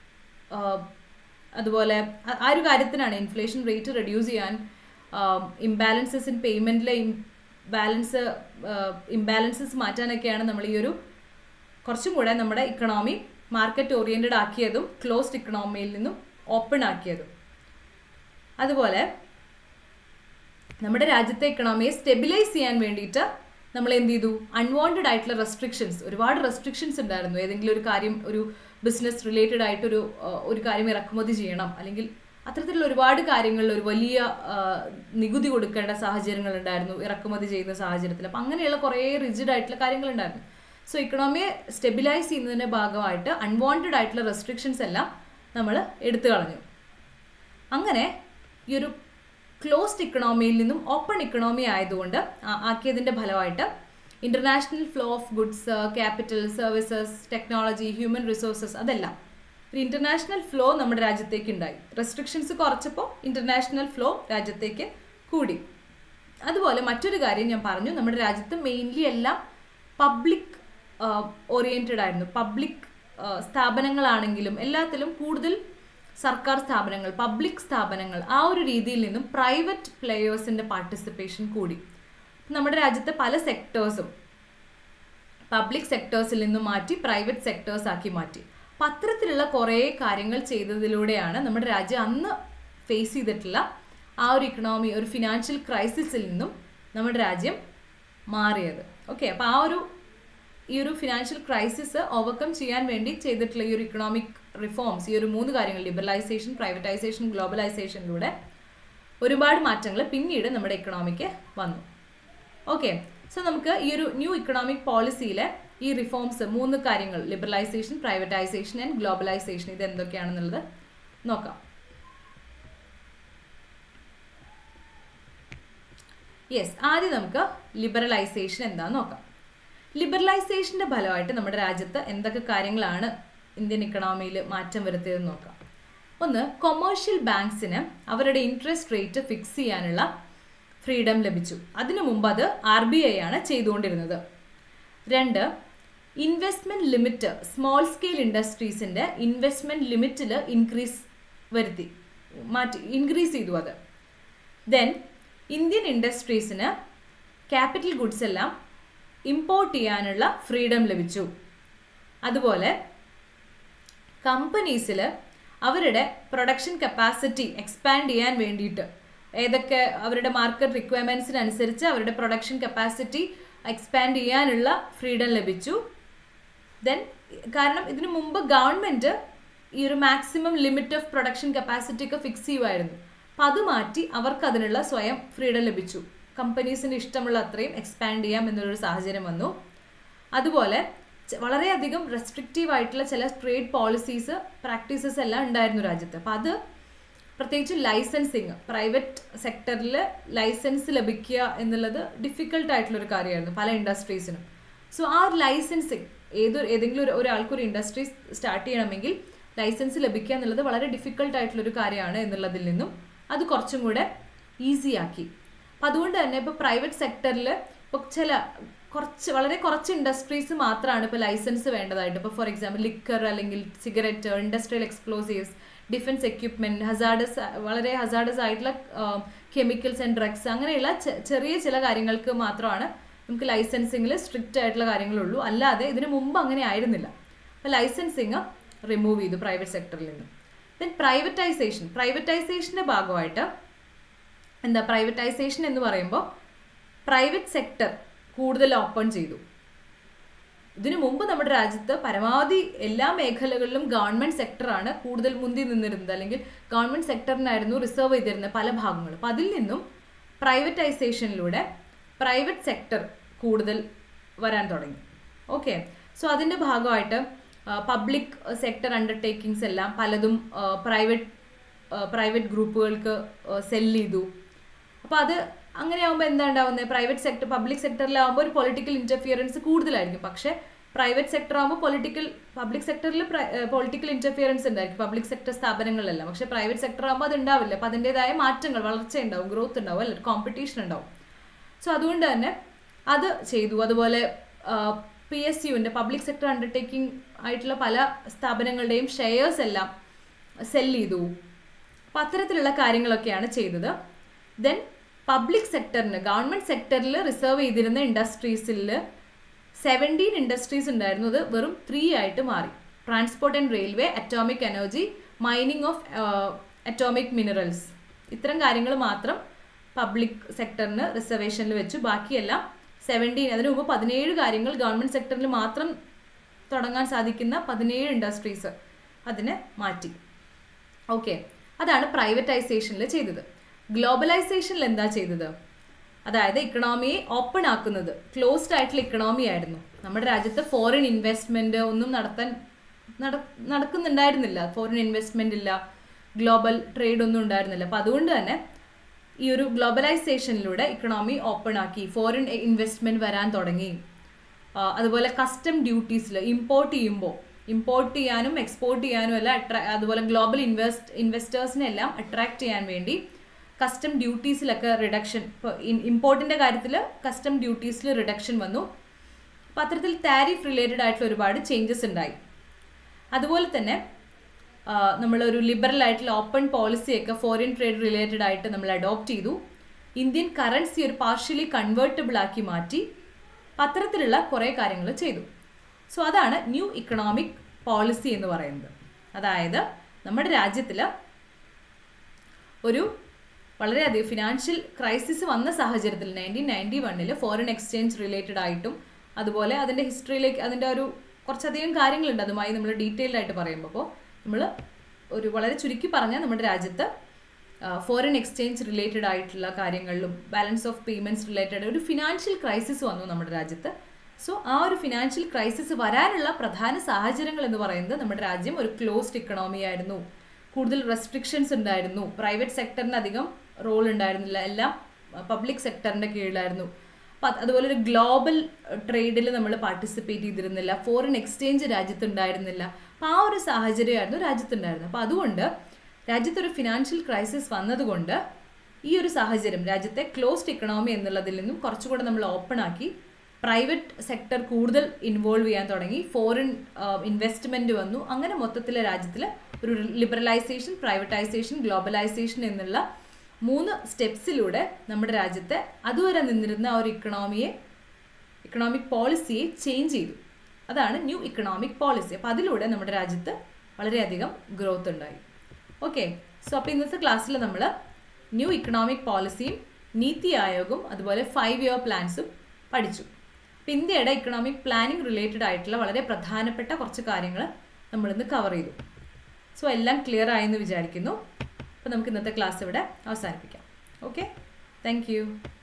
അതുപോലെ ആ ഒരു കാര്യത്തിനാണ് ഇൻഫ്ലേഷൻ റേറ്റ് റെഡ്യൂസ് ചെയ്യാൻ ഇംബാലൻസസ് ഇൻ പേയ്മെൻറ്റിലെ ബാലൻസ് ഇംബാലൻസസ് മാറ്റാനൊക്കെയാണ് നമ്മൾ ഈ ഒരു കുറച്ചും കൂടെ നമ്മുടെ ഇക്കണോമി മാർക്കറ്റ് ഓറിയൻറ്റഡ് ആക്കിയതും ക്ലോസ്ഡ് ഇക്കണോമിയിൽ നിന്നും ഓപ്പൺ ആക്കിയതും അതുപോലെ നമ്മുടെ രാജ്യത്തെ ഇക്കണോമിയെ സ്റ്റെബിലൈസ് ചെയ്യാൻ വേണ്ടിയിട്ട് നമ്മൾ എന്ത് ചെയ്തു അൺവാണ്ടഡ് ആയിട്ടുള്ള റെസ്ട്രിക്ഷൻസ് ഒരുപാട് റെസ്ട്രിക്ഷൻസ് ഉണ്ടായിരുന്നു ഏതെങ്കിലും ഒരു കാര്യം ഒരു ബിസിനസ് റിലേറ്റഡ് ആയിട്ടൊരു ഒരു കാര്യം ഇറക്കുമതി ചെയ്യണം അല്ലെങ്കിൽ അത്തരത്തിലുള്ള ഒരുപാട് കാര്യങ്ങളിൽ ഒരു വലിയ നികുതി കൊടുക്കേണ്ട സാഹചര്യങ്ങൾ ഉണ്ടായിരുന്നു ഇറക്കുമതി ചെയ്യുന്ന സാഹചര്യത്തിൽ അപ്പം അങ്ങനെയുള്ള കുറേ റിജിഡ് ആയിട്ടുള്ള കാര്യങ്ങളുണ്ടായിരുന്നു സോ ഇക്കണോമിയെ സ്റ്റെബിലൈസ് ചെയ്യുന്നതിൻ്റെ ഭാഗമായിട്ട് അൺവാണ്ടഡ് ആയിട്ടുള്ള റെസ്ട്രിക്ഷൻസ് എല്ലാം നമ്മൾ എടുത്തു കളഞ്ഞു അങ്ങനെ ഈ ഒരു ക്ലോസ്ഡ് ഇക്കണോമിയിൽ നിന്നും ഓപ്പൺ ഇക്കണോമി ആയതുകൊണ്ട് ആക്കിയതിൻ്റെ ഫലമായിട്ട് international flow of goods capital services technology human resources അതെല്ലാം ഒരു ഇൻ്റർനാഷണൽ ഫ്ലോ നമ്മുടെ രാജ്യത്തേക്ക് ഉണ്ടായി റെസ്ട്രിക്ഷൻസ് കുറച്ചപ്പോൾ ഇൻ്റർനാഷണൽ ഫ്ലോ രാജ്യത്തേക്ക് കൂടി അതുപോലെ മറ്റൊരു കാര്യം ഞാൻ പറഞ്ഞു നമ്മുടെ രാജ്യത്ത് മെയിൻലി എല്ലാം പബ്ലിക് ഓറിയൻറ്റഡ് ആയിരുന്നു പബ്ലിക് സ്ഥാപനങ്ങളാണെങ്കിലും എല്ലാത്തിലും കൂടുതൽ സർക്കാർ സ്ഥാപനങ്ങൾ പബ്ലിക് സ്ഥാപനങ്ങൾ ആ ഒരു രീതിയിൽ നിന്നും പ്രൈവറ്റ് പ്ലെയേഴ്സിൻ്റെ പാർട്ടിസിപ്പേഷൻ കൂടി നമ്മുടെ രാജ്യത്തെ പല സെക്ടേഴ്സും പബ്ലിക് സെക്ടേഴ്സിൽ നിന്നും മാറ്റി പ്രൈവറ്റ് സെക്ടേഴ്സ് ആക്കി മാറ്റി അപ്പം അത്തരത്തിലുള്ള കുറേ കാര്യങ്ങൾ ചെയ്തതിലൂടെയാണ് നമ്മുടെ രാജ്യം അന്ന് ഫേസ് ചെയ്തിട്ടുള്ള ആ ഒരു ഇക്കണോമി ഒരു ഫിനാൻഷ്യൽ ക്രൈസിസിൽ നിന്നും നമ്മുടെ രാജ്യം മാറിയത് ഓക്കെ അപ്പോൾ ആ ഒരു ഈ ഒരു ഫിനാൻഷ്യൽ ക്രൈസിസ് ഓവർകം ചെയ്യാൻ വേണ്ടി ചെയ്തിട്ടുള്ള ഈ ഒരു ഇക്കണോമിക് റിഫോംസ് ഈ ഒരു മൂന്ന് കാര്യങ്ങൾ ലിബറലൈസേഷൻ പ്രൈവറ്റൈസേഷൻ ഗ്ലോബലൈസേഷനിലൂടെ ഒരുപാട് മാറ്റങ്ങൾ പിന്നീട് നമ്മുടെ ഇക്കണോമിക്ക് വന്നു ഓക്കെ സോ നമുക്ക് ഈ ഒരു ന്യൂ ഇക്കണോമിക് പോളിസിയിലെ ഈ റിഫോംസ് മൂന്ന് കാര്യങ്ങൾ ലിബറലൈസേഷൻ പ്രൈവറ്റൈസേഷൻ ആൻഡ് ഗ്ലോബലൈസേഷൻ ഇത് എന്തൊക്കെയാണെന്നുള്ളത് നോക്കാം യെസ് ആദ്യം നമുക്ക് ലിബറലൈസേഷൻ എന്താണെന്ന് നോക്കാം ലിബറലൈസേഷൻ്റെ ഫലമായിട്ട് നമ്മുടെ രാജ്യത്ത് എന്തൊക്കെ കാര്യങ്ങളാണ് ഇന്ത്യൻ ഇക്കണോമിയിൽ മാറ്റം വരുത്തിയതെന്ന് നോക്കാം ഒന്ന് കൊമേഴ്ഷ്യൽ ബാങ്ക്സിന് അവരുടെ ഇൻട്രസ്റ്റ് റേറ്റ് ഫിക്സ് ചെയ്യാനുള്ള ഫ്രീഡം ലഭിച്ചു അതിനു മുമ്പ് അത് ആർ ബി ഐ ആണ് ചെയ്തുകൊണ്ടിരുന്നത് രണ്ട് ഇൻവെസ്റ്റ്മെന്റ് ലിമിറ്റ് സ്മോൾ സ്കെയിൽ ഇൻഡസ്ട്രീസിന്റെ ഇൻവെസ്റ്റ്മെന്റ് ലിമിറ്റിൽ ഇൻക്രീസ് വരുത്തി മാറ്റി ഇൻക്രീസ് ചെയ്തു അത് ദെൻ ഇന്ത്യൻ ഇൻഡസ്ട്രീസിന് ക്യാപിറ്റൽ ഗുഡ്സ് എല്ലാം ഇമ്പോർട്ട് ചെയ്യാനുള്ള ഫ്രീഡം ലഭിച്ചു അതുപോലെ കമ്പനീസിൽ അവരുടെ പ്രൊഡക്ഷൻ കപ്പാസിറ്റി എക്സ്പാൻഡ് ചെയ്യാൻ വേണ്ടിയിട്ട് ഏതൊക്കെ അവരുടെ മാർക്കറ്റ് റിക്വയർമെൻറ്റ്സിനനുസരിച്ച് അവരുടെ പ്രൊഡക്ഷൻ കപ്പാസിറ്റി എക്സ്പാൻഡ് ചെയ്യാനുള്ള ഫ്രീഡം ലഭിച്ചു ദെൻ കാരണം ഇതിനു മുമ്പ് ഗവൺമെൻറ് ഈ ഒരു maximum limit of production capacity ഒക്കെ ഫിക്സ് ചെയ്യുമായിരുന്നു അപ്പം അത് മാറ്റി അവർക്ക് അതിനുള്ള സ്വയം ഫ്രീഡം ലഭിച്ചു കമ്പനീസിന് ഇഷ്ടമുള്ള അത്രയും എക്സ്പാൻഡ് ചെയ്യാം എന്നുള്ളൊരു സാഹചര്യം വന്നു അതുപോലെ വളരെയധികം റെസ്ട്രിക്റ്റീവ് ആയിട്ടുള്ള ചില ട്രേഡ് പോളിസീസ് പ്രാക്ടീസസ് എല്ലാം ഉണ്ടായിരുന്നു രാജ്യത്ത് അപ്പം അത് പ്രത്യേകിച്ച് ലൈസൻസിങ് പ്രൈവറ്റ് സെക്ടറിൽ ലൈസൻസ് ലഭിക്കുക എന്നുള്ളത് ഡിഫിക്കൽട്ട് ആയിട്ടുള്ളൊരു കാര്യമായിരുന്നു പല ഇൻഡസ്ട്രീസിനും സോ ആ ഒരു ലൈസൻസിങ് ഏത് ഏതെങ്കിലും ഒരു ഒരാൾക്കൊരു ഇൻഡസ്ട്രി സ്റ്റാർട്ട് ചെയ്യണമെങ്കിൽ ലൈസൻസ് ലഭിക്കുക എന്നുള്ളത് വളരെ ഡിഫിക്കൽട്ട് ആയിട്ടുള്ളൊരു കാര്യമാണ് എന്നുള്ളതിൽ നിന്നും അത് കുറച്ചും കൂടെ ഈസി ആക്കി അപ്പം അതുകൊണ്ട് തന്നെ ഇപ്പോൾ പ്രൈവറ്റ് സെക്ടറിൽ ഇപ്പോൾ ചില കുറച്ച് വളരെ കുറച്ച് ഇൻഡസ്ട്രീസ് മാത്രമാണ് ഇപ്പോൾ ലൈസൻസ് വേണ്ടതായിട്ട് ഇപ്പോൾ ഫോർ എക്സാമ്പിൾ ലിക്കർ അല്ലെങ്കിൽ cigarette industrial explosives defence equipment hazardous വളരെ ഹസാഡസ് ആയിട്ടുള്ള കെമിക്കൽസ് ആൻഡ് ഡ്രഗ്സ് അങ്ങനെയുള്ള ചെറിയ ചില കാര്യങ്ങൾക്ക് മാത്രമാണ് നമുക്ക് ലൈസൻസിങ്ങിൽ സ്ട്രിക്റ്റ് ആയിട്ടുള്ള കാര്യങ്ങളുള്ളൂ അല്ലാതെ ഇതിനു മുമ്പ് അങ്ങനെ ആയിരുന്നില്ല അപ്പോൾ ലൈസൻസിങ് റിമൂവ് ചെയ്തു പ്രൈവറ്റ് സെക്ടറിൽ നിന്ന് ദെൻ പ്രൈവറ്റൈസേഷൻ പ്രൈവറ്റൈസേഷൻ്റെ ഭാഗമായിട്ട് എന്താ പ്രൈവറ്റൈസേഷൻ എന്ന് പറയുമ്പോൾ പ്രൈവറ്റ് സെക്ടർ കൂടുതൽ ഓപ്പൺ ചെയ്തു ഇതിനു മുമ്പ് നമ്മുടെ രാജ്യത്ത് പരമാവധി എല്ലാ മേഖലകളിലും ഗവൺമെന്റ് സെക്ടറാണ് കൂടുതൽ മുന്തി നിന്നിരുന്നത് അല്ലെങ്കിൽ ഗവൺമെന്റ് സെക്ടറിനായിരുന്നു റിസർവ് ചെയ്തിരുന്നത് പല ഭാഗങ്ങളും അപ്പം അതിൽ നിന്നും പ്രൈവറ്റൈസേഷനിലൂടെ പ്രൈവറ്റ് സെക്ടർ കൂടുതൽ വരാൻ തുടങ്ങി ഓക്കെ സോ അതിൻ്റെ ഭാഗമായിട്ട് പബ്ലിക് സെക്ടർ അണ്ടർടേക്കിങ്സ് എല്ലാം പലതും പ്രൈവറ്റ് പ്രൈവറ്റ് ഗ്രൂപ്പുകൾക്ക് സെല് ചെയ്തു അപ്പോൾ അത് അങ്ങനെ ആകുമ്പോൾ എന്താ ഉണ്ടാവുന്നത് പ്രൈവറ്റ് സെക്ടർ പബ്ലിക് സെക്ടറിലാവുമ്പോൾ ഒരു പൊളിറ്റിക്കൽ ഇൻ്റർഫിയറൻസ് കൂടുതലായിരിക്കും പക്ഷേ പ്രൈവറ്റ് സെക്ടർ ആകുമ്പോൾ പൊളിറ്റിക്കൽ പബ്ലിക് സെക്ടറിൽ പൊളിറ്റിക്കൽ ഇൻ്റർഫിയറൻസ് ഉണ്ടായിരിക്കും പബ്ലിക് സെക്ടർ സ്ഥാപനങ്ങളിലെല്ലാം പക്ഷേ പ്രൈവറ്റ് സെക്ടർ ആകുമ്പോൾ അത് ഉണ്ടാവില്ല അപ്പോൾ അതിൻ്റെതായ മാറ്റങ്ങൾ വളർച്ച ഉണ്ടാവും ഗ്രോത്ത് ഉണ്ടാവും അല്ലെ കോമ്പറ്റീഷൻ ഉണ്ടാവും സോ അതുകൊണ്ട് തന്നെ അത് ചെയ്തു അതുപോലെ പി എസ് യുവിൻ്റെ പബ്ലിക് സെക്ടർ അണ്ടർടേക്കിംഗ് ആയിട്ടുള്ള പല സ്ഥാപനങ്ങളുടെയും ഷെയർസ് എല്ലാം സെല് ചെയ്തു അപ്പം അത്തരത്തിലുള്ള കാര്യങ്ങളൊക്കെയാണ് ചെയ്തത് ദെൻ പബ്ലിക് സെക്ടറിന് ഗവൺമെൻറ് സെക്ടറിൽ റിസർവ് ചെയ്തിരുന്ന ഇൻഡസ്ട്രീസിൽ സെവൻറ്റീൻ ഇൻഡസ്ട്രീസ് ഉണ്ടായിരുന്നു അത് വെറും ത്രീ ആയിട്ട് മാറി transport and railway atomic energy mining of atomic minerals ഇത്തരം കാര്യങ്ങൾ മാത്രം പബ്ലിക് സെക്ടറിന് റിസർവേഷനിൽ വെച്ചു ബാക്കിയെല്ലാം സെവൻറ്റീൻ അതിനു മുമ്പ് പതിനേഴ് കാര്യങ്ങൾ ഗവൺമെൻറ് സെക്ടറിൽ മാത്രം തുടങ്ങാൻ സാധിക്കുന്ന പതിനേഴ് ഇൻഡസ്ട്രീസ് അതിനെ മാറ്റി ഓക്കെ അതാണ് പ്രൈവറ്റൈസേഷനിൽ ചെയ്തത് ഗ്ലോബലൈസേഷനിൽ എന്താ ചെയ്തത് അതായത് ഇക്കണോമിയെ ഓപ്പൺ ആക്കുന്നത് ക്ലോസ്ഡ് ആയിട്ടുള്ള ഇക്കണോമി ആയിരുന്നു നമ്മുടെ രാജ്യത്ത് ഫോറിൻ ഇൻവെസ്റ്റ്മെന്റ് ഒന്നും നടത്താൻ നടക്കുന്നുണ്ടായിരുന്നില്ല ഫോറിൻ ഇൻവെസ്റ്റ്മെന്റ് ഇല്ല ഗ്ലോബൽ ട്രേഡ് ഒന്നും ഉണ്ടായിരുന്നില്ല അപ്പം അതുകൊണ്ട് തന്നെ ഈ ഒരു ഗ്ലോബലൈസേഷനിലൂടെ ഇക്കണോമി ഓപ്പൺ ആക്കി ഫോറിൻ ഇൻവെസ്റ്റ്മെന്റ് വരാൻ തുടങ്ങി അതുപോലെ കസ്റ്റം ഡ്യൂട്ടീസിൽ ഇമ്പോർട്ട് ചെയ്യുമ്പോൾ ഇമ്പോർട്ട് ചെയ്യാനും എക്സ്പോർട്ട് ചെയ്യാനും എല്ലാം അട്രാ അതുപോലെ ഗ്ലോബൽ ഇൻവെസ്റ്റ് ഇൻവെസ്റ്റേഴ്സിനെ എല്ലാം അട്രാക്ട് ചെയ്യാൻ വേണ്ടി കസ്റ്റം ഡ്യൂട്ടീസിലൊക്കെ റിഡക്ഷൻ ഇപ്പോൾ ഇമ്പോർട്ടിൻ്റെ കാര്യത്തിൽ കസ്റ്റം ഡ്യൂട്ടീസിൽ റിഡക്ഷൻ വന്നു അപ്പോൾ അത്തരത്തിൽ താരിഫ് റിലേറ്റഡ് ആയിട്ടുള്ള ഒരുപാട് ചേഞ്ചസ് ഉണ്ടായി അതുപോലെ തന്നെ നമ്മളൊരു ലിബറൽ ആയിട്ടുള്ള ഓപ്പൺ പോളിസിയൊക്കെ ഫോറിൻ ട്രേഡ് റിലേറ്റഡ് ആയിട്ട് നമ്മൾ അഡോപ്റ്റ് ചെയ്തു ഇന്ത്യൻ കറൻസി ഒരു പാർഷ്യലി കൺവേർട്ടബിൾ ആക്കി മാറ്റി അത്തരത്തിലുള്ള കുറേ കാര്യങ്ങൾ ചെയ്തു സോ അതാണ് ന്യൂ ഇക്കണോമിക് പോളിസി എന്ന് പറയുന്നത് അതായത് നമ്മുടെ രാജ്യത്തിൽ ഒരു വളരെയധികം ഫിനാൻഷ്യൽ ക്രൈസിസ് വന്ന സാഹചര്യത്തിൽ നയൻറ്റീൻ നയൻറ്റി വണ്ണിൽ ഫോറിൻ എക്സ്ചേഞ്ച് റിലേറ്റഡ് ആയിട്ടും അതുപോലെ അതിൻ്റെ ഹിസ്റ്ററിയിലേക്ക് അതിൻ്റെ ഒരു കുറച്ചധികം കാര്യങ്ങളുണ്ട് അതുമായി നമ്മൾ ഡീറ്റെയിൽഡ് ആയിട്ട് പറയുമ്പോൾ അപ്പോൾ നമ്മൾ ഒരു വളരെ ചുരുക്കി പറഞ്ഞാൽ നമ്മുടെ രാജ്യത്ത് ഫോറിൻ എക്സ്ചേഞ്ച് റിലേറ്റഡ് ആയിട്ടുള്ള കാര്യങ്ങളിലും ബാലൻസ് ഓഫ് പേയ്മെൻറ്റ്സ് റിലേറ്റഡ് ഒരു ഫിനാൻഷ്യൽ ക്രൈസിസ് വന്നു നമ്മുടെ രാജ്യത്ത് സോ ആ ഒരു ഫിനാൻഷ്യൽ ക്രൈസിസ് വരാനുള്ള പ്രധാന സാഹചര്യങ്ങൾ എന്ന് പറയുന്നത് നമ്മുടെ രാജ്യം ഒരു ക്ലോസ്ഡ് ഇക്കണോമി ആയിരുന്നു കൂടുതൽ റെസ്ട്രിക്ഷൻസ് ഉണ്ടായിരുന്നു പ്രൈവറ്റ് സെക്ടറിന് അധികം റോൾ ഉണ്ടായിരുന്നില്ല എല്ലാം പബ്ലിക് സെക്ടറിൻ്റെ കീഴിലായിരുന്നു അപ്പം അതുപോലെ ഒരു ഗ്ലോബൽ ട്രേഡിൽ നമ്മൾ പാർട്ടിസിപ്പേറ്റ് ചെയ്തിരുന്നില്ല ഫോറിൻ എക്സ്ചേഞ്ച് രാജ്യത്ത് ഉണ്ടായിരുന്നില്ല അപ്പം ആ ഒരു സാഹചര്യമായിരുന്നു രാജ്യത്തുണ്ടായിരുന്നത് അപ്പം അതുകൊണ്ട് രാജ്യത്തൊരു ഫിനാൻഷ്യൽ ക്രൈസിസ് വന്നതുകൊണ്ട് ഈ ഒരു സാഹചര്യം രാജ്യത്തെ ക്ലോസ്ഡ് ഇക്കണോമി എന്നുള്ളതിൽ നിന്നും കുറച്ചുകൂടെ നമ്മൾ ഓപ്പൺ ആക്കി പ്രൈവറ്റ് സെക്ടർ കൂടുതൽ ഇൻവോൾവ് ചെയ്യാൻ തുടങ്ങി ഫോറിൻ ഇൻവെസ്റ്റ്മെന്റ് വന്നു അങ്ങനെ മൊത്തത്തിലെ രാജ്യത്തിൽ ഒരു ലിബറലൈസേഷൻ പ്രൈവറ്റൈസേഷൻ ഗ്ലോബലൈസേഷൻ എന്നുള്ള മൂന്ന് സ്റ്റെപ്സിലൂടെ നമ്മുടെ രാജ്യത്തെ അതുവരെ നിന്നിരുന്ന ആ ഒരു ഇക്കണോമിയെ ഇക്കണോമിക് പോളിസിയെ ചേഞ്ച് ചെയ്തു അതാണ് ന്യൂ ഇക്കണോമിക് പോളിസി അപ്പോൾ അതിലൂടെ നമ്മുടെ രാജ്യത്ത് വളരെയധികം ഗ്രോത്ത് ഉണ്ടായി ഓക്കെ സോ അപ്പോൾ ഇന്നത്തെ ക്ലാസ്സിൽ നമ്മൾ ന്യൂ ഇക്കണോമിക് പോളിസിയും നീതി ആയോഗും അതുപോലെ ഫൈവ് ഇയർ പ്ലാൻസും പഠിച്ചു അപ്പോൾ ഇന്ത്യയുടെ ഇക്കണോമിക് പ്ലാനിംഗ് റിലേറ്റഡ് ആയിട്ടുള്ള വളരെ പ്രധാനപ്പെട്ട കുറച്ച് കാര്യങ്ങൾ നമ്മളിന്ന് കവർ ചെയ്തു സോ എല്ലാം ക്ലിയർ ആയെന്ന് വിചാരിക്കുന്നു അപ്പോൾ നമുക്ക് ഇന്നത്തെ ക്ലാസ് ഇവിടെ അവസാനിപ്പിക്കാം ഓക്കെ താങ്ക്